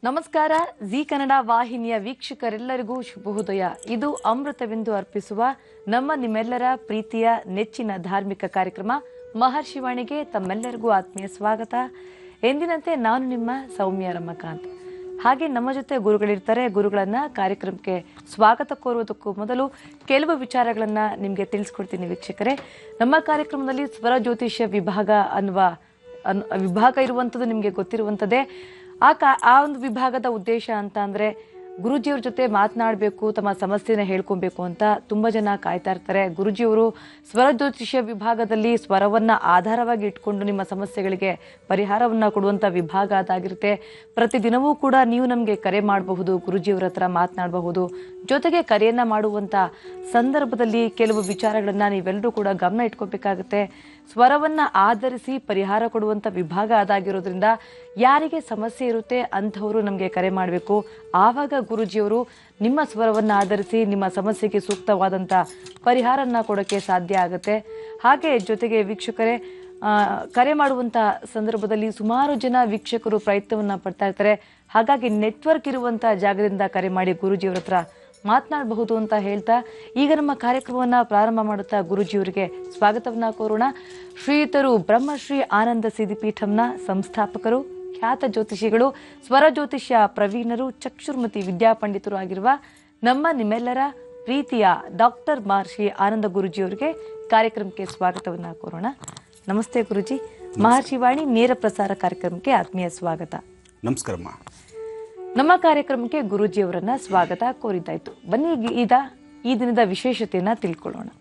ನಮಸ್ಕಾರ ಜಿ ಕನ್ನಡ ವಾಹಿನಿಯ ವೀಕ್ಷಕರೆಲ್ಲರಿಗೂ ಶುಭೋದಯ ಇದು ಅಮೃತವೆಂದು ಅರ್ಪಿಸುವ ನಮ್ಮ ನಿಮ್ಮೆಲ್ಲರ ಪ್ರೀತಿಯ ನೆಚ್ಚಿನ ಧಾರ್ಮಿಕ ಕಾರ್ಯಕ್ರಮ ಮಹರ್ಷಿವಾಣಿಗೆ ತಮ್ಮೆಲ್ಲರಿಗೂ ಆತ್ಮೀಯ ಸ್ವಾಗತ ಎಂದಿನಂತೆ ನಾನು ನಿಮ್ಮ ಸೌಮ್ಯ ರಮಕಾಂತ್ ಹಾಗೆ ನಮ್ಮ ಜೊತೆ ಗುರುಗಳಿರ್ತಾರೆ ಗುರುಗಳನ್ನ ಕಾರ್ಯಕ್ರಮಕ್ಕೆ ಸ್ವಾಗತ ಕೋರುವುದಕ್ಕೂ ಮೊದಲು ಕೆಲವು ವಿಚಾರಗಳನ್ನ ನಿಮಗೆ ತಿಳಿಸ್ಕೊಡ್ತೀನಿ ವೀಕ್ಷಕರೇ ನಮ್ಮ ಕಾರ್ಯಕ್ರಮದಲ್ಲಿ ಸ್ವರ ಜ್ಯೋತಿಷ್ಯ ವಿಭಾಗ ಅನ್ನುವ ಅನ್ ವಿಭಾಗ ಇರುವಂಥದ್ದು ನಿಮಗೆ ಗೊತ್ತಿರುವಂಥದ್ದೇ ಆ ಕಾ ಆ ಒಂದು ವಿಭಾಗದ ಉದ್ದೇಶ ಅಂತ ಅಂದರೆ ಗುರುಜಿಯವ್ರ ಜೊತೆ ಮಾತನಾಡಬೇಕು ತಮ್ಮ ಸಮಸ್ಯೆನ ಹೇಳ್ಕೊಬೇಕು ಅಂತ ತುಂಬ ಜನ ಕಾಯ್ತಾ ಇರ್ತಾರೆ ಗುರುಜಿಯವರು ಸ್ವರ ಜ್ಯೋತಿಷ್ಯ ವಿಭಾಗದಲ್ಲಿ ಸ್ವರವನ್ನು ಆಧಾರವಾಗಿ ಇಟ್ಕೊಂಡು ನಿಮ್ಮ ಸಮಸ್ಯೆಗಳಿಗೆ ಪರಿಹಾರವನ್ನು ಕೊಡುವಂಥ ವಿಭಾಗ ಅದಾಗಿರುತ್ತೆ ಪ್ರತಿದಿನವೂ ಕೂಡ ನೀವು ನಮಗೆ ಕರೆ ಮಾಡಬಹುದು ಗುರುಜಿಯವರ ಹತ್ರ ಮಾತನಾಡಬಹುದು ಜೊತೆಗೆ ಕರೆಯನ್ನು ಮಾಡುವಂಥ ಸಂದರ್ಭದಲ್ಲಿ ಕೆಲವು ವಿಚಾರಗಳನ್ನು ನೀವೆಲ್ಲರೂ ಕೂಡ ಗಮನ ಇಟ್ಕೋಬೇಕಾಗುತ್ತೆ ಸ್ವರವನ್ನು ಆಧರಿಸಿ ಪರಿಹಾರ ಕೊಡುವಂಥ ವಿಭಾಗ ಅದಾಗಿರೋದ್ರಿಂದ ಯಾರಿಗೆ ಸಮಸ್ಯೆ ಇರುತ್ತೆ ಅಂಥವರು ನಮಗೆ ಕರೆ ಮಾಡಬೇಕು ಆವಾಗ ಗುರುಜಿಯವರು ನಿಮ್ಮ ಸ್ವರವನ್ನು ಆಧರಿಸಿ ನಿಮ್ಮ ಸಮಸ್ಯೆಗೆ ಸೂಕ್ತವಾದಂಥ ಪರಿಹಾರನ ಕೊಡೋಕ್ಕೆ ಸಾಧ್ಯ ಆಗುತ್ತೆ ಹಾಗೆ ಜೊತೆಗೆ ವೀಕ್ಷಕರೇ ಆ, ಕರೆ ಮಾಡುವಂಥ ಸಂದರ್ಭದಲ್ಲಿ ಸುಮಾರು ಜನ ವೀಕ್ಷಕರು ಪ್ರಯತ್ನವನ್ನು ಪಡ್ತಾ ಇರ್ತಾರೆ ಹಾಗಾಗಿ ನೆಟ್ವರ್ಕ್ ಇರುವಂಥ ಜಾಗದಿಂದ ಕರೆ ಮಾಡಿ ಗುರುಜಿಯವ್ರ ಹತ್ರ ಮಾತನಾಡಬಹುದು ಅಂತ ಹೇಳ್ತಾ ಈಗ ನಮ್ಮ ಕಾರ್ಯಕ್ರಮವನ್ನ ಪ್ರಾರಂಭ ಮಾಡುತ್ತಾ ಗುರುಜಿಯವರಿಗೆ ಸ್ವಾಗತವನ್ನ ಕೋರೋಣ ಶ್ರೀಯುತರು ಬ್ರಹ್ಮಶ್ರೀ ಆನಂದ ಸಿದ್ಧಿಪೀಠಂನ ಸಂಸ್ಥಾಪಕರು ಖ್ಯಾತ ಜ್ಯೋತಿಷಿಗಳು ಸ್ವರ ಜ್ಯೋತಿಷ್ಯ ಪ್ರವೀಣರು ಚಕ್ಷುರ್ಮತಿ ವಿದ್ಯಾಪಂಡಿತರು ಆಗಿರುವ ನಮ್ಮ ನಿಮ್ಮೆಲ್ಲರ ಪ್ರೀತಿಯ ಡಾಕ್ಟರ್ ಮಹರ್ಷಿ ಆನಂದ ಗುರುಜಿಯವರಿಗೆ ಕಾರ್ಯಕ್ರಮಕ್ಕೆ ಸ್ವಾಗತವನ್ನ ಕೋರೋಣ ನಮಸ್ತೆ ಗುರುಜಿ ಮಹರ್ಷಿ ವಾಣಿ ನೇರ ಪ್ರಸಾರ ಕಾರ್ಯಕ್ರಮಕ್ಕೆ ಆತ್ಮೀಯ ಸ್ವಾಗತ ನಮಸ್ಕಾರಮ್ಮ ನಮ್ಮ ಕಾರ್ಯಕ್ರಮಕ್ಕೆ ಗುರೂಜಿಯವರನ್ನ ಸ್ವಾಗತ ಕೋರಿದ್ದಾಯ್ತು ಬನ್ನಿ ಈಗ- ಈಗ ಈ ದಿನದ ವಿಶೇಷತೆಯನ್ನ ತಿಳ್ಕೊಳ್ಳೋಣ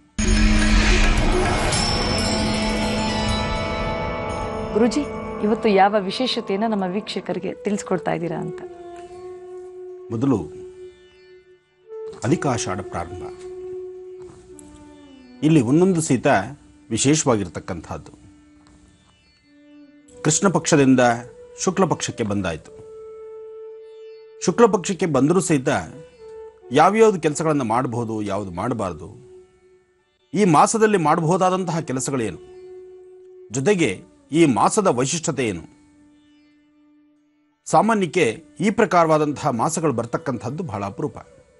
ಗುರುಜಿ ಇವತ್ತು ಯಾವ ವಿಶೇಷತೆಯನ್ನ ನಮ್ಮ ವೀಕ್ಷಕರಿಗೆ ತಿಳಿಸ್ಕೊಡ್ತಾ ಇದ್ದೀರಾ ಅಂತ ಮೊದಲು ಅಧಿಕ ಆಷಾಢ ಪ್ರಾರಂಭ ಇಲ್ಲಿ ಒಂದೊಂದು ಸಹಿತ ವಿಶೇಷವಾಗಿರ್ತಕ್ಕಂಥದ್ದು ಕೃಷ್ಣ ಪಕ್ಷದಿಂದ ಶುಕ್ಲ ಪಕ್ಷಕ್ಕೆ ಬಂದಾಯಿತು ಶುಕ್ಲ ಪಕ್ಷಕ್ಕೆ ಬಂದರೂ ಸಹಿತ ಯಾವ್ಯಾವ್ದು ಕೆಲಸಗಳನ್ನು ಮಾಡಬಹುದು ಯಾವುದು ಮಾಡಬಾರ್ದು ಈ ಮಾಸದಲ್ಲಿ ಮಾಡಬಹುದಾದಂತಹ ಕೆಲಸಗಳೇನು ಜೊತೆಗೆ ಈ ಮಾಸದ ವೈಶಿಷ್ಟ್ಯತೆ ಏನು ಸಾಮಾನ್ಯಕ್ಕೆ ಈ ಪ್ರಕಾರವಾದಂತಹ ಮಾಸಗಳು ಬರ್ತಕ್ಕಂಥದ್ದು ಬಹಳ ಅಪರೂಪ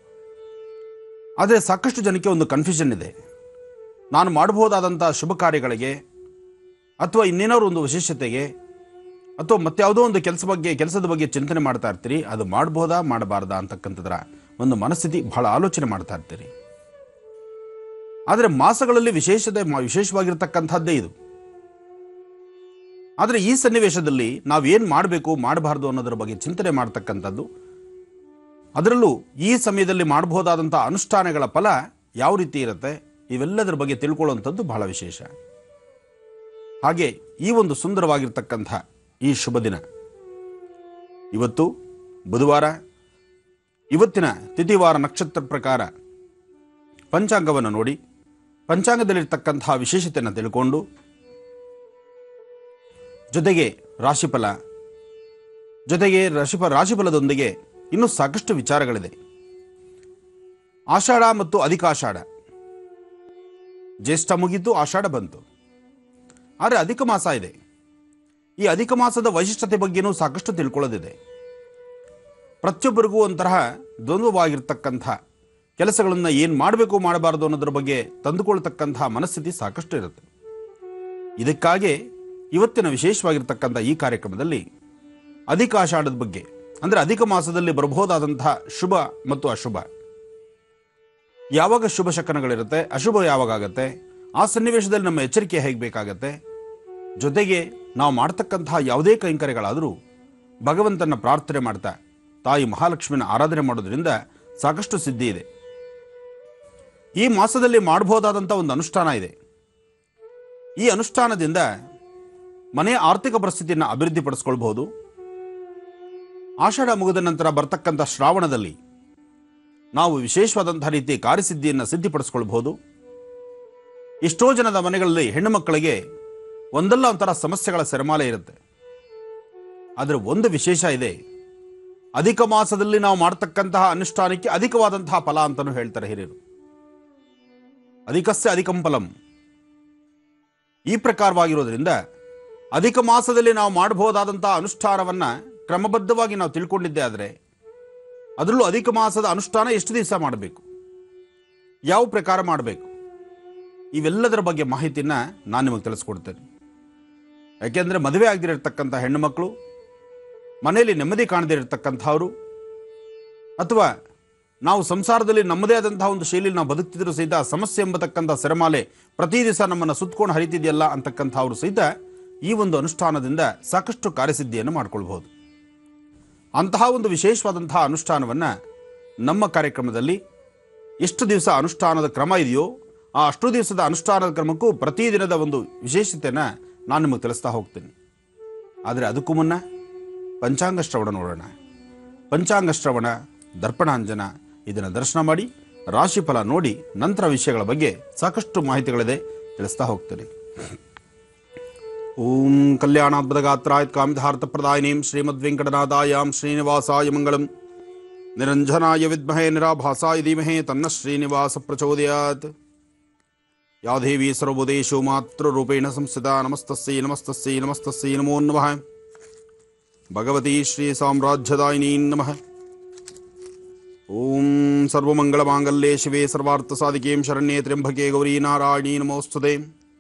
ಆದರೆ ಸಾಕಷ್ಟು ಜನಕ್ಕೆ ಒಂದು ಕನ್ಫ್ಯೂಷನ್ ಇದೆ ನಾನು ಮಾಡಬಹುದಾದಂತಹ ಶುಭ ಕಾರ್ಯಗಳಿಗೆ ಅಥವಾ ಇನ್ನೇನಾದ್ರು ಒಂದು ವಿಶೇಷತೆಗೆ ಅಥವಾ ಮತ್ಯಾವುದೋ ಒಂದು ಕೆಲಸ ಬಗ್ಗೆ ಕೆಲಸದ ಬಗ್ಗೆ ಚಿಂತನೆ ಮಾಡ್ತಾ ಇರ್ತೀರಿ ಅದು ಮಾಡಬಹುದಾ ಮಾಡಬಾರ್ದಾ ಅಂತಕ್ಕಂಥದ್ರ ಒಂದು ಮನಸ್ಥಿತಿ ಬಹಳ ಆಲೋಚನೆ ಮಾಡ್ತಾ ಇರ್ತೀರಿ ಆದರೆ ಮಾಸಗಳಲ್ಲಿ ವಿಶೇಷತೆ ವಿಶೇಷವಾಗಿರ್ತಕ್ಕಂಥದ್ದೇ ಇದು ಆದರೆ ಈ ಸನ್ನಿವೇಶದಲ್ಲಿ ನಾವೇನು ಮಾಡಬೇಕು ಮಾಡಬಾರ್ದು ಅನ್ನೋದರ ಬಗ್ಗೆ ಚಿಂತನೆ ಮಾಡ್ತಕ್ಕಂಥದ್ದು ಅದರಲ್ಲೂ ಈ ಸಮಯದಲ್ಲಿ ಮಾಡಬಹುದಾದಂಥ ಅನುಷ್ಠಾನಗಳ ಫಲ ಯಾವ ರೀತಿ ಇರುತ್ತೆ ಇವೆಲ್ಲದರ ಬಗ್ಗೆ ತಿಳ್ಕೊಳ್ಳುವಂಥದ್ದು ಬಹಳ ವಿಶೇಷ ಹಾಗೆ ಈ ಒಂದು ಸುಂದರವಾಗಿರ್ತಕ್ಕಂಥ ಈ ಶುಭ ದಿನ ಇವತ್ತು ಬುಧವಾರ ಇವತ್ತಿನ ತಿಥಿವಾರ ನಕ್ಷತ್ರ ಪ್ರಕಾರ ಪಂಚಾಂಗವನ್ನು ನೋಡಿ ಪಂಚಾಂಗದಲ್ಲಿರ್ತಕ್ಕಂತಹ ವಿಶೇಷತೆಯನ್ನು ತಿಳ್ಕೊಂಡು ಜೊತೆಗೆ ರಾಶಿಫಲ ಜೊತೆಗೆ ರಾಶಿಫ ರಾಶಿಫಲದೊಂದಿಗೆ ಇನ್ನೂ ಸಾಕಷ್ಟು ವಿಚಾರಗಳಿದೆ ಆಷಾಢ ಮತ್ತು ಅಧಿಕ ಆಷಾಢ ಜ್ಯೇಷ್ಠ ಮುಗಿತು ಆಷಾಢ ಬಂತು ಆದರೆ ಅಧಿಕ ಮಾಸ ಇದೆ ಈ ಅಧಿಕ ಮಾಸದ ವೈಶಿಷ್ಟ್ಯತೆ ಬಗ್ಗೆನೂ ಸಾಕಷ್ಟು ತಿಳ್ಕೊಳ್ಳೋದಿದೆ ಪ್ರತಿಯೊಬ್ಬರಿಗೂ ಒಂಥರ ದ್ವಂದ್ವವಾಗಿರ್ತಕ್ಕಂಥ ಕೆಲಸಗಳನ್ನು ಏನು ಮಾಡಬೇಕು ಮಾಡಬಾರದು ಅನ್ನೋದ್ರ ಬಗ್ಗೆ ತಂದುಕೊಳ್ತಕ್ಕಂತಹ ಮನಸ್ಥಿತಿ ಸಾಕಷ್ಟು ಇರುತ್ತೆ ಇದಕ್ಕಾಗಿ ಇವತ್ತಿನ ವಿಶೇಷವಾಗಿರ್ತಕ್ಕಂಥ ಈ ಕಾರ್ಯಕ್ರಮದಲ್ಲಿ ಅಧಿಕ ಆಷಾಢದ ಬಗ್ಗೆ ಅಂದರೆ ಅಧಿಕ ಮಾಸದಲ್ಲಿ ಬರಬಹುದಾದಂತಹ ಶುಭ ಮತ್ತು ಅಶುಭ ಯಾವಾಗ ಶುಭ ಶಕನಗಳಿರುತ್ತೆ ಅಶುಭ ಯಾವಾಗ ಆಗುತ್ತೆ ಆ ಸನ್ನಿವೇಶದಲ್ಲಿ ನಮ್ಮ ಎಚ್ಚರಿಕೆ ಹೇಗೆ ಬೇಕಾಗತ್ತೆ ಜೊತೆಗೆ ನಾವು ಮಾಡ್ತಕ್ಕಂತಹ ಯಾವುದೇ ಕೈಂಕರ್ಯಗಳಾದರೂ ಭಗವಂತನ ಪ್ರಾರ್ಥನೆ ಮಾಡ್ತಾ ತಾಯಿ ಮಹಾಲಕ್ಷ್ಮಿನ ಆರಾಧನೆ ಮಾಡೋದ್ರಿಂದ ಸಾಕಷ್ಟು ಸಿದ್ಧಿ ಇದೆ ಈ ಮಾಸದಲ್ಲಿ ಮಾಡಬಹುದಾದಂಥ ಒಂದು ಅನುಷ್ಠಾನ ಇದೆ ಈ ಅನುಷ್ಠಾನದಿಂದ ಮನೆಯ ಆರ್ಥಿಕ ಪರಿಸ್ಥಿತಿಯನ್ನು ಅಭಿವೃದ್ಧಿಪಡಿಸ್ಕೊಳ್ಬಹುದು ಆಷಾಢ ಮುಗಿದ ನಂತರ ಬರ್ತಕ್ಕಂಥ ಶ್ರಾವಣದಲ್ಲಿ ನಾವು ವಿಶೇಷವಾದಂತಹ ರೀತಿ ಕಾರ್ಯಸಿದ್ಧಿಯನ್ನು ಸಿದ್ಧಿಪಡಿಸ್ಕೊಳ್ಬಹುದು ಎಷ್ಟೋ ಜನದ ಮನೆಗಳಲ್ಲಿ ಹೆಣ್ಣು ಮಕ್ಕಳಿಗೆ ಒಂದಲ್ಲ ಒಂಥರ ಸಮಸ್ಯೆಗಳ ಸೆರಮಾಲೆ ಇರುತ್ತೆ ಆದರೆ ಒಂದು ವಿಶೇಷ ಇದೆ ಅಧಿಕ ಮಾಸದಲ್ಲಿ ನಾವು ಮಾಡ್ತಕ್ಕಂತಹ ಅನುಷ್ಠಾನಕ್ಕೆ ಅಧಿಕವಾದಂತಹ ಫಲ ಅಂತಲೂ ಹೇಳ್ತಾರೆ ಹಿರಿಯರು ಅಧಿಕಸ್ಯ ಅಧಿಕಂ ಫಲಂ ಈ ಪ್ರಕಾರವಾಗಿರೋದ್ರಿಂದ ಅಧಿಕ ಮಾಸದಲ್ಲಿ ನಾವು ಮಾಡಬಹುದಾದಂತಹ ಅನುಷ್ಠಾನವನ್ನ ಕ್ರಮಬದ್ಧವಾಗಿ ನಾವು ತಿಳ್ಕೊಂಡಿದ್ದೆ ಆದರೆ ಅದರಲ್ಲೂ ಅಧಿಕ ಮಾಸದ ಅನುಷ್ಠಾನ ಎಷ್ಟು ದಿವಸ ಮಾಡಬೇಕು ಯಾವ ಪ್ರಕಾರ ಮಾಡಬೇಕು ಇವೆಲ್ಲದರ ಬಗ್ಗೆ ಮಾಹಿತಿನ ನಾನು ನಿಮಗೆ ತಿಳಿಸ್ಕೊಡ್ತೇನೆ ಯಾಕೆಂದರೆ ಮದುವೆ ಆಗದಿರತಕ್ಕಂಥ ಹೆಣ್ಣು ಮಕ್ಕಳು ಮನೆಯಲ್ಲಿ ನೆಮ್ಮದಿ ಕಾಣದಿರತಕ್ಕಂಥವ್ರು ಅಥವಾ ನಾವು ಸಂಸಾರದಲ್ಲಿ ನಮ್ಮದೇ ಆದಂತಹ ಒಂದು ಶೈಲಿಯಲ್ಲಿ ನಾವು ಬದುಕ್ತಿದ್ರು ಸಹಿತ ಆ ಸಮಸ್ಯೆ ಎಂಬತಕ್ಕಂಥ ಸೆರಮಾಲೆ ಪ್ರತಿ ದಿವಸ ನಮ್ಮನ್ನು ಸುತ್ತಕೊಂಡು ಹರಿತಿದೆಯಲ್ಲ ಅಂತಕ್ಕಂಥವ್ರು ಸಹಿತ ಈ ಒಂದು ಅನುಷ್ಠಾನದಿಂದ ಸಾಕಷ್ಟು ಕಾರ್ಯಸಿದ್ಧಿಯನ್ನು ಮಾಡ್ಕೊಳ್ಬಹುದು ಅಂತಹ ಒಂದು ವಿಶೇಷವಾದಂತಹ ಅನುಷ್ಠಾನವನ್ನು ನಮ್ಮ ಕಾರ್ಯಕ್ರಮದಲ್ಲಿ ಎಷ್ಟು ದಿವಸ ಅನುಷ್ಠಾನದ ಕ್ರಮ ಇದೆಯೋ ಆ ಅಷ್ಟು ದಿವಸದ ಅನುಷ್ಠಾನದ ಕ್ರಮಕ್ಕೂ ಪ್ರತಿದಿನದ ಒಂದು ವಿಶೇಷತೆಯನ್ನು ನಾನು ನಿಮಗೆ ತಿಳಿಸ್ತಾ ಹೋಗ್ತೀನಿ ಆದರೆ ಅದಕ್ಕೂ ಮುನ್ನ ಪಂಚಾಂಗ ಶ್ರವಣ ನೋಡೋಣ ಪಂಚಾಂಗ ಶ್ರವಣ ದರ್ಪಣಾಂಜನ ಇದನ್ನು ದರ್ಶನ ಮಾಡಿ ರಾಶಿಫಲ ನೋಡಿ ನಂತರ ವಿಷಯಗಳ ಬಗ್ಗೆ ಸಾಕಷ್ಟು ಮಾಹಿತಿಗಳಿದೆ ತಿಳಿಸ್ತಾ ಹೋಗ್ತೇನೆ ಓಂ ಕಲ್ಯಾಣಾದ್ಭುತಗಾತ್ರಾಯ ಕಾಮಿಧಾರ್ಥಪ್ರದಾಯಿನೀಂ ಶ್ರೀಮದ್ ವೆಂಕಟನಾಥಾಯಾಂ ಶ್ರೀನಿವಾಸಾಯ ಮಂಗಳಂ ನಿರಂಜನಾಯ ವಿದ್ಮಹೇ ನಿರಾಭಾಸಾಯ ಧೀಮಹೇ ತನ್ನ ಶ್ರೀನಿವಾಸ ಪ್ರಚೋದಯಾತ್ ಯಾ ದೇವಿ ಸರ್ವೋದೇಶು ಮಾತೃರೂಪೇಣ ಸಂಸ್ಥಿತ ನಮಸ್ತಸ್ಸೈ ನಮಸ್ತಸ್ಸೈ ನಮಸ್ತಸ್ಸೈ ನಮೋ ನಮಃ ಭಗವತಿ ಶ್ರೀ ಸಾಮ್ರಾಜ್ಯದಾಯಿನೀ ನಮಃ ಓಂ ಸರ್ವಮಂಗಳಮಾಂಗಲ್ಯೆ ಶಿವೆ ಸರ್ವಾರ್ಥಸಾಧಿಕೇಂ ಶರಣ್ಯೇ ತ್ರ್ಯಂಬಕೆ ಗೌರಿ ನಾರಾಯಣೀ ನಮೋಸ್ತುತೆ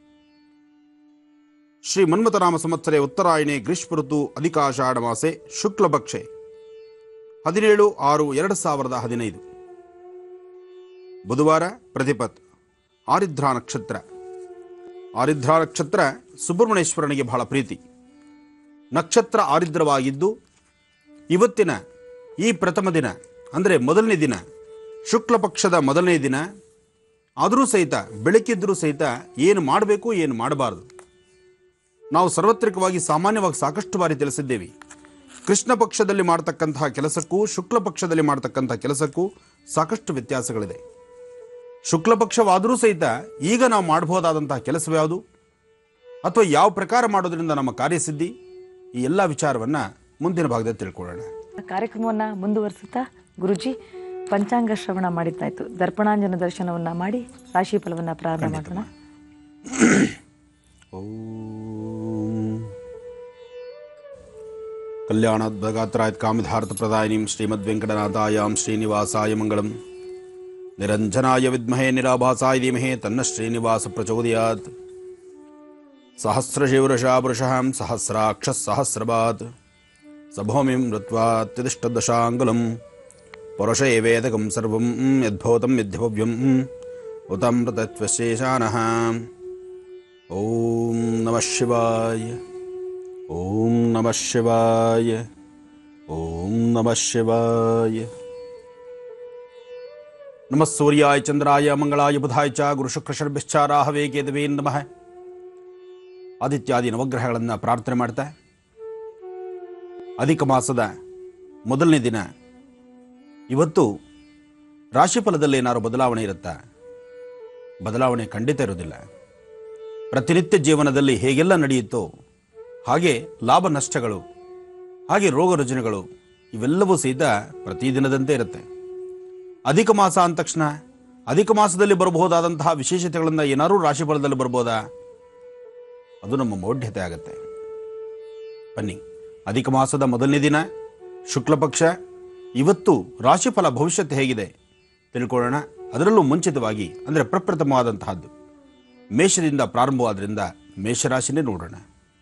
ಶ್ರೀ ಮನ್ಮಥನಾಮ ಸಂವತ್ಸರೆ ಉತ್ತರಾಯಣೆ ಗ್ರೀಷ್ಮ ಋತು ಅಧಿಕಾಷಾಢ ಮಾಸೆ ಶುಕ್ಲಪಕ್ಷೆ ಹದಿನೇಳು ಆರು ಎರಡು ಸಾವಿರದ ಹದಿನೈದು ಬುಧವಾರ ಪ್ರತಿಪತ್ ಆರಿದ್ರ ನಕ್ಷತ್ರ ಆರಿದ್ರ ನಕ್ಷತ್ರ ಸುಬ್ರಹ್ಮಣ್ಯೇಶ್ವರನಿಗೆ ಬಹಳ ಪ್ರೀತಿ ನಕ್ಷತ್ರ ಆರಿದ್ರವಾಗಿದ್ದು ಇವತ್ತಿನ ಈ ಪ್ರಥಮ ದಿನ ಅಂದರೆ ಮೊದಲನೇ ದಿನ ಶುಕ್ಲ ಪಕ್ಷದ ಮೊದಲನೇ ದಿನ ಆದರೂ ಸಹಿತ ಬೆಳಕಿದ್ರೂ ಸಹಿತ ಏನು ಮಾಡಬೇಕು ಏನು ಮಾಡಬಾರದು ನಾವು ಸಾರ್ವತ್ರಿಕವಾಗಿ ಸಾಮಾನ್ಯವಾಗಿ ಸಾಕಷ್ಟು ಬಾರಿ ತಿಳಿಸಿದ್ದೇವೆ ಕೃಷ್ಣ ಪಕ್ಷದಲ್ಲಿ ಮಾಡ್ತಕ್ಕಂತಹ ಕೆಲಸಕ್ಕೂ ಶುಕ್ಲ ಪಕ್ಷದಲ್ಲಿ ಮಾಡ್ತಕ್ಕಂಥ ಕೆಲಸಕ್ಕೂ ಸಾಕಷ್ಟು ವ್ಯತ್ಯಾಸಗಳಿದೆ ಶುಕ್ಲ ಪಕ್ಷವಾದರೂ ಸಹಿತ ಈಗ ನಾವು ಮಾಡಬಹುದಾದಂತಹ ಕೆಲಸ ಯಾವುದು ಅಥವಾ ಯಾವ ಪ್ರಕಾರ ಮಾಡೋದ್ರಿಂದ ನಮ್ಮ ಕಾರ್ಯಸಿದ್ಧಿ ಈ ಎಲ್ಲ ವಿಚಾರವನ್ನು ಮುಂದಿನ ಭಾಗದಲ್ಲಿ ತಿಳ್ಕೊಳ್ಳೋಣ ಕಾರ್ಯಕ್ರಮವನ್ನ ಮುಂದುವರಿಸುತ್ತಾ ಗುರುಜಿ ಪಂಚಾಂಗ ಶ್ರವಣ ಮಾಡಿದ್ದಾಯ್ತು ದರ್ಪಣಾಂಜನ ದರ್ಶನವನ್ನ ಮಾಡಿ ರಾಶಿ ಫಲವನ್ನ ಪ್ರಾರಂಭ ಮಾಡೋಣ ಓಂ ಕಲ್ಯಾಣಾದ್ಭಗಾತ್ರಾಯ ಕಾಮಧಾರ್ಥ ಪ್ರದಾಯಿನೀಂ ಶ್ರೀಮದ್ ವೆಂಕಟನಾಥಾಯಾಂ ಶ್ರೀನಿವಾಸಾಯ ಮಂಗಳಂ ನಿರಂಜನಾಯ ವಿದ್ಮಹೇ ನಿರಾಭಾಸಾಯ ಧೀಮಹೇ ತನ್ನ ಶ್ರೀನಿವಾಸ ಪ್ರಚೋದಯಾತ್ ಸಹಸ್ರಶಿವೃಷಾ ಪುರುಷಃ ಸಹಸ್ರಾಕ್ಷ ಸಹಸ್ರಪಾತ್ ಸಭೌಮಿಂ ಮೃತ್ವಾತ್ಯತಿಷ್ಠದಶಾಂಗುಲಂ ಪುರುಷ ಏವೇದಕಂ ಸರ್ವಂ ಯದ್ಭೂತಂ ಯದ್ಭವ್ಯಂ ಉತಮೃತತ್ವಶೇಷಾನಃ ಓಂ ನಮಃ ಶಿವಾಯ ಓಂ ನಮಃ ಶಿವಾಯ ಓಂ ನಮಃ ಶಿವಾಯ ನಮಃ ಸೂರ್ಯಾಯ ಚಂದ್ರಾಯ ಮಂಗಳಾಯ ಬುಧಾಯ ಚ ಗುರು ಶುಕ್ರ ಶರ್ಭಿಶ್ಚಾರಾಹವೇ ಕೇತವೇ ನಮಃ ಆದಿತ್ಯಾದಿ ನವಗ್ರಹಗಳನ್ನು ಪ್ರಾರ್ಥನೆ ಮಾಡ್ತಾ ಅಧಿಕ ಮಾಸದ ಮೊದಲನೇ ದಿನ ಇವತ್ತು ರಾಶಿಫಲದಲ್ಲಿ ಏನಾದ್ರು ಬದಲಾವಣೆ ಇರುತ್ತಾ ಬದಲಾವಣೆ ಖಂಡಿತ ಇರೋದಿಲ್ಲ ಪ್ರತಿನಿತ್ಯ ಜೀವನದಲ್ಲಿ ಹೇಗೆಲ್ಲ ನಡೆಯುತ್ತೋ ಹಾಗೆ ಲಾಭ ನಷ್ಟಗಳು ಹಾಗೆ ರೋಗ ರುಜಿನಗಳು ಇವೆಲ್ಲವೂ ಸಹಿತ ಪ್ರತಿದಿನದಂತೆ ಇರುತ್ತೆ ಅಧಿಕ ಮಾಸ ಅಂದ ತಕ್ಷಣ ಅಧಿಕ ಮಾಸದಲ್ಲಿ ಬರಬಹುದಾದಂತಹ ವಿಶೇಷತೆಗಳಿಂದ ಏನಾದರೂ ರಾಶಿಫಲದಲ್ಲಿ ಬರ್ಬೋದಾ ಅದು ನಮ್ಮ ಮೌಢ್ಯತೆ ಆಗುತ್ತೆ ಬನ್ನಿ ಅಧಿಕ ಮಾಸದ ಮೊದಲನೇ ದಿನ ಶುಕ್ಲ ಪಕ್ಷ ಇವತ್ತು ರಾಶಿಫಲ ಭವಿಷ್ಯತ್ ಹೇಗಿದೆ ತಿಳ್ಕೊಳ್ಳೋಣ ಅದರಲ್ಲೂ ಮುಂಚಿತವಾಗಿ ಅಂದರೆ ಪ್ರಪ್ರಥಮವಾದಂತಹದ್ದು ಮೇಷದಿಂದ ಪ್ರಾರಂಭವಾದ್ರಿಂದ ಮೇಷರಾಶಿನೇ ನೋಡೋಣ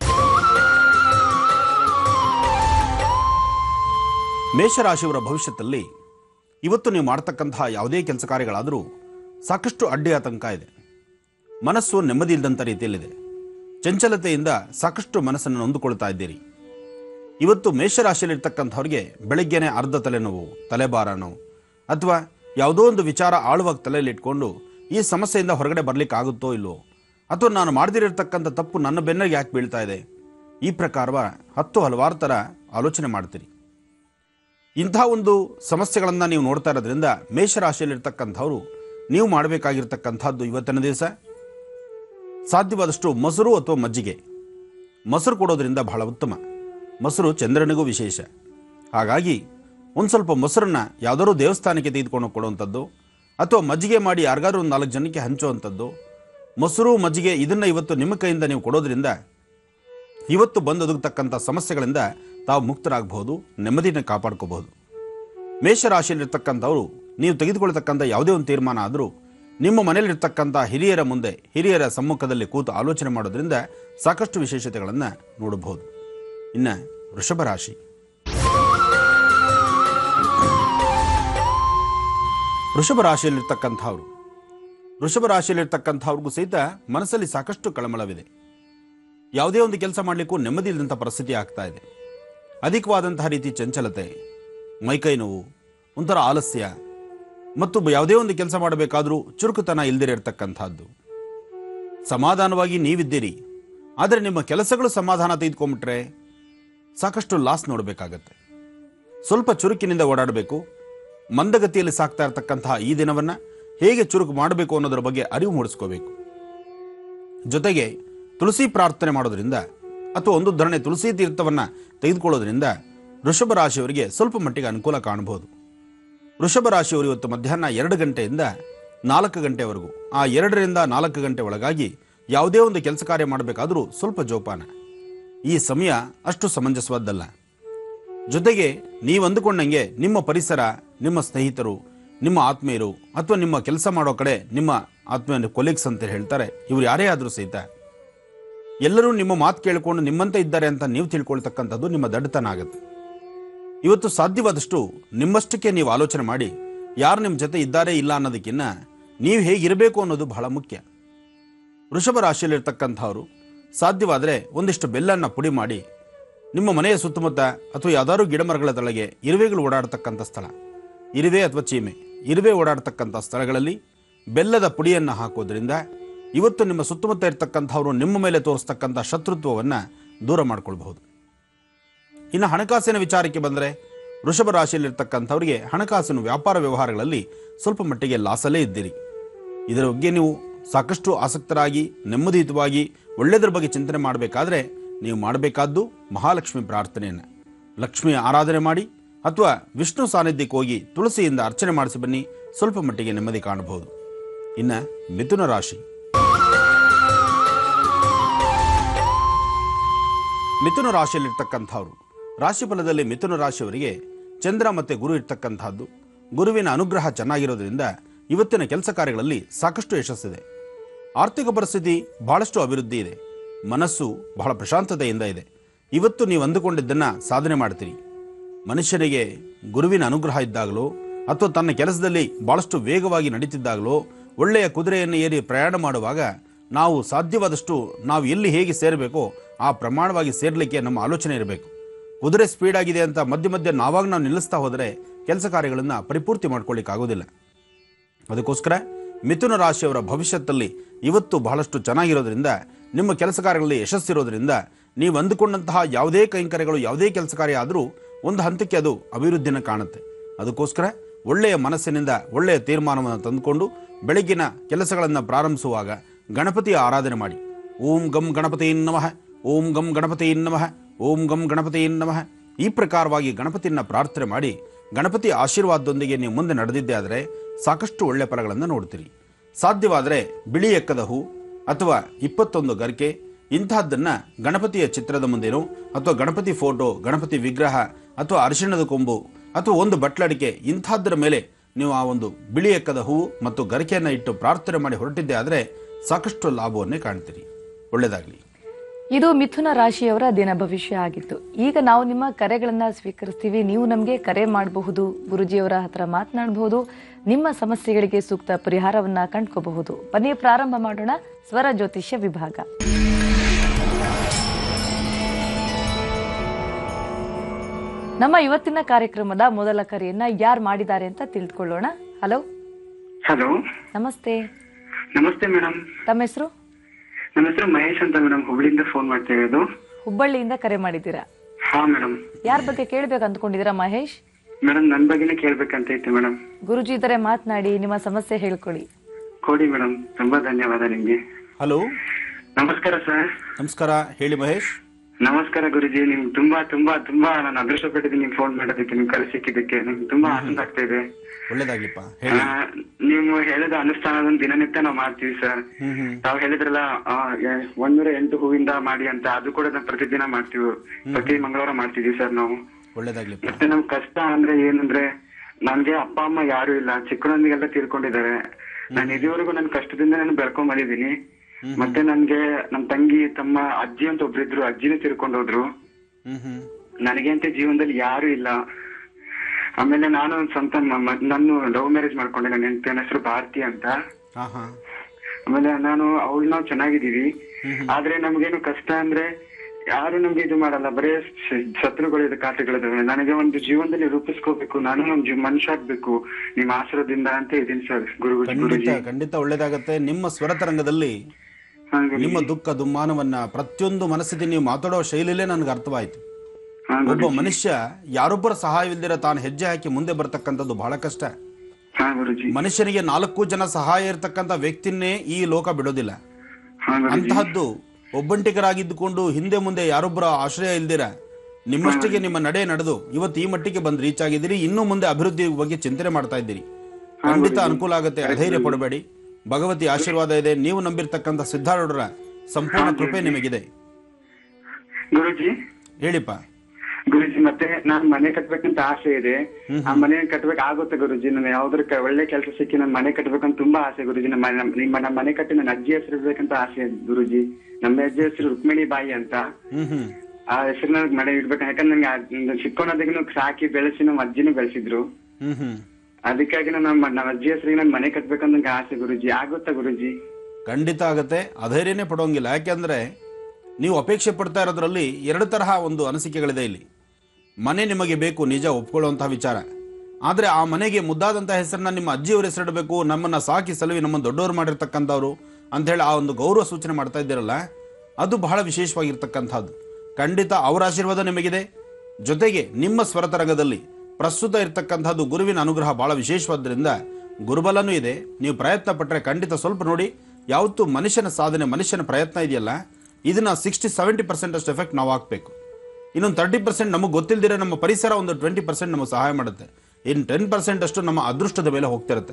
ಮೇಷರಾಶಿಯವರ ಭವಿಷ್ಯದಲ್ಲಿ ಇವತ್ತು ನೀವು ಮಾಡ್ತಕ್ಕಂತಹ ಯಾವುದೇ ಕೆಲಸ ಕಾರ್ಯಗಳಾದರೂ ಸಾಕಷ್ಟು ಅಡ್ಡಿ ಆತಂಕ ಇದೆ ಮನಸ್ಸು ನೆಮ್ಮದಿ ಇಲ್ಲದಂಥ ರೀತಿಯಲ್ಲಿದೆ ಚಂಚಲತೆಯಿಂದ ಸಾಕಷ್ಟು ಮನಸ್ಸನ್ನು ನೊಂದುಕೊಳ್ತಾ ಇದ್ದೀರಿ ಇವತ್ತು ಮೇಷರಾಶಿಯಲ್ಲಿರ್ತಕ್ಕಂಥವ್ರಿಗೆ ಬೆಳಗ್ಗೆನೆ ಅರ್ಧ ತಲೆನೋವು ತಲೆಭಾರ ನೋವು ಅಥವಾ ಯಾವುದೋ ಒಂದು ವಿಚಾರ ಆಳುವಾಗಿ ತಲೆಯಲ್ಲಿ ಇಟ್ಕೊಂಡು ಈ ಸಮಸ್ಯೆಯಿಂದ ಹೊರಗಡೆ ಬರ್ಲಿಕ್ಕೆ ಆಗುತ್ತೋ ಇಲ್ವೋ ಅಥವಾ ನಾನು ಮಾಡದಿರತಕ್ಕಂಥ ತಪ್ಪು ನನ್ನ ಬೆನ್ನಿಗೆ ಯಾಕೆ ಬೀಳ್ತಾ ಇದೆ ಈ ಪ್ರಕಾರವ ಹತ್ತು ಹಲವಾರು ಥರ ಆಲೋಚನೆ ಮಾಡ್ತೀರಿ ಇಂಥ ಒಂದು ಸಮಸ್ಯೆಗಳನ್ನು ನೀವು ನೋಡ್ತಾ ಇರೋದ್ರಿಂದ ಮೇಷರಾಶಿಯಲ್ಲಿರ್ತಕ್ಕಂಥವ್ರು ನೀವು ಮಾಡಬೇಕಾಗಿರ್ತಕ್ಕಂಥದ್ದು ಇವತ್ತಿನ ದಿವಸ ಸಾಧ್ಯವಾದಷ್ಟು ಮೊಸರು ಅಥವಾ ಮಜ್ಜಿಗೆ ಮೊಸರು ಕೊಡೋದ್ರಿಂದ ಬಹಳ ಉತ್ತಮ ಮೊಸರು ಚಂದ್ರನಿಗೂ ವಿಶೇಷ ಹಾಗಾಗಿ ಒಂದು ಸ್ವಲ್ಪ ಮೊಸರನ್ನ ಯಾವುದಾದ್ರು ದೇವಸ್ಥಾನಕ್ಕೆ ತೆಗೆದುಕೊಂಡು ಕೊಡುವಂಥದ್ದು ಅಥವಾ ಮಜ್ಜಿಗೆ ಮಾಡಿ ಯಾರಿಗಾದ್ರೂ ಒಂದು ನಾಲ್ಕು ಜನಕ್ಕೆ ಹಂಚುವಂಥದ್ದು ಮೊಸರು ಮಜ್ಜಿಗೆ ಇದನ್ನು ಇವತ್ತು ನಿಮ್ಮ ಕೈಯಿಂದ ನೀವು ಕೊಡೋದ್ರಿಂದ ಇವತ್ತು ಬಂದೊದಗತಕ್ಕಂಥ ಸಮಸ್ಯೆಗಳಿಂದ ತಾವು ಮುಕ್ತರಾಗಬಹುದು ನೆಮ್ಮದಿನ ಕಾಪಾಡ್ಕೋಬಹುದು ಮೇಷರಾಶಿಯಲ್ಲಿರ್ತಕ್ಕಂಥವ್ರು ನೀವು ತೆಗೆದುಕೊಳ್ತಕ್ಕಂಥ ಯಾವುದೇ ಒಂದು ತೀರ್ಮಾನ ಆದರೂ ನಿಮ್ಮ ಮನೆಯಲ್ಲಿರ್ತಕ್ಕಂಥ ಹಿರಿಯರ ಮುಂದೆ ಹಿರಿಯರ ಸಮ್ಮುಖದಲ್ಲಿ ಕೂತು ಆಲೋಚನೆ ಮಾಡೋದ್ರಿಂದ ಸಾಕಷ್ಟು ವಿಶೇಷತೆಗಳನ್ನು ನೋಡಬಹುದು ಇನ್ನು ವೃಷಭ ರಾಶಿ ವೃಷಭ ರಾಶಿಯಲ್ಲಿರ್ತಕ್ಕಂಥವ್ರು ವೃಷಭ ರಾಶಿಯಲ್ಲಿರ್ತಕ್ಕಂಥವ್ರಿಗೂ ಸಹಿತ ಮನಸ್ಸಲ್ಲಿ ಸಾಕಷ್ಟು ಕಳಮಳವಿದೆ ಯಾವುದೇ ಒಂದು ಕೆಲಸ ಮಾಡಲಿಕ್ಕೂ ನೆಮ್ಮದಿ ಇಲ್ಲದಂಥ ಪರಿಸ್ಥಿತಿ ಆಗ್ತಾ ಇದೆ ಅಧಿಕವಾದಂತಹ ರೀತಿ ಚಂಚಲತೆ ಮೈಕೈ ನೋವು ಒಂಥರ ಆಲಸ್ಯ ಮತ್ತು ಯಾವುದೇ ಒಂದು ಕೆಲಸ ಮಾಡಬೇಕಾದರೂ ಚುರುಕುತನ ಇಲ್ದಿರ ಇರತಕ್ಕಂಥದ್ದು ಸಮಾಧಾನವಾಗಿ ನೀವಿದ್ದೀರಿ ಆದರೆ ನಿಮ್ಮ ಕೆಲಸಗಳು ಸಮಾಧಾನ ತೆಗೆದುಕೊಂಬಿಟ್ರೆ ಸಾಕಷ್ಟು ಲಾಸ್ ನೋಡಬೇಕಾಗತ್ತೆ ಸ್ವಲ್ಪ ಚುರುಕಿನಿಂದ ಓಡಾಡಬೇಕು ಮಂದಗತಿಯಲ್ಲಿ ಸಾಕ್ತಾ ಇರತಕ್ಕಂತಹ ಈ ದಿನವನ್ನು ಹೇಗೆ ಚುರುಕು ಮಾಡಬೇಕು ಅನ್ನೋದರ ಬಗ್ಗೆ ಅರಿವು ಮೂಡಿಸ್ಕೋಬೇಕು ಜೊತೆಗೆ ತುಳಸಿ ಪ್ರಾರ್ಥನೆ ಮಾಡೋದ್ರಿಂದ ಅಥವಾ ಒಂದು ಧರಣೆ ತುಳಸಿ ತೀರ್ಥವನ್ನು ತೆಗೆದುಕೊಳ್ಳೋದ್ರಿಂದ ವೃಷಭ ರಾಶಿಯವರಿಗೆ ಸ್ವಲ್ಪ ಮಟ್ಟಿಗೆ ಅನುಕೂಲ ಕಾಣಬಹುದು ವೃಷಭ ರಾಶಿಯವರು ಇವತ್ತು ಮಧ್ಯಾಹ್ನ ಎರಡು ಗಂಟೆಯಿಂದ ನಾಲ್ಕು ಗಂಟೆವರೆಗೂ ಆ ಎರಡರಿಂದ ನಾಲ್ಕು ಗಂಟೆ ಒಳಗಾಗಿ ಯಾವುದೇ ಒಂದು ಕೆಲಸ ಕಾರ್ಯ ಮಾಡಬೇಕಾದರೂ ಸ್ವಲ್ಪ ಜೋಪಾನ ಈ ಸಮಯ ಅಷ್ಟು ಸಮಂಜಸವಾದ್ದಲ್ಲ ಜೊತೆಗೆ ನೀವು ಅಂದುಕೊಂಡಂಗೆ ನಿಮ್ಮ ಪರಿಸರ ನಿಮ್ಮ ಸ್ನೇಹಿತರು ನಿಮ್ಮ ಆತ್ಮೀಯರು ಅಥವಾ ನಿಮ್ಮ ಕೆಲಸ ಮಾಡೋ ಕಡೆ ನಿಮ್ಮ ಆತ್ಮೀಯ ಕೊಲೀಗ್ಸ್ ಅಂತ ಹೇಳ್ತಾರೆ ಇವರು ಯಾರೇ ಆದರೂ ಸಹಿತ ಎಲ್ಲರೂ ನಿಮ್ಮ ಮಾತು ಕೇಳಿಕೊಂಡು ನಿಮ್ಮಂತೆ ಇದ್ದಾರೆ ಅಂತ ನೀವು ತಿಳ್ಕೊಳ್ತಕ್ಕಂಥದ್ದು ನಿಮ್ಮ ದಡ್ಡತನ ಆಗುತ್ತೆ ಇವತ್ತು ಸಾಧ್ಯವಾದಷ್ಟು ನಿಮ್ಮಷ್ಟಕ್ಕೆ ನೀವು ಆಲೋಚನೆ ಮಾಡಿ ಯಾರು ನಿಮ್ಮ ಜೊತೆ ಇದ್ದಾರೆ ಇಲ್ಲ ಅನ್ನೋದಕ್ಕಿಂತ ನೀವು ಹೇಗಿರಬೇಕು ಅನ್ನೋದು ಬಹಳ ಮುಖ್ಯ ವೃಷಭ ರಾಶಿಯಲ್ಲಿರ್ತಕ್ಕಂಥವ್ರು ಸಾಧ್ಯವಾದರೆ ಒಂದಿಷ್ಟು ಬೆಲ್ಲನ್ನು ಪುಡಿ ಮಾಡಿ ನಿಮ್ಮ ಮನೆಯ ಸುತ್ತಮುತ್ತ ಅಥವಾ ಯಾವ್ದಾದ್ರು ಗಿಡಮರಗಳ ತಳಗೆ ಇರುವೆಗಳು ಓಡಾಡ್ತಕ್ಕಂಥ ಸ್ಥಳ ಇರುವೆ ಅಥವಾ ಚೀಮೆ ಇರುವೆ ಓಡಾಡ್ತಕ್ಕಂಥ ಸ್ಥಳಗಳಲ್ಲಿ ಬೆಲ್ಲದ ಪುಡಿಯನ್ನು ಹಾಕೋದ್ರಿಂದ ಇವತ್ತು ನಿಮ್ಮ ಸುತ್ತಮುತ್ತ ಇರ್ತಕ್ಕಂಥವ್ರು ನಿಮ್ಮ ಮೇಲೆ ತೋರಿಸ್ತಕ್ಕಂಥ ಶತ್ರುತ್ವವನ್ನು ದೂರ ಮಾಡ್ಕೊಳ್ಬಹುದು ಇನ್ನು ಹಣಕಾಸಿನ ವಿಚಾರಕ್ಕೆ ಬಂದರೆ ವೃಷಭ ರಾಶಿಯಲ್ಲಿರ್ತಕ್ಕಂಥವರಿಗೆ ಹಣಕಾಸಿನ ವ್ಯಾಪಾರ ವ್ಯವಹಾರಗಳಲ್ಲಿ ಸ್ವಲ್ಪ ಮಟ್ಟಿಗೆ ಲಾಸಲ್ಲೇ ಇದ್ದೀರಿ ಇದರ ಬಗ್ಗೆ ನೀವು ಸಾಕಷ್ಟು ಆಸಕ್ತರಾಗಿ ನೆಮ್ಮದಿಯುತವಾಗಿ ಒಳ್ಳೆಯದ್ರ ಬಗ್ಗೆ ಚಿಂತನೆ ಮಾಡಬೇಕಾದ್ರೆ ನೀವು ಮಾಡಬೇಕಾದ್ದು ಮಹಾಲಕ್ಷ್ಮಿ ಪ್ರಾರ್ಥನೆಯನ್ನು ಲಕ್ಷ್ಮಿಯ ಆರಾಧನೆ ಮಾಡಿ ಅಥವಾ ವಿಷ್ಣು ಸಾನ್ನಿಧ್ಯಕ್ಕೆ ಹೋಗಿ ತುಳಸಿಯಿಂದ ಅರ್ಚನೆ ಮಾಡಿಸಿ ಬನ್ನಿ ಸ್ವಲ್ಪ ಮಟ್ಟಿಗೆ ನೆಮ್ಮದಿ ಕಾಣಬಹುದು ಇನ್ನು ಮಿಥುನ ರಾಶಿ ಮಿಥುನ ರಾಶಿಯಲ್ಲಿರ್ತಕ್ಕಂಥವ್ರು ರಾಶಿಫಲದಲ್ಲಿ ಮಿಥುನ ರಾಶಿಯವರಿಗೆ ಚಂದ್ರ ಮತ್ತು ಗುರು ಇರ್ತಕ್ಕಂಥದ್ದು ಗುರುವಿನ ಅನುಗ್ರಹ ಚೆನ್ನಾಗಿರೋದ್ರಿಂದ ಇವತ್ತಿನ ಕೆಲಸ ಕಾರ್ಯಗಳಲ್ಲಿ ಸಾಕಷ್ಟು ಯಶಸ್ಸಿದೆ ಆರ್ಥಿಕ ಪರಿಸ್ಥಿತಿ ಬಹಳಷ್ಟು ಅಭಿವೃದ್ಧಿ ಇದೆ ಮನಸ್ಸು ಬಹಳ ಪ್ರಶಾಂತತೆಯಿಂದ ಇದೆ ಇವತ್ತು ನೀವು ಅಂದುಕೊಂಡಿದ್ದನ್ನು ಸಾಧನೆ ಮಾಡ್ತೀರಿ ಮನುಷ್ಯನಿಗೆ ಗುರುವಿನ ಅನುಗ್ರಹ ಇದ್ದಾಗಲೋ ಅಥವಾ ತನ್ನ ಕೆಲಸದಲ್ಲಿ ಬಹಳಷ್ಟು ವೇಗವಾಗಿ ನಡೀತಿದ್ದಾಗಲೋ ಒಳ್ಳೆಯ ಕುದುರೆಯನ್ನು ಏರಿ ಪ್ರಯಾಣ ಮಾಡುವಾಗ ನಾವು ಸಾಧ್ಯವಾದಷ್ಟು ನಾವು ಎಲ್ಲಿ ಹೇಗೆ ಸೇರಬೇಕೋ ಆ ಪ್ರಮಾಣವಾಗಿ ಸೇರಲಿಕ್ಕೆ ನಮ್ಮ ಆಲೋಚನೆ ಇರಬೇಕು ಕುದುರೆ ಸ್ಪೀಡ್ ಆಗಿದೆ ಅಂತ ಮಧ್ಯ ಮಧ್ಯೆ ನಾವಾಗ ನಾವು ನಿಲ್ಲಿಸ್ತಾ ಹೋದರೆ ಕೆಲಸ ಕಾರ್ಯಗಳನ್ನು ಪರಿಪೂರ್ತಿ ಮಾಡ್ಕೊಳ್ಳಿಕ್ಕೆ ಆಗೋದಿಲ್ಲ ಅದಕ್ಕೋಸ್ಕರ ಮಿಥುನ ರಾಶಿಯವರ ಭವಿಷ್ಯದಲ್ಲಿ ಇವತ್ತು ಬಹಳಷ್ಟು ಚೆನ್ನಾಗಿರೋದ್ರಿಂದ ನಿಮ್ಮ ಕೆಲಸ ಕಾರ್ಯಗಳಲ್ಲಿ ಯಶಸ್ಸಿರೋದ್ರಿಂದ ನೀವು ಅಂದುಕೊಂಡಂತಹ ಯಾವುದೇ ಕೈಂಕರ್ಯಗಳು ಯಾವುದೇ ಕೆಲಸ ಕಾರ್ಯ ಆದರೂ ಒಂದು ಹಂತಕ್ಕೆ ಅದು ಅಭಿವೃದ್ಧಿನ ಕಾಣುತ್ತೆ ಅದಕ್ಕೋಸ್ಕರ ಒಳ್ಳೆಯ ಮನಸ್ಸಿನಿಂದ ಒಳ್ಳೆಯ ತೀರ್ಮಾನವನ್ನು ತಂದುಕೊಂಡು ಬೆಳಗ್ಗಿನ ಕೆಲಸಗಳನ್ನು ಪ್ರಾರಂಭಿಸುವಾಗ ಗಣಪತಿಯ ಆರಾಧನೆ ಮಾಡಿ ಓಂ ಗಂ ಗಣಪತಿ ನಮಃ ಓಂ ಗಂ ಗಣಪತಿ ನಮಃ ಓಂ ಗಂ ಗಣಪತಿ ನಮಃ ಈ ಪ್ರಕಾರವಾಗಿ ಗಣಪತಿಯನ್ನು ಪ್ರಾರ್ಥನೆ ಮಾಡಿ ಗಣಪತಿ ಆಶೀರ್ವಾದದೊಂದಿಗೆ ನೀವು ಮುಂದೆ ನಡೆದಿದ್ದೇ ಆದರೆ ಸಾಕಷ್ಟು ಒಳ್ಳೆ ಫಲಗಳನ್ನು ನೋಡ್ತೀರಿ ಸಾಧ್ಯವಾದರೆ ಬಿಳಿ ಎಕ್ಕದ ಹೂ ಅಥವಾ ಇಪ್ಪತ್ತೊಂದು ಗರಿಕೆ ಇಂತಹದ್ದನ್ನು ಗಣಪತಿಯ ಚಿತ್ರದ ಮುಂದೆನೋ ಅಥವಾ ಗಣಪತಿ ಫೋಟೋ ಗಣಪತಿ ವಿಗ್ರಹ ಅಥವಾ ಅರಿಶಿಣದ ಕೊಂಬು ಅಥವಾ ಒಂದು ಬಟ್ಲಡಿಕೆ ಇಂಥದ್ದರ ಮೇಲೆ ನೀವು ಆ ಒಂದು ಬಿಳಿ ಎಕ್ಕದ ಹೂವು ಮತ್ತು ಗರಿಕೆಯನ್ನು ಇಟ್ಟು ಪ್ರಾರ್ಥನೆ ಮಾಡಿ ಹೊರಟಿದ್ದೆ ಆದರೆ ಸಾಕಷ್ಟು ಲಾಭವನ್ನೇ ಕಾಣ್ತೀರಿ ಒಳ್ಳೆಯದಾಗಲಿ ಇದು ಮಿಥುನ ರಾಶಿಯವರ ದಿನ ಭವಿಷ್ಯ ಆಗಿತ್ತು ಈಗ ನಾವು ನಿಮ್ಮ ಕರೆಗಳನ್ನ ಸ್ವೀಕರಿಸ್ತೀವಿ ನೀವು ನಮಗೆ ಕರೆ ಮಾಡಬಹುದು ಗುರುಜಿಯವರ ಹತ್ರ ಮಾತನಾಡಬಹುದು ನಿಮ್ಮ ಸಮಸ್ಯೆಗಳಿಗೆ ಸೂಕ್ತ ಪರಿಹಾರವನ್ನ ಕಂಡ್ಕೋಬಹುದು ಬನ್ನಿ ಪ್ರಾರಂಭ ಮಾಡೋಣ ಸ್ವರ ಜ್ಯೋತಿಷ್ಯ ವಿಭಾಗ ನಮ್ಮ ಇವತ್ತಿನ ಕಾರ್ಯಕ್ರಮದ ಮೊದಲ ಕರೆಯನ್ನ ಯಾರು ಮಾಡಿದ್ದಾರೆ ಅಂತ ತಿಳಿದುಕೊಳ್ಳೋಣ ಹಲೋ ಹಲೋ ನಮಸ್ತೆ ನಮಸ್ತೆ ಮೇಡಮ್ ತಮ್ಮ ಹೆಸರು ನನ್ನ ಹೆಸರು ಮಹೇಶ್ ಅಂತ ಮೇಡಮ್ ಹುಬ್ಳಿಯಿಂದ ಫೋನ್ ಮಾಡ್ತಾ ಇರೋದು ಹುಬ್ಬಳ್ಳಿಯಿಂದ ಕರೆ ಮಾಡಿದ್ದೀರಾ ಹಾ ಮೇಡಮ್ ಯಾರ ಬಗ್ಗೆ ಕೇಳ್ಬೇಕು ಅಂದ್ಕೊಂಡಿದ್ದೀರಾ ಮಹೇಶ್ ಮೇಡಮ್ ನನ್ನ ಬಗ್ಗೆನೇ ಕೇಳ್ಬೇಕಂತ ಇತ್ತು ಮೇಡಮ್ ಗುರುಜಿ ಇದ್ದಾರೆ ಮಾತನಾಡಿ ನಿಮ್ಮ ಸಮಸ್ಯೆ ಹೇಳ್ಕೊಳ್ಳಿ ಕೊಡಿ ಮೇಡಮ್ ತುಂಬಾ ಧನ್ಯವಾದ ನಿಮ್ಗೆ ಹಲೋ ನಮಸ್ಕಾರ ಸರ್ ನಮಸ್ಕಾರ ಹೇಳಿ ಮಹೇಶ್ ನಮಸ್ಕಾರ ಗುರುಜಿ ನಿಮ್ ತುಂಬಾ ತುಂಬಾ ತುಂಬಾ ನಾನು ಅದೃಷ್ಟ ಪಟ್ಟಿದ್ದೀನಿ ನಿಮ್ ಫೋನ್ ಮಾಡೋದಕ್ಕೆ ನಿಮ್ ಕರೆ ಸಿಕ್ಕಿದ್ದಕ್ಕೆ ನಂಗೆ ತುಂಬಾ ಆನಂದ ಆಗ್ತಾ ಇದೆ ಒಳ್ಳೇದಾಗ್ಲಿಪ್ಪ ಹೇಳಿ ಆ, ನೀವು ಹೇಳಿದ ಅನುಷ್ಠಾನದ ದಿನನಿತ್ಯ ನಾವು ಮಾಡ್ತೀವಿ ಸರ್ ಹ್ಮ್ ಹ್ಮ್ ತಾವ್ ಹೇಳಿದ್ರಲ್ಲ ಆ, ಎ- ಒಂದೂರ ಎಂಟು ಹೂವಿಂದ ಮಾಡಿ ಅಂತ ಅದು ಕೂಡ ನಾವು ಪ್ರತಿದಿನ ಮಾಡ್ತೀವಿ ಪ್ರತಿ ಮಂಗಳವಾರ ಮಾಡ್ತಿದೀವಿ ಸರ್ ನಾವು ಒಳ್ಳೇದಾಗ್ಲಿಪ್ಪ ಮತ್ತೆ ನಮ್ ಕಷ್ಟ ಅಂದ್ರೆ ಏನಂದ್ರೆ ನನ್ಗೆ ಅಪ್ಪ ಅಮ್ಮ ಯಾರು ಇಲ್ಲ ಚಿಕ್ಕನೊಂದಿಗೆಲ್ಲ ತೀರ್ಕೊಂಡಿದ್ದಾರೆ ನಾನು ಇದುವರೆಗೂ ನನ್ನ ಕಷ್ಟದಿಂದ ನಾನು ಬೆಳ್ಕೊಂಡ್ ಬಂದಿದ್ದೀನಿ ಮತ್ತೆ ನನ್ಗೆ ನಮ್ ತಂಗಿ ತಮ್ಮ ಅಜ್ಜಿ ಅಂತ ಒಬ್ರಿದ್ರು ಅಜ್ಜಿನೂ ತೀರ್ಕೊಂಡೋದ್ರು ಹ್ಮ್ ಹ್ಮ್ ನನಗೆ ಅಂತ ಜೀವನದಲ್ಲಿ ಯಾರು ಇಲ್ಲ ಆಮೇಲೆ ನಾನು ಒಂದ್ ಸ್ವಂತ ಮ- ಮ- ನಾನು ಲವ್ ಮ್ಯಾರೇಜ್ ಮಾಡ್ಕೊಂಡೆ ನನ್ನ ಹೆಂಡತಿ ಹೆಸರು ಭಾರತಿ ಅಂತ ಹಾ ಹಾ ಆಮೇಲೆ ನಾನು ಅವಳು ನಾವು ಚೆನ್ನಾಗಿದ್ದೀವಿ ಆದ್ರೆ ನಮ್ಗೇನು ಕಷ್ಟ ಅಂದ್ರೆ ಯಾರು ನಮ್ಗೆ ಇದು ಮಾಡಲ್ಲ ಬರೇ ಶ- ಶತ್ರುಗಳಿದೆ ಕಾಟಗಳಿದಾವೆ ನನಗೆ ಒಂದು ಜೀವನದಲ್ಲಿ ರೂಪಿಸ್ಕೋಬೇಕು ನಾನು ನಮ್ ಜೀವ ಮನುಷ್ಯ ಆಗ್ಬೇಕು ನಿಮ್ ಆಶ್ರಯದಿಂದ ಅಂತ ಇದೀನಿ ಸರ್ ಗುರು ಖಂಡಿತ ಗುರುಜಿ ಖಂಡಿತ ಒಳ್ಳೇದಾಗತ್ತೆ ನಿಮ್ಮ ಸ್ವರತರಂಗದಲ್ಲಿ ಹಾ ಗುರುಜಿ. ನಿಮ್ಮ ದುಃಖ ದುಮ್ಮಾನವನ್ನ ಪ್ರತಿಯೊಂದು ಮನಸ್ಥಿತಿ ನೀವು ಮಾತಾಡೋ ಶೈಲಿಲೇ ನನಗೆ ಅರ್ಥವಾಯ್ತು ಹಾ ಒಬ್ಬ ಗುರುಜಿ. ಮನುಷ್ಯ ಯಾರೊಬ್ಬರ ಸಹಾಯವಿಲ್ದಿರ ತಾನು ಹೆಜ್ಜೆ ಹಾಕಿ ಮುಂದೆ ಬರ್ತಕ್ಕಂಥದ್ದು ಬಹಳ ಕಷ್ಟ ಹಾ ಗುರುಜಿ ಮನುಷ್ಯನಿಗೆ ನಾಲ್ಕು ಜನ ಸಹಾಯ ಇರತಕ್ಕಂಥ ವ್ಯಕ್ತಿನೇ ಈ ಲೋಕ ಬಿಡೋದಿಲ್ಲ ಹಾ ಗುರುಜಿ ಅಂತಹದ್ದು ಒಬ್ಬಂಟಿಗರಾಗಿದ್ದುಕೊಂಡು ಹಿಂದೆ ಮುಂದೆ ಯಾರೊಬ್ಬರ ಆಶ್ರಯ ಇಲ್ದಿರ ನಿಮ್ಮಷ್ಟಿಗೆ ನಿಮ್ಮ ನಡೆ ನಡೆದು ಇವತ್ತು ಈ ಮಟ್ಟಿಗೆ ಬಂದು ರೀಚ್ ಆಗಿದ್ದೀರಿ ಇನ್ನು ಮುಂದೆ ಅಭಿವೃದ್ಧಿ ಬಗ್ಗೆ ಚಿಂತನೆ ಮಾಡ್ತಾ ಇದ್ದೀರಿ ಖಂಡಿತ ಅನುಕೂಲ ಆಗುತ್ತೆ ಅಧೈರ್ಯ ಪಡಬೇಡಿ ಭಗವತಿ ಆಶೀರ್ವಾದ ಇದೆ ನೀವು ನಂಬಿರ್ತಕ್ಕಂಥ ಸಿದ್ಧಾರೂಢರ ಸಂಪೂರ್ಣ ಕೃಪೆ ನಿಮಗಿದೆ ಗುರುಜಿ ಹೇಳಿಪ್ಪ ಗುರುಜಿ ಮತ್ತೆ ನಾನ್ ಮನೆ ಕಟ್ಬೇಕಂತ ಆಸೆ ಇದೆ ಆ ಮನೆ ಕಟ್ಬೇಕು ಆಗುತ್ತೆ ಗುರುಜಿ ನಾನು ಯಾವ್ದಾರ ಕ- ಒಳ್ಳೆ ಕೆಲಸ ಸಿಕ್ಕಿ ನಾನು ಮನೆ ಕಟ್ಬೇಕಂತ ತುಂಬಾ ಆಸೆ ಗುರುಜಿ ನಮ್ಮ ನಮ್ಮ- ನಿಮ್ಮ ನಮ್ಮ ಮನೆ ಕಟ್ಟಿ ನನ್ನ ಅಜ್ಜಿ ಹೆಸರು ಇಡ್ಬೇಕಂತ ಆಸೆ ಇದೆ ಗುರುಜಿ ನಮ್ಮ ಅಜ್ಜಿ ಹೆಸರು ರುಕ್ಮಿಣಿ ಬಾಯಿ ಅಂತ ಹ್ಮ್ ಹ್ಮ್ ಆ ಹೆಸರು ನನಗೆ ಮನೆ ಇಡ್ಬೇಕು ಯಾಕಂದ್ರೆ ನಂಗೆ ಆ- ಚಿಕ್ಕವನಾದಾಗಿನೂ ಸಾಕಿ ಬೆಳೆಸಿ ನಮ್ಮ ಅಜ್ಜಿನೂ ಬೆಳೆಸಿದ್ರು ಹ್ಮ್ ಹ್ಮ್ ಅದಕ್ಕಾಗಿ ನಾನು ನಮ್ಮ ನಮ್ಮ ಅಜ್ಜಿ ಹೆಸರಿಗೆ ನಾನು ಮನೆ ಕಟ್ಬೇಕಂತ ನಂಗೆ ಆಸೆ ಗುರುಜಿ ಆಗುತ್ತಾ ಗುರುಜಿ ಖಂಡಿತ ಆಗತ್ತೆ ಅಧೈರ್ಯನೇ ಪಡೋಂಗಿಲ್ಲ ಯಾಕೆಂದ್ರೆ ನೀವು ಅಪೇಕ್ಷೆ ಪಡ್ತಾ ಇರೋದ್ರಲ್ಲಿ ಎರಡು ತರಹ ಒಂದು ಅನಿಸಿಕೆಗಳಿದೆ ಇಲ್ಲಿ ಮನೆ ನಿಮಗೆ ಬೇಕು ನಿಜ ಒಪ್ಕೊಳ್ಳುವಂತಹ ವಿಚಾರ ಆದರೆ ಆ ಮನೆಗೆ ಮುದ್ದಾದಂತಹ ಹೆಸರನ್ನ ನಿಮ್ಮ ಅಜ್ಜಿಯವ್ರ ಹೆಸರಿಡಬೇಕು ನಮ್ಮನ್ನ ಸಾಕಿ ಸಲುವಿ ನಮ್ಮನ್ನು ದೊಡ್ಡವರು ಮಾಡಿರ್ತಕ್ಕಂಥವ್ರು ಅಂಥೇಳಿ ಆ ಒಂದು ಗೌರವ ಸೂಚನೆ ಮಾಡ್ತಾ ಇದ್ದೀರಲ್ಲ ಅದು ಬಹಳ ವಿಶೇಷವಾಗಿರ್ತಕ್ಕಂಥದ್ದು ಖಂಡಿತ ಅವರ ಆಶೀರ್ವಾದ ನಿಮಗಿದೆ ಜೊತೆಗೆ ನಿಮ್ಮ ಸ್ವರತರಂಗದಲ್ಲಿ ಪ್ರಸ್ತುತ ಇರತಕ್ಕಂಥದ್ದು ಗುರುವಿನ ಅನುಗ್ರಹ ಬಹಳ ವಿಶೇಷವಾದ್ರಿಂದ ಗುರುಬಲನೂ ಇದೆ ನೀವು ಪ್ರಯತ್ನ ಪಟ್ಟರೆ ಖಂಡಿತ ಸ್ವಲ್ಪ ನೋಡಿ ಯಾವತ್ತು ಮನುಷ್ಯನ ಸಾಧನೆ ಮನುಷ್ಯನ ಪ್ರಯತ್ನ ಇದೆಯಲ್ಲ ಇದನ್ನ ಸಿಕ್ಸ್ಟಿ ಸೆವೆಂಟಿ ಪರ್ಸೆಂಟ್ ಅಷ್ಟು ಎಫೆಕ್ಟ್ ನಾವು ಹಾಕಬೇಕು ಇನ್ನೊಂದು ತರ್ಟಿ ಪರ್ಸೆಂಟ್ ನಮಗೆ ಗೊತ್ತಿಲ್ಲದಿರೋ ನಮ್ಮ ಪರಿಸರ ಒಂದು ಟ್ವೆಂಟಿ ಪರ್ಸೆಂಟ್ ನಮಗೆ ಸಹಾಯ ಮಾಡುತ್ತೆ ಇನ್ನು ಟೆನ್ ಪರ್ಸೆಂಟ್ ಅಷ್ಟು ನಮ್ಮ ಅದೃಷ್ಟದ ಮೇಲೆ ಹೋಗ್ತಿರುತ್ತೆ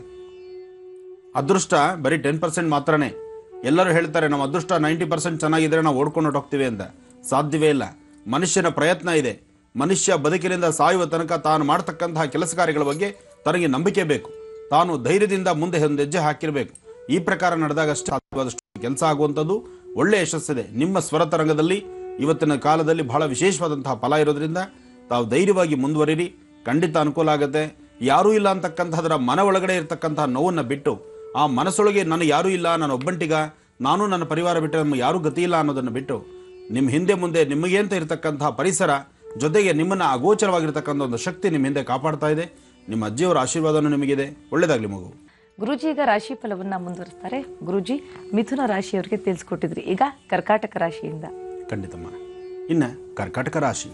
ಅದೃಷ್ಟ ಬರೀ ಟೆನ್ ಪರ್ಸೆಂಟ್ ಮಾತ್ರನೇ ಎಲ್ಲರೂ ಹೇಳ್ತಾರೆ ನಮ್ಮ ಅದೃಷ್ಟ ನೈಂಟಿ ಪರ್ಸೆಂಟ್ ಚೆನ್ನಾಗಿದ್ರೆ ನಾವು ಓಡ್ಕೊಂಡು ಹೋಗ್ತೀವಿ ಅಂತ ಸಾಧ್ಯವೇ ಇಲ್ಲ ಮನುಷ್ಯನ ಪ್ರಯತ್ನ ಇದೆ ಮನುಷ್ಯ ಬದುಕಿನಿಂದ ಸಾಯುವ ತನಕ ತಾನು ಮಾಡ್ತಕ್ಕಂತಹ ಕೆಲಸ ಕಾರ್ಯಗಳ ಬಗ್ಗೆ ತನಗೆ ನಂಬಿಕೆ ಬೇಕು ತಾನು ಧೈರ್ಯದಿಂದ ಮುಂದೆ ಒಂದು ಹೆಜ್ಜೆ ಹಾಕಿರಬೇಕು ಈ ಪ್ರಕಾರ ನಡೆದಾಗಷ್ಟು ಸಾಧ್ಯವಾದಷ್ಟು ಕೆಲಸ ಆಗುವಂಥದ್ದು ಒಳ್ಳೆಯ ಯಶಸ್ಸಿದೆ ನಿಮ್ಮ ಸ್ವರತರಂಗದಲ್ಲಿ ಇವತ್ತಿನ ಕಾಲದಲ್ಲಿ ಬಹಳ ವಿಶೇಷವಾದಂತಹ ಫಲ ಇರೋದ್ರಿಂದ ತಾವು ಧೈರ್ಯವಾಗಿ ಮುಂದುವರಿರಿ ಖಂಡಿತ ಅನುಕೂಲ ಆಗುತ್ತೆ ಯಾರೂ ಇಲ್ಲ ಅಂತಕ್ಕಂಥದ್ರ ಮನ ಒಳಗಡೆ ಇರತಕ್ಕಂತಹ ನೋವನ್ನು ಬಿಟ್ಟು ಆ ಮನಸ್ಸೊಳಗೆ ನಾನು ಯಾರೂ ಇಲ್ಲ ನಾನು ಒಬ್ಬಂಟಿಗ ನಾನು ನನ್ನ ಪರಿವಾರ ಬಿಟ್ಟರೆ ನಮ್ಗೆ ಯಾರೂ ಗತಿ ಇಲ್ಲ ಅನ್ನೋದನ್ನು ಬಿಟ್ಟು ನಿಮ್ಮ ಹಿಂದೆ ಮುಂದೆ ನಿಮಗೆ ಅಂತ ಇರತಕ್ಕಂತಹ ಪರಿಸರ ಜೊತೆಗೆ ನಿಮ್ಮನ್ನು ಅಗೋಚರವಾಗಿರ್ತಕ್ಕಂಥ ಒಂದು ಶಕ್ತಿ ನಿಮ್ಮ ಹಿಂದೆ ಕಾಪಾಡ್ತಾ ಇದೆ ನಿಮ್ಮ ಅಜ್ಜಿಯವರ ಆಶೀರ್ವಾದನೂ ನಿಮಗಿದೆ ಒಳ್ಳೇದಾಗಲಿ ಮಗು ಗುರುಜಿ ಈಗ ರಾಶಿ ಫಲವನ್ನ ಮುಂದುವರಿಸ್ತಾರೆ ಗುರುಜಿ ಮಿಥುನ ರಾಶಿಯವರಿಗೆ ತಿಳಿಸ್ಕೊಟ್ಟಿದ್ರಿ ಈಗ ಕರ್ಕಾಟಕ ರಾಶಿಯಿಂದ ಖಂಡಿತಮ್ಮ ಇನ್ನು ಕರ್ಕಾಟಕ ರಾಶಿ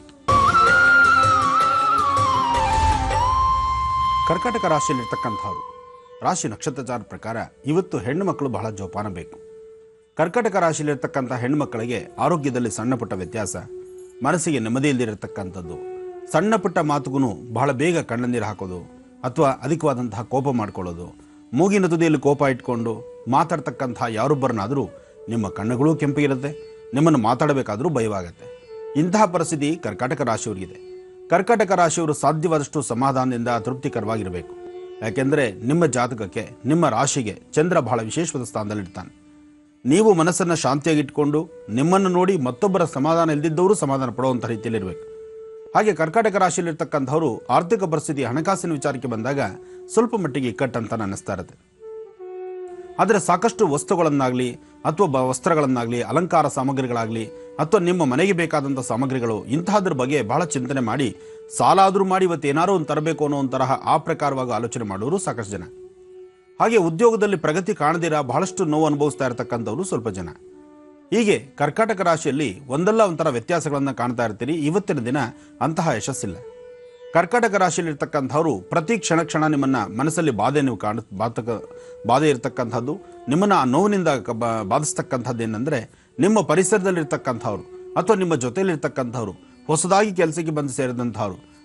ಕರ್ಕಾಟಕ ರಾಶಿಯಲ್ಲಿರ್ತಕ್ಕಂಥವ್ರು ರಾಶಿ ನಕ್ಷತ್ರಚಾರ ಪ್ರಕಾರ ಇವತ್ತು ಹೆಣ್ಣು ಮಕ್ಕಳು ಬಹಳ ಜೋಪಾನ ಬೇಕು ಕರ್ಕಾಟಕ ರಾಶಿಯಲ್ಲಿರ್ತಕ್ಕಂಥ ಹೆಣ್ಮಕ್ಕಳಿಗೆ ಆರೋಗ್ಯದಲ್ಲಿ ಸಣ್ಣ ಪುಟ್ಟ ವ್ಯತ್ಯಾಸ ಮನಸ್ಸಿಗೆ ನೆಮ್ಮದಿ ಇಲ್ದಿರತಕ್ಕಂಥದ್ದು ಸಣ್ಣ ಪುಟ್ಟ ಮಾತುಗೂ ಬಹಳ ಬೇಗ ಕಣ್ಣಂದಿರು ಹಾಕೋದು ಅಥವಾ ಅಧಿಕವಾದಂತಹ ಕೋಪ ಮಾಡ್ಕೊಳ್ಳೋದು ಮೂಗಿನ ತುದಿಯಲ್ಲಿ ಕೋಪ ಇಟ್ಕೊಂಡು ಮಾತಾಡ್ತಕ್ಕಂಥ ಯಾರೊಬ್ಬರನ್ನಾದರೂ ನಿಮ್ಮ ಕಣ್ಣುಗಳೂ ಕೆಂಪಿಗಿರುತ್ತೆ ನಿಮ್ಮನ್ನು ಮಾತಾಡಬೇಕಾದರೂ ಭಯವಾಗತ್ತೆ ಇಂತಹ ಪರಿಸ್ಥಿತಿ ಕರ್ಕಾಟಕ ರಾಶಿಯವರಿಗಿದೆ ಕರ್ಕಾಟಕ ರಾಶಿಯವರು ಸಾಧ್ಯವಾದಷ್ಟು ಸಮಾಧಾನದಿಂದ ತೃಪ್ತಿಕರವಾಗಿರಬೇಕು ಯಾಕೆಂದರೆ ನಿಮ್ಮ ಜಾತಕಕ್ಕೆ ನಿಮ್ಮ ರಾಶಿಗೆ ಚಂದ್ರ ಬಹಳ ವಿಶೇಷವಾದ ಸ್ಥಾನದಲ್ಲಿರ್ತಾನೆ ನೀವು ಮನಸ್ಸನ್ನು ಶಾಂತಿಯಾಗಿಟ್ಕೊಂಡು ನಿಮ್ಮನ್ನು ನೋಡಿ ಮತ್ತೊಬ್ಬರ ಸಮಾಧಾನ ಇಲ್ದಿದ್ದವರು ಸಮಾಧಾನ ಪಡುವಂಥ ರೀತಿಯಲ್ಲಿರಬೇಕು ಹಾಗೆ ಕರ್ಕಾಟಕ ರಾಶಿಯಲ್ಲಿರ್ತಕ್ಕಂಥವರು ಆರ್ಥಿಕ ಪರಿಸ್ಥಿತಿ ಹಣಕಾಸಿನ ವಿಚಾರಕ್ಕೆ ಬಂದಾಗ ಸ್ವಲ್ಪ ಮಟ್ಟಿಗೆ ಇಕ್ಕಟ್ಟಂತ ಅನ್ನಿಸ್ತಾ ಇರುತ್ತೆ ಆದರೆ ಸಾಕಷ್ಟು ವಸ್ತುಗಳನ್ನಾಗಲಿ ಅಥವಾ ಬ ವಸ್ತ್ರಗಳನ್ನಾಗಲಿ ಅಲಂಕಾರ ಸಾಮಗ್ರಿಗಳಾಗಲಿ ಅಥವಾ ನಿಮ್ಮ ಮನೆಗೆ ಬೇಕಾದಂಥ ಸಾಮಗ್ರಿಗಳು ಇಂತಹದ್ರ ಬಗ್ಗೆ ಬಹಳ ಚಿಂತನೆ ಮಾಡಿ ಸಾಲ ಆದರೂ ಮಾಡಿ ಇವತ್ತು ಏನಾರೋ ಒಂದು ತರಬೇಕು ಅನ್ನೋ ಒಂದು ತರಹ ಆ ಪ್ರಕಾರವಾಗಿ ಆಲೋಚನೆ ಮಾಡೋರು ಸಾಕಷ್ಟು ಜನ ಹಾಗೆ ಉದ್ಯೋಗದಲ್ಲಿ ಪ್ರಗತಿ ಕಾಣದಿರ ಬಹಳಷ್ಟು ನೋವು ಅನುಭವಿಸ್ತಾ ಇರತಕ್ಕಂಥವ್ರು ಸ್ವಲ್ಪ ಜನ ಹೀಗೆ ಕರ್ಕಾಟಕ ರಾಶಿಯಲ್ಲಿ ಒಂದಲ್ಲ ಒಂಥರ ವ್ಯತ್ಯಾಸಗಳನ್ನು ಕಾಣ್ತಾ ಇರ್ತೀರಿ ಇವತ್ತಿನ ದಿನ ಅಂತಹ ಯಶಸ್ಸಿಲ್ಲ ಕರ್ಕಾಟಕ ರಾಶಿಯಲ್ಲಿರ್ತಕ್ಕಂಥವ್ರು ಪ್ರತಿ ಕ್ಷಣ ಕ್ಷಣ ನಿಮ್ಮನ್ನ ಮನಸ್ಸಲ್ಲಿ ಬಾಧೆ ನೀವು ಕಾಣ ಬಾತಕ ಬಾಧೆ ಇರತಕ್ಕಂಥದ್ದು ನಿಮ್ಮನ್ನ ಆ ನೋವಿನಿಂದ ಕ- ಬ- ಬಾಧಿಸ್ತಕ್ಕಂಥದ್ದು ಏನಂದ್ರೆ ನಿಮ್ಮ ಪರಿಸರದಲ್ಲಿರ್ತಕ್ಕಂಥವ್ರು ಅಥವಾ ನಿಮ್ಮ ಜೊತೆಯಲ್ಲಿರ್ತಕ್ಕಂಥವ್ರು ಹೊಸದಾಗಿ ಕೆಲಸಕ್ಕೆ ಬಂದು ಸೇರಿದಂಥವ್ರು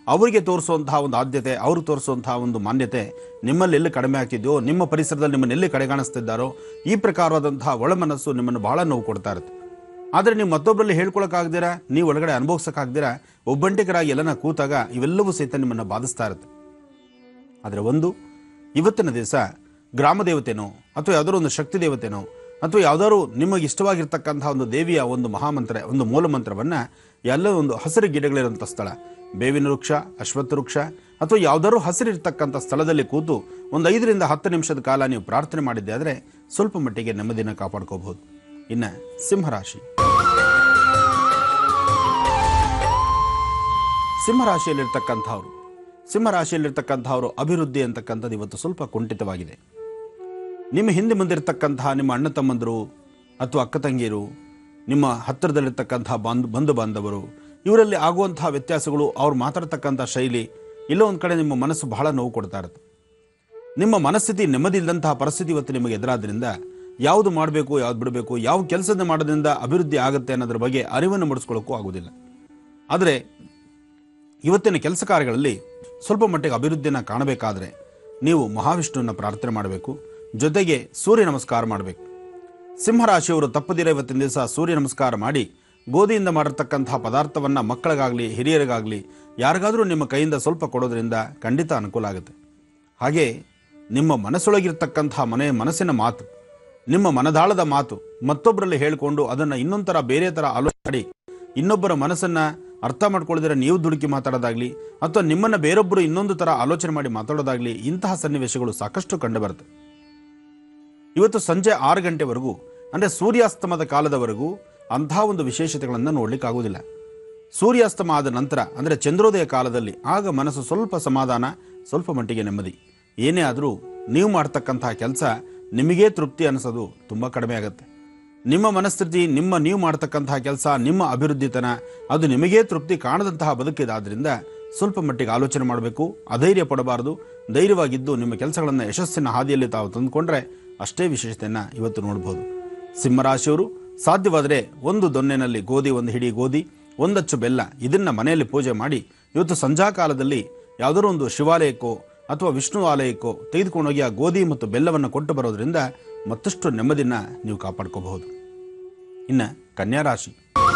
ಅವರಿಗೆ ತೋರಿಸುವಂತಹ ಒಂದು ಆದ್ಯತೆ ಅವ್ರಿಗೆ ತೋರಿಸುವಂತಹ ಒಂದು ಮಾನ್ಯತೆ ನಿಮ್ಮಲ್ಲಿ ಎಲ್ಲಿ ಕಡಿಮೆ ಆಗ್ತಿದೆಯೋ ನಿಮ್ಮ ಪರಿಸರದಲ್ಲಿ ನಿಮ್ಮನ್ನು ಎಲ್ಲಿ ಕಡೆಗಾಣಿಸ್ತಿದ್ದಾರೋ ಈ ಪ್ರಕಾರವಾದಂತಹ ಒಳಮನಸ್ಸು ನಿಮ್ಮನ್ನು ಬಹಳ ನೋವು ಕೊಡ್ತಾ ಇರುತ್ತೆ ಆದರೆ ನೀವು ಮತ್ತೊಬ್ಬರಲ್ಲಿ ಹೇಳ್ಕೊಳಕ್ಕಾಗ್ದಿರಾ ನೀವು ಒಳಗಡೆ ಅನುಭವಿಸೋಕ್ಕಾಗ್ದಿರಾ ಒಬ್ಬಂಟಿಗರಾಗಿ ಎಲ್ಲನ ಕೂತಾಗ ಇವೆಲ್ಲವೂ ಸಹಿತ ನಿಮ್ಮನ್ನು ಬಾಧಿಸ್ತಾ ಇರುತ್ತೆ ಆದರೆ ಒಂದು ಇವತ್ತಿನ ದಿವಸ ಗ್ರಾಮ ದೇವತೆನೋ ಅಥವಾ ಯಾವುದಾದ್ರು ಒಂದು ಶಕ್ತಿ ದೇವತೆನೋ ಅಥವಾ ಯಾವುದಾದ್ರು ನಿಮಗೆ ಇಷ್ಟವಾಗಿರ್ತಕ್ಕಂತಹ ಒಂದು ದೇವಿಯ ಒಂದು ಮಹಾಮಂತ್ರ ಒಂದು ಮೂಲ ಮಂತ್ರವನ್ನು ಎಲ್ಲ ಒಂದು ಹಸಿರು ಗಿಡಗಳಿರುವಂಥ ಸ್ಥಳ ಬೇವಿನ ವೃಕ್ಷ ಅಶ್ವತ್ಥ ವೃಕ್ಷ ಅಥವಾ ಯಾವುದಾದ್ರು ಹಸಿರಿರ್ತಕ್ಕಂಥ ಸ್ಥಳದಲ್ಲಿ ಕೂತು ಒಂದು ಐದರಿಂದ ಹತ್ತು ನಿಮಿಷದ ಕಾಲ ನೀವು ಪ್ರಾರ್ಥನೆ ಮಾಡಿದ್ದೆ ಆದರೆ ಸ್ವಲ್ಪ ಮಟ್ಟಿಗೆ ನೆಮ್ಮದಿನ ಕಾಪಾಡ್ಕೋಬಹುದು ಇನ್ನು ಸಿಂಹರಾಶಿ ಸಿಂಹರಾಶಿಯಲ್ಲಿರ್ತಕ್ಕಂಥವ್ರು ಸಿಂಹರಾಶಿಯಲ್ಲಿರ್ತಕ್ಕಂಥವ್ರು ಅಭಿವೃದ್ಧಿ ಅಂತಕ್ಕಂಥದ್ದು ಇವತ್ತು ಸ್ವಲ್ಪ ಕುಂಠಿತವಾಗಿದೆ ನಿಮ್ಮ ಹಿಂದೆ ಮುಂದಿರ್ತಕ್ಕಂತಹ ನಿಮ್ಮ ಅಣ್ಣ ತಮ್ಮಂದರು ಅಥವಾ ಅಕ್ಕ ತಂಗಿಯರು ನಿಮ್ಮ ಹತ್ತಿರದಲ್ಲಿರ್ತಕ್ಕಂತಹ ಬಂಧು ಬಂಧು ಬಾಂಧವರು ಇವರಲ್ಲಿ ಆಗುವಂತಹ ವ್ಯತ್ಯಾಸಗಳು ಅವ್ರು ಮಾತಾಡ್ತಕ್ಕಂಥ ಶೈಲಿ ಎಲ್ಲೋ ಒಂದು ಕಡೆ ನಿಮ್ಮ ಮನಸ್ಸು ಬಹಳ ನೋವು ಕೊಡ್ತಾ ಇರುತ್ತೆ ನಿಮ್ಮ ಮನಸ್ಥಿತಿ ನೆಮ್ಮದಿ ಇಲ್ಲದಂತಹ ಪರಿಸ್ಥಿತಿ ಇವತ್ತು ನಿಮಗೆ ಎದುರಾದ್ರಿಂದ ಯಾವುದು ಮಾಡಬೇಕು ಯಾವ್ದು ಬಿಡಬೇಕು ಯಾವ ಕೆಲಸದ ಮಾಡೋದ್ರಿಂದ ಅಭಿವೃದ್ಧಿ ಆಗುತ್ತೆ ಅನ್ನೋದ್ರ ಬಗ್ಗೆ ಅರಿವನ್ನು ಮೂಡಿಸ್ಕೊಳ್ಳೋಕ್ಕೂ ಆಗೋದಿಲ್ಲ ಆದರೆ ಇವತ್ತಿನ ಕೆಲಸ ಕಾರ್ಯಗಳಲ್ಲಿ ಸ್ವಲ್ಪ ಮಟ್ಟಿಗೆ ಅಭಿವೃದ್ಧಿಯನ್ನು ಕಾಣಬೇಕಾದ್ರೆ ನೀವು ಮಹಾವಿಷ್ಣುವನ್ನ ಪ್ರಾರ್ಥನೆ ಮಾಡಬೇಕು ಜೊತೆಗೆ ಸೂರ್ಯ ನಮಸ್ಕಾರ ಮಾಡಬೇಕು ಸಿಂಹರಾಶಿಯವರು ತಪ್ಪದಿರ ಇವತ್ತಿನ ದಿವಸ ಸೂರ್ಯ ನಮಸ್ಕಾರ ಮಾಡಿ ಗೋಧಿಯಿಂದ ಮಾಡಿರ್ತಕ್ಕಂತಹ ಪದಾರ್ಥವನ್ನು ಮಕ್ಕಳಿಗಾಗಲಿ ಹಿರಿಯರಿಗಾಗಲಿ ಯಾರಿಗಾದರೂ ನಿಮ್ಮ ಕೈಯಿಂದ ಸ್ವಲ್ಪ ಕೊಡೋದ್ರಿಂದ ಖಂಡಿತ ಅನುಕೂಲ ಆಗುತ್ತೆ ಹಾಗೆ ನಿಮ್ಮ ಮನಸ್ಸೊಳಗಿರ್ತಕ್ಕಂತಹ ಮನೆ ಮನಸ್ಸಿನ ಮಾತು ನಿಮ್ಮ ಮನದಾಳದ ಮಾತು ಮತ್ತೊಬ್ಬರಲ್ಲಿ ಹೇಳಿಕೊಂಡು ಅದನ್ನು ಇನ್ನೊಂದು ಥರ ಬೇರೆ ಥರ ಆಲೋಚನೆ ಮಾಡಿ ಇನ್ನೊಬ್ಬರ ಮನಸ್ಸನ್ನ ಅರ್ಥ ಮಾಡ್ಕೊಳ್ಳದಿರ ನೀವು ದುಡುಕಿ ಮಾತಾಡೋದಾಗ್ಲಿ ಅಥವಾ ನಿಮ್ಮನ್ನ ಬೇರೊಬ್ಬರು ಇನ್ನೊಂದು ತರ ಆಲೋಚನೆ ಮಾಡಿ ಮಾತಾಡೋದಾಗ್ಲಿ ಇಂತಹ ಸನ್ನಿವೇಶಗಳು ಸಾಕಷ್ಟು ಕಂಡುಬರುತ್ತೆ ಇವತ್ತು ಸಂಜೆ ಆರು ಗಂಟೆವರೆಗೂ ಅಂದರೆ ಸೂರ್ಯಾಸ್ತಮದ ಕಾಲದವರೆಗೂ ಅಂತಹ ಒಂದು ವಿಶೇಷತೆಗಳನ್ನು ನೋಡ್ಲಿಕ್ಕೆ ಆಗುವುದಿಲ್ಲ ಸೂರ್ಯಾಸ್ತಮ ಆದ ನಂತರ ಅಂದರೆ ಚಂದ್ರೋದಯ ಕಾಲದಲ್ಲಿ ಆಗ ಮನಸ್ಸು ಸ್ವಲ್ಪ ಸಮಾಧಾನ ಸ್ವಲ್ಪ ಮಟ್ಟಿಗೆ ನೆಮ್ಮದಿ ಏನೇ ಆದರೂ ನೀವು ಮಾಡ್ತಕ್ಕಂತಹ ಕೆಲಸ ನಿಮಗೇ ತೃಪ್ತಿ ಅನಿಸೋದು ತುಂಬ ಕಡಿಮೆ ಆಗುತ್ತೆ ನಿಮ್ಮ ಮನಸ್ಥಿತಿ ನಿಮ್ಮ ನೀವು ಮಾಡ್ತಕ್ಕಂತಹ ಕೆಲಸ ನಿಮ್ಮ ಅಭಿವೃದ್ಧಿತನ ಅದು ನಿಮಗೇ ತೃಪ್ತಿ ಕಾಣದಂತಹ ಬದುಕಿದಾದ್ರಿಂದ ಸ್ವಲ್ಪ ಮಟ್ಟಿಗೆ ಆಲೋಚನೆ ಮಾಡಬೇಕು ಅಧೈರ್ಯ ಪಡಬಾರದು ಧೈರ್ಯವಾಗಿದ್ದು ನಿಮ್ಮ ಕೆಲಸಗಳನ್ನು ಯಶಸ್ಸಿನ ಹಾದಿಯಲ್ಲಿ ತಾವು ತಂದುಕೊಂಡ್ರೆ ಅಷ್ಟೇ ವಿಶೇಷತೆಯನ್ನು ಇವತ್ತು ನೋಡ್ಬೋದು ಸಿಂಹರಾಶಿಯವರು ಸಾಧ್ಯವಾದರೆ ಒಂದು ದೊನ್ನೆನಲ್ಲಿ ಗೋಧಿ ಒಂದು ಹಿಡಿ ಗೋಧಿ ಒಂದಚ್ಚು ಬೆಲ್ಲ ಇದನ್ನ ಮನೆಯಲ್ಲಿ ಪೂಜೆ ಮಾಡಿ ಇವತ್ತು ಸಂಧ್ಯಾ ಕಾಲದಲ್ಲಿ ಯಾವುದಾದ್ರು ಒಂದು ಶಿವಾಲಯಕ್ಕೋ ಅಥವಾ ವಿಷ್ಣು ಆಲಯಕ್ಕೋ ತೆಗೆದುಕೊಂಡೋಗಿ ಆ ಗೋಧಿ ಮತ್ತು ಬೆಲ್ಲವನ್ನು ಕೊಟ್ಟು ಬರೋದ್ರಿಂದ ಮತ್ತಷ್ಟು ನೆಮ್ಮದಿನ ನೀವು ಕಾಪಾಡ್ಕೋಬಹುದು ಇನ್ನು ಕನ್ಯಾ ರಾಶಿ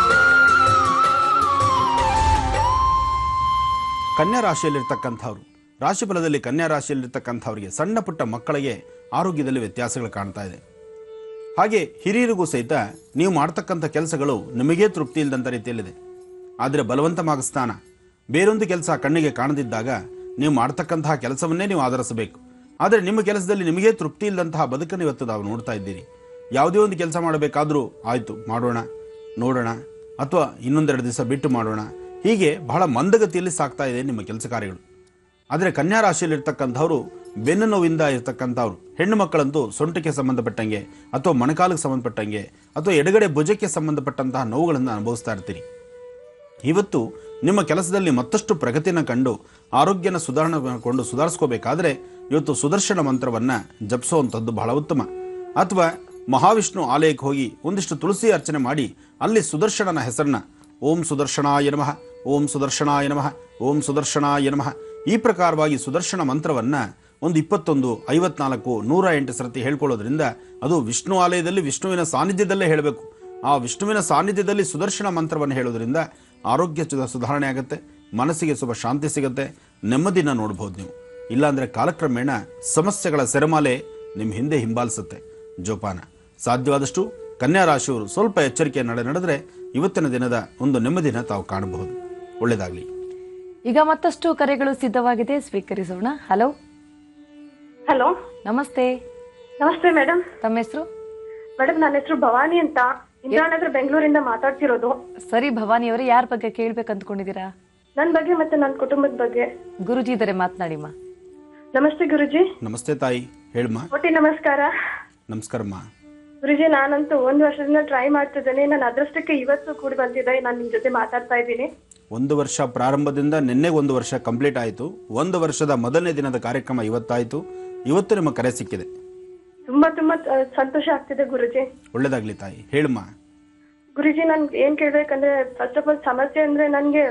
ಕನ್ಯಾ ರಾಶಿಯಲ್ಲಿರ್ತಕ್ಕಂಥವ್ರು ರಾಶಿ ಫಲದಲ್ಲಿ ಕನ್ಯಾ ರಾಶಿಯಲ್ಲಿರ್ತಕ್ಕಂಥವ್ರಿಗೆ ಸಣ್ಣ ಪುಟ್ಟ ಮಕ್ಕಳಿಗೆ ಆರೋಗ್ಯದಲ್ಲಿ ವ್ಯತ್ಯಾಸಗಳು ಕಾಣ್ತಾ ಇದೆ ಹಾಗೆ ಹಿರಿಯರಿಗೂ ಸಹಿತ ನೀವು ಮಾಡ್ತಕ್ಕಂಥ ಕೆಲಸಗಳು ನಿಮಗೇ ತೃಪ್ತಿ ಇಲ್ಲದಂಥ ರೀತಿಯಲ್ಲಿದೆ ಆದರೆ ಬಲವಂತ ಮಾಗಸ್ತಾನ ಬೇರೊಂದು ಕೆಲಸ ಕಣ್ಣಿಗೆ ಕಾಣದಿದ್ದಾಗ ನೀವು ಮಾಡ್ತಕ್ಕಂತಹ ಕೆಲಸವನ್ನೇ ನೀವು ಆಧರಿಸಬೇಕು ಆದರೆ ನಿಮ್ಮ ಕೆಲಸದಲ್ಲಿ ನಿಮಗೇ ತೃಪ್ತಿ ಇಲ್ಲದಂತಹ ಬದುಕನ್ನು ಇವತ್ತು ನಾವು ನೋಡ್ತಾ ಇದ್ದೀರಿ ಯಾವುದೇ ಒಂದು ಕೆಲಸ ಮಾಡಬೇಕಾದ್ರೂ ಆಯಿತು ಮಾಡೋಣ ನೋಡೋಣ ಅಥವಾ ಇನ್ನೊಂದೆರಡು ದಿವಸ ಬಿಟ್ಟು ಮಾಡೋಣ ಹೀಗೆ ಬಹಳ ಮಂದಗತಿಯಲ್ಲಿ ಸಾಗ್ತಾ ಇದೆ ನಿಮ್ಮ ಕೆಲಸ ಕಾರ್ಯಗಳು ಆದರೆ ಕನ್ಯಾ ರಾಶಿಯಲ್ಲಿರ್ತಕ್ಕಂಥವ್ರು ಬೆನ್ನು ನೋವಿಂದ ಇರ್ತಕ್ಕಂಥವ್ರು ಹೆಣ್ಣು ಮಕ್ಕಳಂತೂ ಸೊಂಟಕ್ಕೆ ಸಂಬಂಧಪಟ್ಟಂಗೆ ಅಥವಾ ಮೊಣಕಾಲಿಗೆ ಸಂಬಂಧಪಟ್ಟಂಗೆ ಅಥವಾ ಎಡಗಡೆ ಭುಜಕ್ಕೆ ಸಂಬಂಧಪಟ್ಟಂತಹ ನೋವುಗಳನ್ನು ಅನುಭವಿಸ್ತಾ ಇರ್ತೀರಿ ಇವತ್ತು ನಿಮ್ಮ ಕೆಲಸದಲ್ಲಿ ಮತ್ತಷ್ಟು ಪ್ರಗತಿನ ಕಂಡು ಆರೋಗ್ಯನ ಸುಧಾರಣೆಗೊಂಡು ಸುಧಾರಿಸ್ಕೋಬೇಕಾದ್ರೆ ಇವತ್ತು ಸುದರ್ಶನ ಮಂತ್ರವನ್ನು ಜಪಿಸುವಂಥದ್ದು ಬಹಳ ಉತ್ತಮ ಅಥವಾ ಮಹಾವಿಷ್ಣು ಆಲಯಕ್ಕೆ ಹೋಗಿ ಒಂದಿಷ್ಟು ತುಳಸಿ ಅರ್ಚನೆ ಮಾಡಿ ಅಲ್ಲಿ ಸುದರ್ಶನನ ಹೆಸರನ್ನ ಓಂ ಸುದರ್ಶನಾಯ ನಮಃ ಓಂ ಸುದರ್ಶನಾಯ ನಮಃ ಓಂ ಸುದರ್ಶನಾಯ ನಮಃ ಈ ಪ್ರಕಾರವಾಗಿ ಸುದರ್ಶನ ಮಂತ್ರವನ್ನ ಒಂದು ಇಪ್ಪತ್ತೊಂದು ಐವತ್ನಾಲ್ಕು ನೂರ ಎಂಟು ಸರತಿ ಹೇಳ್ಕೊಳ್ಳೋದ್ರಿಂದ ಅದು ವಿಷ್ಣು ಆಲಯದಲ್ಲಿ ವಿಷ್ಣುವಿನ ಸಾನ್ನಿಧ್ಯದಲ್ಲೇ ಹೇಳಬೇಕು ಆ ವಿಷ್ಣುವಿನ ಸಾನ್ನಿಧ್ಯದಲ್ಲಿ ಸುದರ್ಶನ ಮಂತ್ರವನ್ನು ಹೇಳೋದ್ರಿಂದ ಆರೋಗ್ಯ ಸುಧ- ಸುಧಾರಣೆ ಆಗುತ್ತೆ ಮನಸ್ಸಿಗೆ ಸ್ವಲ್ಪ ಶಾಂತಿ ಸಿಗುತ್ತೆ ನೆಮ್ಮದಿನ ನೋಡ್ಬೋದು ನೀವು ಇಲ್ಲಾಂದ್ರೆ ಕಾಲಕ್ರಮೇಣ ಸಮಸ್ಯೆಗಳ ಸೆರೆಮಾಲೆ ನಿಮ್ಮ ಹಿಂದೆ ಹಿಂಬಾಲಿಸುತ್ತೆ ಜೋಪಾನ ಸಾಧ್ಯವಾದಷ್ಟು ಕನ್ಯಾ ರಾಶಿಯವರು ಸ್ವಲ್ಪ ಎಚ್ಚರಿಕೆ ನಡೆ ನಡೆದರೆ ಇವತ್ತಿನ ದಿನದ ಒಂದು ನೆಮ್ಮದಿನ ತಾವು ಕಾಣಬಹುದು ಒಳ್ಳೆಯದಾಗಲಿ ಈಗ ಮತ್ತಷ್ಟು ಕರೆಗಳು ಸಿದ್ಧವಾಗಿದೆ ಸ್ವೀಕರಿಸೋಣ ಹಲೋ ಹಲೋ ನಮಸ್ತೆ ನಮಸ್ತೆ ಮೇಡಮ್ ತಮ್ಮ ಹೆಸರು ಮೇಡಮ್ ನನ್ನ ಹೆಸರು ಭವಾನಿ ಅಂತ ಇಂದಿರಾನಗರ ಬೆಂಗಳೂರಿಂದ ಮಾತಾಡ್ತಿರೋದು ಸರಿ ಭವಾನಿ ಅವರೇ ಯಾರ ಬಗ್ಗೆ ಕೇಳ್ಬೇಕು ಅಂದ್ಕೊಂಡಿದ್ದೀರಾ ನನ್ನ ಬಗ್ಗೆ ಮತ್ತೆ ನನ್ನ ಕುಟುಂಬದ ಬಗ್ಗೆ ಗುರುಜಿ ಇದ್ದಾರೆ ಮಾತನಾಡಿಮ್ಮ ನಮಸ್ತೆ ಗುರುಜಿ ನಮಸ್ತೆ ತಾಯಿ ಹೇಳಮ್ಮ ಒಟ್ಟಿ ನಮಸ್ಕಾರ ನಮಸ್ಕಾರಮ್ಮ ಗುರುಜಿ ನಾನಂತೂ ಒಂದು ವರ್ಷದಿಂದ ಟ್ರೈ ಮಾಡ್ತಿದ್ದೇನೆ ನನ್ನ ಅದೃಷ್ಟಕ್ಕೆ ಇವತ್ತು ಕೂಡಿ ಬಂದಿದೆ ನಾನು ನಿಮ್ ಜೊತೆ ಮಾತಾಡ್ತಾ ಇದ್ದೀನಿ ಒಂದು ವರ್ಷ ಪ್ರಾರಂಭದಿಂದ ನಿನ್ನೆ ಒಂದು ವರ್ಷ ಕಂಪ್ಲೀಟ್ ಆಯಿತು ಒಂದು ವರ್ಷದ ಮೊದಲನೇ ದಿನದ ಕಾರ್ಯಕ್ರಮ ಇವತ್ತಾಯಿತು ಇವತ್ತು ನಿಮ್ಮ ಕರೆ ಸಿಕ್ಕಿದೆ ತುಂಬಾ ತುಂಬಾ ಆ, ಸಂತೋಷ ಆಗ್ತಿದೆ ಗುರುಜಿ ಒಳ್ಳೆಯದಾಗಲಿ ತಾಯಿ ಹೇಳಮ್ಮ ಗುರುಜಿ ನನ್ ಏನ್ ಕೇಳ್ಬೇಕಂದ್ರೆ ಫಸ್ಟ್ ಆಫ್ ಆಲ್ ಸಮಸ್ಯೆ ಅಂದ್ರೆ ನನ್ಗೆ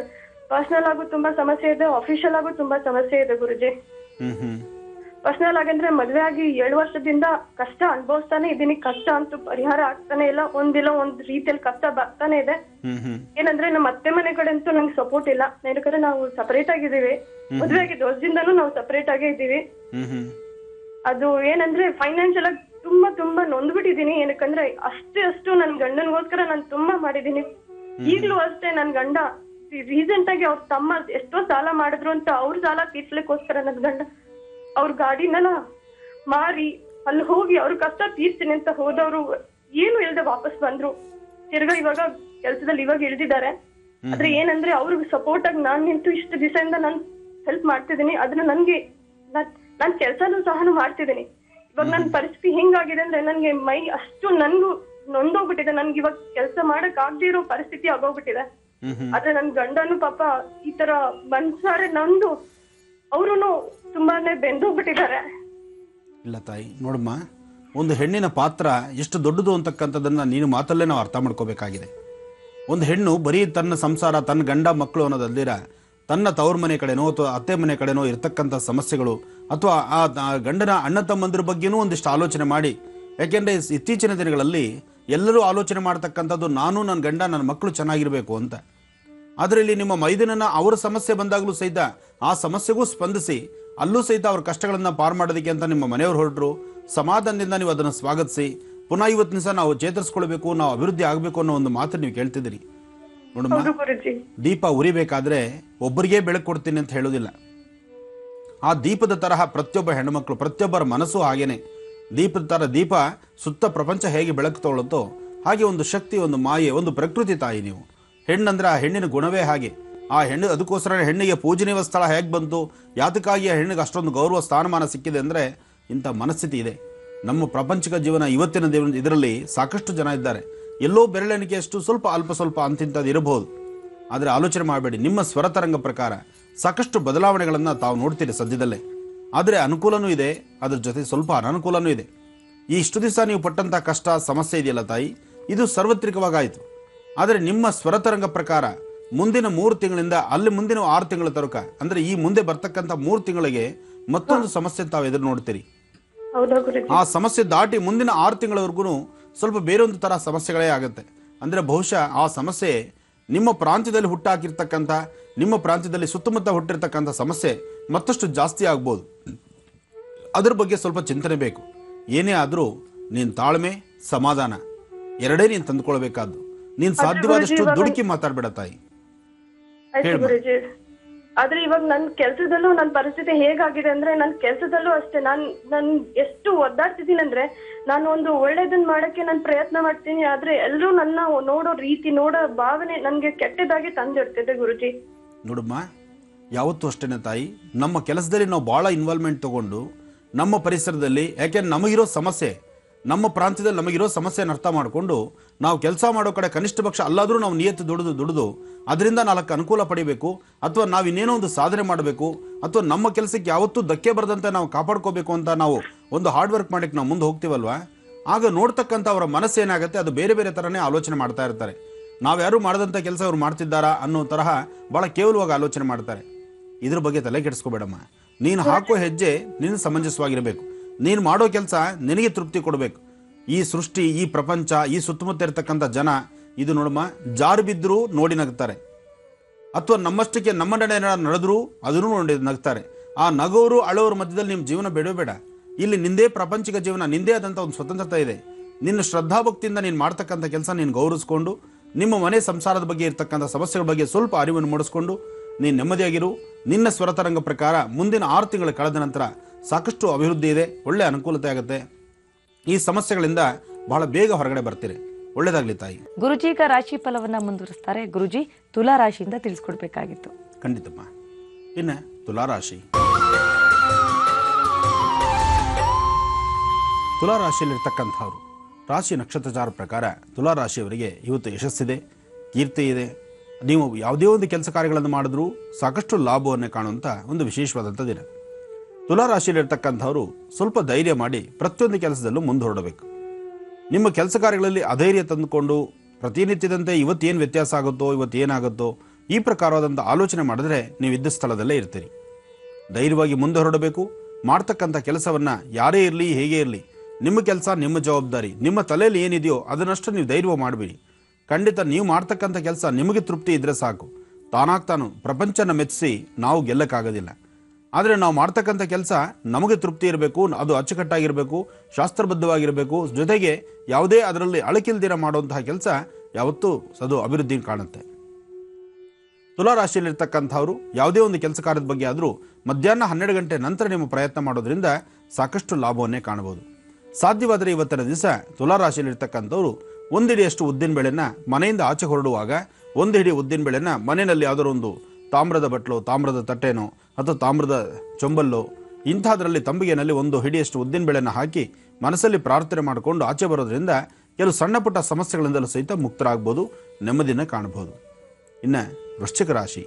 ಪರ್ಸನಲ್ ಆಗು ತುಂಬಾ ಸಮಸ್ಯೆ ಇದೆ ಅಫಿಷಿಯಲ್ ಆಗು ತುಂಬಾ ಸಮಸ್ಯೆ ಇದೆ ಗುರುಜಿ ಹ್ಮ್ ಹ್ಮ್ ಪರ್ಸನಲ್ ಆಗಂದ್ರೆ ಮದ್ವೆ ಆಗಿ ಏಳು ವರ್ಷದಿಂದ ಕಷ್ಟ ಅನುಭವಿಸ್ತಾನೆ ಇದೀನಿ ಕಷ್ಟ ಅಂತೂ ಪರಿಹಾರ ಆಗ್ತಾನೆ ಇಲ್ಲ ಒಂದಿಲ್ಲ ಒಂದ್ ರೀತಿಯಲ್ಲಿ ಕಷ್ಟ ಬರ್ತಾನೆ ಇದೆ ಹ್ಮ್ ಹ್ಮ್ ಏನಂದ್ರೆ ನಮ್ಮ ಅತ್ತೆ ಮನೆ ಕಡೆ ಅಂತೂ ನಂಗೆ ಸಪೋರ್ಟ್ ಇಲ್ಲ ಯಾಕಂದ್ರೆ ನಾವು ಸಪರೇಟ್ ಆಗಿದ್ದೀವಿ ಮದ್ವೆ ಆಗಿದ್ದ ವರ್ಷದಿಂದನೂ ನಾವು ಸಪರೇಟ್ ಆಗೇ ಇದ್ದೀವಿ ಹ್ಮ್ ಹ್ಮ್ ಅದು ಏನಂದ್ರೆ ಫೈನಾನ್ಷಿಯಲ್ ಆಗಿ ತುಂಬಾ ತುಂಬಾ ನೊಂದ್ಬಿಟ್ಟಿದೀನಿ ಏನಕ್ಕಂದ್ರೆ ಅಷ್ಟೇ ಅಷ್ಟು ನನ್ ಗಂಡನ್ಗೋಸ್ಕರ ನಾನು ತುಂಬಾ ಮಾಡಿದೀನಿ ಈಗ್ಲೂ ಅಷ್ಟೇ ನನ್ ಗಂಡ ರೀಸೆಂಟ್ ಆಗಿ ಅವ್ರ ತಮ್ಮ ಎಷ್ಟೋ ಸಾಲ ಮಾಡಿದ್ರು ಅಂತ ಅವ್ರ ಸಾಲ ತೀರ್ಸ್ಲಿಕ್ಕೋಸ್ಕರ ನನ್ ಗಂಡ ಅವ್ರ ಗಾಡಿನ ಮಾರಿ ಅಲ್ಲಿ ಹೋಗಿ ಅವ್ರ ಕಷ್ಟ ತೀರ್ಸ್ತೀನಿ ಅಂತ ಹೋದವ್ರು ಏನು ಇಲ್ದೆ ವಾಪಸ್ ಬಂದ್ರು ತಿರ್ಗಾ ಇವಾಗ ಕೆಲ್ಸದಲ್ಲಿ ಇವಾಗ ಇಳ್ದಿದ್ದಾರೆ ಆದ್ರೆ ಏನಂದ್ರೆ ಅವ್ರಿಗೆ ಸಪೋರ್ಟ್ ಆಗಿ ನಾನ್ ನಿಂತು ಇಷ್ಟು ದಿವಸದಿಂದ ನಾನ್ ಹೆಲ್ಪ್ ಮಾಡ್ತಿದ್ದೀನಿ ಅದನ್ನ ನನ್ಗೆ ನಾನ್- ನಾನ್ ಕೆಲ್ಸನೂ ಸಹ ಮಾಡ್ತಿದ್ದೀನಿ ಇವಾಗ ನನ್ ಪರಿಸ್ಥಿತಿ ಹೆಂಗಾಗಿದೆ ಅಂದ್ರೆ ನನ್ಗೆ ಮೈ ಅಷ್ಟು ನನ್ಗೂ ನೊಂದೋಗ್ಬಿಟ್ಟಿದೆ ನನ್ಗೆ ಇವಾಗ ಕೆಲಸ ಮಾಡಕ್ ಆಗದೆ ಇರೋ ಪರಿಸ್ಥಿತಿ ಆಗೋಗ್ಬಿಟ್ಟಿದೆ ಹ್ಮ್ ಹ್ಮ್ ಆದ್ರೆ ನನ್ ಗಂಡನು ಪಾಪ ಈ ತರ ಮನ್ಸಾರೆ ನಂದು ಅವ್ರುನು ತುಂಬಾನೇ ಬೆಂದೋಗ್ಬಿಟ್ಟಿದ್ದಾರೆ ಇಲ್ಲ ತಾಯಿ ನೋಡಮ್ಮ ಒಂದು ಹೆಣ್ಣಿನ ಪಾತ್ರ ಎಷ್ಟು ದೊಡ್ಡದು ಅಂತಕ್ಕಂಥದ್ದನ್ನು ನೀನು ಮಾತಲ್ಲೇ ನಾವು ಅರ್ಥ ಮಾಡ್ಕೋಬೇಕಾಗಿದೆ ಒಂದು ಹೆಣ್ಣು ಬರೀ ತನ್ನ ಸಂಸಾರ ತನ್ನ ಗಂಡ ಮಕ್ಕಳು ಅನ್ನೋದಲ್ದಿರ ತನ್ನ ತವ್ರ ಮನೆ ಕಡೆನೋ ಅಥವಾ ಅತ್ತೆ ಮನೆ ಕಡೆನೋ ಇರ್ತಕ್ಕಂಥ ಸಮಸ್ಯೆಗಳು ಅಥವಾ ಆ ಆ ಗಂಡನ ಅಣ್ಣ ತಮ್ಮಂದ್ರ ಬಗ್ಗೆನೂ ಒಂದಿಷ್ಟು ಆಲೋಚನೆ ಮಾಡಿ ಯಾಕೆಂದರೆ ಇತ್ತೀಚಿನ ದಿನಗಳಲ್ಲಿ ಎಲ್ಲರೂ ಆಲೋಚನೆ ಮಾಡ್ತಕ್ಕಂಥದ್ದು ನಾನು ನನ್ನ ಗಂಡ ನನ್ನ ಮಕ್ಕಳು ಚೆನ್ನಾಗಿರಬೇಕು ಅಂತ ಆದರೆ ಇಲ್ಲಿ ನಿಮ್ಮ ಮೈದನನ ಅವರ ಸಮಸ್ಯೆ ಬಂದಾಗಲೂ ಸಹಿತ ಆ ಸಮಸ್ಯೆಗೂ ಸ್ಪಂದಿಸಿ ಅಲ್ಲೂ ಸಹಿತ ಅವ್ರ ಕಷ್ಟಗಳನ್ನು ಪಾರು ಮಾಡೋದಕ್ಕೆ ಅಂತ ನಿಮ್ಮ ಮನೆಯವರು ಹೊರಟರು ಸಮಾಧಾನದಿಂದ ನೀವು ಅದನ್ನು ಸ್ವಾಗತಿಸಿ ಪುನಃ ಇವತ್ತು ದಿವಸ ನಾವು ಚೇತರಿಸ್ಕೊಳ್ಬೇಕು ನಾವು ಅಭಿವೃದ್ಧಿ ಆಗಬೇಕು ಅನ್ನೋ ಒಂದು ಮಾತು ನೀವು ಕೇಳ್ತಿದ್ದೀರಿ ನೋಡಮ್ಮ ಹೌದು ಗುರುಜಿ ದೀಪ ಉರಿಬೇಕಾದ್ರೆ ಒಬ್ಬರಿಗೆ ಬೆಳಕು ಕೊಡ್ತೀನಿ ಅಂತ ಹೇಳೋದಿಲ್ಲ ಆ ದೀಪದ ತರಹ ಪ್ರತಿಯೊಬ್ಬ ಹೆಣ್ಣುಮಕ್ಕಳು ಪ್ರತಿಯೊಬ್ಬರ ಮನಸ್ಸು ಹಾಗೇನೆ ದೀಪದ ತರ ದೀಪ ಸುತ್ತ ಪ್ರಪಂಚ ಹೇಗೆ ಬೆಳಕು ತಗೊಳ್ಳುತ್ತೋ ಹಾಗೆ ಒಂದು ಶಕ್ತಿ ಒಂದು ಮಾಯೆ ಒಂದು ಪ್ರಕೃತಿ ತಾಯಿ ನೀವು ಹೆಣ್ಣಂದ್ರೆ ಆ ಹೆಣ್ಣಿನ ಗುಣವೇ ಹಾಗೆ ಆ ಹೆಣ್ಣು ಅದಕ್ಕೋಸ್ಕರ ಹೆಣ್ಣಿಗೆ ಪೂಜನೀಯ ಸ್ಥಳ ಹೇಗೆ ಬಂತು ಯಾತಕ್ಕಾಗಿ ಆ ಹೆಣ್ಣಿಗೆ ಅಷ್ಟೊಂದು ಗೌರವ ಸ್ಥಾನಮಾನ ಸಿಕ್ಕಿದೆ ಅಂದರೆ ಇಂಥ ಮನಸ್ಥಿತಿ ಇದೆ ನಮ್ಮ ಪ್ರಾಪಂಚಿಕ ಜೀವನ ಇವತ್ತಿನ ದಿನ ಇದರಲ್ಲಿ ಸಾಕಷ್ಟು ಜನ ಇದ್ದಾರೆ ಎಲ್ಲೋ ಬೆರಳೆಣಿಕೆಯಷ್ಟು ಸ್ವಲ್ಪ ಅಲ್ಪ ಸ್ವಲ್ಪ ಅಂತಿಂತದ್ದು ಇರಬಹುದು ಆದರೆ ಆಲೋಚನೆ ಮಾಡಬೇಡಿ ನಿಮ್ಮ ಸ್ವರತರಂಗ ಪ್ರಕಾರ ಸಾಕಷ್ಟು ಬದಲಾವಣೆಗಳನ್ನು ತಾವು ನೋಡ್ತೀರಿ ಸದ್ಯದಲ್ಲೇ ಆದರೆ ಅನುಕೂಲನೂ ಇದೆ ಅದ್ರ ಜೊತೆ ಸ್ವಲ್ಪ ಅನನುಕೂಲನೂ ಇದೆ ಈ ಇಷ್ಟು ದಿವಸ ನೀವು ಪಟ್ಟಂಥ ಕಷ್ಟ ಸಮಸ್ಯೆ ಇದೆಯಲ್ಲ ತಾಯಿ ಇದು ಸಾರ್ವತ್ರಿಕವಾಗಾಯಿತು ಆದರೆ ನಿಮ್ಮ ಸ್ವರತರಂಗ ಪ್ರಕಾರ ಮುಂದಿನ ಮೂರು ತಿಂಗಳಿಂದ ಅಲ್ಲಿ ಮುಂದಿನ ಆರು ತಿಂಗಳ ತನಕ ಅಂದರೆ ಈ ಮುಂದೆ ಬರ್ತಕ್ಕಂಥ ಮೂರು ತಿಂಗಳಿಗೆ ಮತ್ತೊಂದು ಸಮಸ್ಯೆ ತಾವು ಎದುರು ನೋಡ್ತೀರಿ ಹೌದಾ ಗುರುಜಿ ಆ ಸಮಸ್ಯೆ ದಾಟಿ ಮುಂದಿನ ಆರು ತಿಂಗಳವರೆಗೂ ಸ್ವಲ್ಪ ಬೇರೊಂದು ಥರ ಸಮಸ್ಯೆಗಳೇ ಆಗುತ್ತೆ ಅಂದರೆ ಬಹುಶಃ ಆ ಸಮಸ್ಯೆ ನಿಮ್ಮ ಪ್ರಾಂತ್ಯದಲ್ಲಿ ಹುಟ್ಟಾಕಿರ್ತಕ್ಕಂಥ ನಿಮ್ಮ ಪ್ರಾಂತ್ಯದಲ್ಲಿ ಸುತ್ತಮುತ್ತ ಹುಟ್ಟಿರ್ತಕ್ಕಂಥ ಸಮಸ್ಯೆ ಮತ್ತಷ್ಟು ಜಾಸ್ತಿ ಆಗ್ಬೋದು ಅದ್ರ ಬಗ್ಗೆ ಸ್ವಲ್ಪ ಚಿಂತನೆ ಬೇಕು ಏನೇ ಆದರೂ ನೀನು ತಾಳ್ಮೆ ಸಮಾಧಾನ ಎರಡೇ ನೀನು ತಂದುಕೊಳ್ಬೇಕಾದ್ದು ನೀನು ಸಾಧ್ಯವಾದಷ್ಟು ದುಡುಕಿ ಮಾತಾಡಬೇಡ ತಾಯಿ ಆಯ್ತು ಗುರುಜಿ ಆದ್ರೆ ಇವಾಗ ನನ್ ಕೆಲ್ಸದಲ್ಲೂ ನನ್ ಪರಿಸ್ಥಿತಿ ಹೇಗಾಗಿದೆ ಅಂದ್ರೆ ನನ್ ಕೆಲ್ಸದಲ್ಲೂ ಅಷ್ಟೇ ನಾನ್ ನನ್ ಎಷ್ಟು ಒದ್ದಾಡ್ತಿದ್ದೀನಿ ಅಂದ್ರೆ ನಾನು ಒಂದು ಒಳ್ಳೇದನ್ ಮಾಡಕ್ಕೆ ನಾನ್ ಪ್ರಯತ್ನ ಮಾಡ್ತೀನಿ ಆದ್ರೆ ಎಲ್ರೂ ನನ್ನ ನೋಡೋ ರೀತಿ ನೋಡೋ ಭಾವನೆ ನನ್ಗೆ ಕೆಟ್ಟದಾಗಿ ತಂದಿಡ್ತಿದೆ ಗುರುಜಿ ನೋಡಮ್ಮ ಯಾವತ್ತೂ ಅಷ್ಟೇನೆ ತಾಯಿ ನಮ್ಮ ಕೆಲಸದಲ್ಲಿ ನಾವು ಭಾಳ ಇನ್ವಾಲ್ವ್ಮೆಂಟ್ ತಗೊಂಡು ನಮ್ಮ ಪರಿಸರದಲ್ಲಿ ಯಾಕೆಂದ್ರೆ ನಮಗಿರೋ ಸಮಸ್ಯೆ ನಮ್ಮ ಪ್ರಾಂತ್ಯದಲ್ಲಿ ನಮಗಿರೋ ಸಮಸ್ಯೆನ ಅರ್ಥ ಮಾಡಿಕೊಂಡು ನಾವು ಕೆಲಸ ಮಾಡೋ ಕಡೆ ಕನಿಷ್ಠ ಪಕ್ಷ ಅಲ್ಲಾದರೂ ನಾವು ನಿಯತ್ತು ದುಡಿದು ದುಡಿದು ಅದರಿಂದ ನಾಲ್ಕು ಅನುಕೂಲ ಪಡಿಬೇಕು ಅಥವಾ ನಾವು ಇನ್ನೇನೋ ಒಂದು ಸಾಧನೆ ಮಾಡಬೇಕು ಅಥವಾ ನಮ್ಮ ಕೆಲಸಕ್ಕೆ ಯಾವತ್ತೂ ಧಕ್ಕೆ ಬರದಂತೆ ನಾವು ಕಾಪಾಡ್ಕೋಬೇಕು ಅಂತ ನಾವು ಒಂದು ಹಾರ್ಡ್ ವರ್ಕ್ ಮಾಡಕ್ಕೆ ನಾವು ಮುಂದೆ ಹೋಗ್ತೀವಲ್ವಾ ಆಗ ನೋಡ್ತಕ್ಕಂಥ ಅವರ ಮನಸ್ಸೇನಾಗುತ್ತೆ ಅದು ಬೇರೆ ಬೇರೆ ಥರನೇ ಆಲೋಚನೆ ಮಾಡ್ತಾ ಇರ್ತಾರೆ ನಾವ್ಯಾರು ಮಾಡದಂಥ ಕೆಲಸ ಅವ್ರು ಮಾಡ್ತಿದ್ದಾರಾ ಅನ್ನೋ ತರಹ ಭಾಳ ಕೇವಲವಾಗಿ ಆಲೋಚನೆ ಮಾಡ್ತಾರೆ ಇದ್ರ ಬಗ್ಗೆ ತಲೆ ಕೆಡಿಸ್ಕೋಬೇಡಮ್ಮ ನೀನು ಹಾಕೋ ಹೆಜ್ಜೆ ನೀನು ಸಮಂಜಸವಾಗಿರಬೇಕು ನೀನು ಮಾಡೋ ಕೆಲಸ ನಿನಗೆ ತೃಪ್ತಿ ಕೊಡಬೇಕು ಈ ಸೃಷ್ಟಿ ಈ ಪ್ರಪಂಚ ಈ ಸುತ್ತಮುತ್ತ ಇರತಕ್ಕಂಥ ಜನ ಇದು ನೋಡಮ್ಮ ಜಾರು ಬಿದ್ದರೂ ನೋಡಿ ನಗ್ತಾರೆ ಅಥವಾ ನಮ್ಮಷ್ಟಕ್ಕೆ ನಮ್ಮ ನಡೆ ನಡೆದ್ರು ಅದನ್ನು ನೋಡಿ ನಗ್ತಾರೆ ಆ ನಗೋರು ಅಳೋರ ಮಧ್ಯದಲ್ಲಿ ನಿಮ್ಮ ಜೀವನ ಬೇಡವೇ ಬೇಡ ಇಲ್ಲಿ ನಿಂದೇ ಪ್ರಾಪಂಚಿಕ ಜೀವನ ನಿಂದೇ ಆದಂಥ ಒಂದು ಸ್ವತಂತ್ರತೆ ಇದೆ ನಿನ್ನ ಶ್ರದ್ಧಾಭಕ್ತಿಯಿಂದ ನೀನು ಮಾಡ್ತಕ್ಕಂಥ ಕೆಲಸ ನೀನು ಗೌರವಿಸ್ಕೊಂಡು ನಿಮ್ಮ ಮನೆ ಸಂಸಾರದ ಬಗ್ಗೆ ಇರ್ತಕ್ಕಂಥ ಸಮಸ್ಯೆಗಳ ಬಗ್ಗೆ ಸ್ವಲ್ಪ ಅರಿವನ್ನು ಮೂಡಿಸ್ಕೊಂಡು ನೀನು ನೆಮ್ಮದಿಯಾಗಿರು ನಿನ್ನ ಸ್ವರತರಂಗ ಪ್ರಕಾರ ಮುಂದಿನ ಆರು ತಿಂಗಳು ಕಳೆದ ನಂತರ ಸಾಕಷ್ಟು ಅಭಿವೃದ್ಧಿ ಇದೆ ಒಳ್ಳೆ ಅನುಕೂಲತೆ ಆಗುತ್ತೆ ಈ ಸಮಸ್ಯೆಗಳಿಂದ ಬಹಳ ಬೇಗ ಹೊರಗಡೆ ಬರ್ತೀರಿ ಒಳ್ಳೇದಾಗ್ಲಿ ತಾಯಿ ಗುರುಜಿ ಈಗ ರಾಶಿ ಫಲವನ್ನ ಮುಂದುವರಿಸ್ತಾರೆ ಗುರುಜಿ ತುಲಾ ರಾಶಿಯಿಂದ ತಿಳಿಸ್ಕೊಡ್ಬೇಕಾಗಿತ್ತು ಖಂಡಿತಮ್ಮ ಇನ್ನು ತುಲಾರಾಶಿ ತುಲಾರಾಶಿಯಲ್ಲಿರ್ತಕ್ಕಂಥವ್ರು ರಾಶಿ ನಕ್ಷತ್ರಚಾರ ಪ್ರಕಾರ ತುಲಾರಾಶಿಯವರಿಗೆ ಇವತ್ತು ಯಶಸ್ಸಿದೆ ಕೀರ್ತಿ ಇದೆ ನೀವು ಯಾವುದೇ ಒಂದು ಕೆಲಸ ಕಾರ್ಯಗಳನ್ನು ಮಾಡಿದ್ರೂ ಸಾಕಷ್ಟು ಲಾಭವನ್ನು ಕಾಣುವಂಥ ಒಂದು ವಿಶೇಷವಾದಂಥ ದಿನ ತುಲಾರಾಶಿಯಲ್ಲಿರ್ತಕ್ಕಂಥವ್ರು ಸ್ವಲ್ಪ ಧೈರ್ಯ ಮಾಡಿ ಪ್ರತಿಯೊಂದು ಕೆಲಸದಲ್ಲೂ ಮುಂದೂಡಬೇಕು ನಿಮ್ಮ ಕೆಲಸ ಕಾರ್ಯಗಳಲ್ಲಿ ಅಧೈರ್ಯ ತಂದುಕೊಂಡು ಪ್ರತಿನಿತ್ಯದಂತೆ ಇವತ್ತೇನು ವ್ಯತ್ಯಾಸ ಆಗುತ್ತೋ ಇವತ್ತೇನಾಗುತ್ತೋ ಈ ಪ್ರಕಾರವಾದಂಥ ಆಲೋಚನೆ ಮಾಡಿದ್ರೆ ನೀವು ಇದ್ದ ಸ್ಥಳದಲ್ಲೇ ಇರ್ತೀರಿ ಧೈರ್ಯವಾಗಿ ಮುಂದೆ ಹೊರಡಬೇಕು ಮಾಡ್ತಕ್ಕಂಥ ಕೆಲಸವನ್ನ ಯಾರೇ ಇರಲಿ ಹೇಗೆ ಇರಲಿ ನಿಮ್ಮ ಕೆಲಸ ನಿಮ್ಮ ಜವಾಬ್ದಾರಿ ನಿಮ್ಮ ತಲೆಯಲ್ಲಿ ಏನಿದೆಯೋ ಅದನ್ನಷ್ಟು ನೀವು ಧೈರ್ಯ ಮಾಡಬೇಡಿ ಖಂಡಿತ ನೀವು ಮಾಡ್ತಕ್ಕಂಥ ಕೆಲಸ ನಿಮಗೆ ತೃಪ್ತಿ ಇದ್ರೆ ಸಾಕು ತಾನಾಗ್ತಾನು ಪ್ರಪಂಚನ ಮೆಚ್ಚಿಸಿ ನಾವು ಗೆಲ್ಲಕ್ಕಾಗೋದಿಲ್ಲ ಆದರೆ ನಾವು ಮಾಡ್ತಕ್ಕಂಥ ಕೆಲಸ ನಮಗೆ ತೃಪ್ತಿ ಇರಬೇಕು ಅದು ಅಚ್ಚುಕಟ್ಟಾಗಿರಬೇಕು ಶಾಸ್ತ್ರಬದ್ಧವಾಗಿರಬೇಕು ಜೊತೆಗೆ ಯಾವುದೇ ಅದರಲ್ಲಿ ಅಳಕಿಲ್ದಿರ ಮಾಡುವಂತಹ ಕೆಲಸ ಯಾವತ್ತೂ ಅದು ಅಭಿವೃದ್ಧಿ ಕಾಣುತ್ತೆ ತುಲಾರಾಶಿಯಲ್ಲಿರ್ತಕ್ಕಂಥವ್ರು ಯಾವುದೇ ಒಂದು ಕೆಲಸ ಕಾರ್ಯದ ಬಗ್ಗೆ ಆದರೂ ಮಧ್ಯಾಹ್ನ ಹನ್ನೆರಡು ಗಂಟೆ ನಂತರ ನಿಮ್ಮ ಪ್ರಯತ್ನ ಮಾಡೋದ್ರಿಂದ ಸಾಕಷ್ಟು ಲಾಭವನ್ನೇ ಕಾಣಬಹುದು ಸಾಧ್ಯವಾದರೆ ಇವತ್ತಿನ ದಿವಸ ತುಲಾರಾಶಿಯಲ್ಲಿರ್ತಕ್ಕಂಥವ್ರು ಒಂದು ಹಿಡಿಯಷ್ಟು ಉದ್ದಿನ ಬೇಳೆನ ಮನೆಯಿಂದ ಆಚೆ ಹೊರಡುವಾಗ ಒಂದು ಹಿಡಿ ಉದ್ದಿನ ಬೇಳೆನ ಮನೆಯಲ್ಲಿ ಯಾವುದಾದ್ರು ಒಂದು ತಾಮ್ರದ ಬಟ್ಲು ತಾಮ್ರದ ತಟ್ಟೆನೋ ಅಥವಾ ತಾಮ್ರದ ಚೊಂಬಲ್ಲೋ ಇಂಥದ್ರಲ್ಲಿ ತಂಬಿಗೆನಲ್ಲಿ ಒಂದು ಹಿಡಿಯಷ್ಟು ಉದ್ದಿನ ಬೇಳೆನ ಹಾಕಿ ಮನಸ್ಸಲ್ಲಿ ಪ್ರಾರ್ಥನೆ ಮಾಡಿಕೊಂಡು ಆಚೆ ಬರೋದ್ರಿಂದ ಕೆಲವು ಸಣ್ಣ ಪುಟ್ಟ ಸಮಸ್ಯೆಗಳಿಂದಲೂ ಸಹಿತ ಮುಕ್ತರಾಗ್ಬೋದು ನೆಮ್ಮದಿನ ಕಾಣಬಹುದು ಇನ್ನು ವೃಶ್ಚಿಕ ರಾಶಿ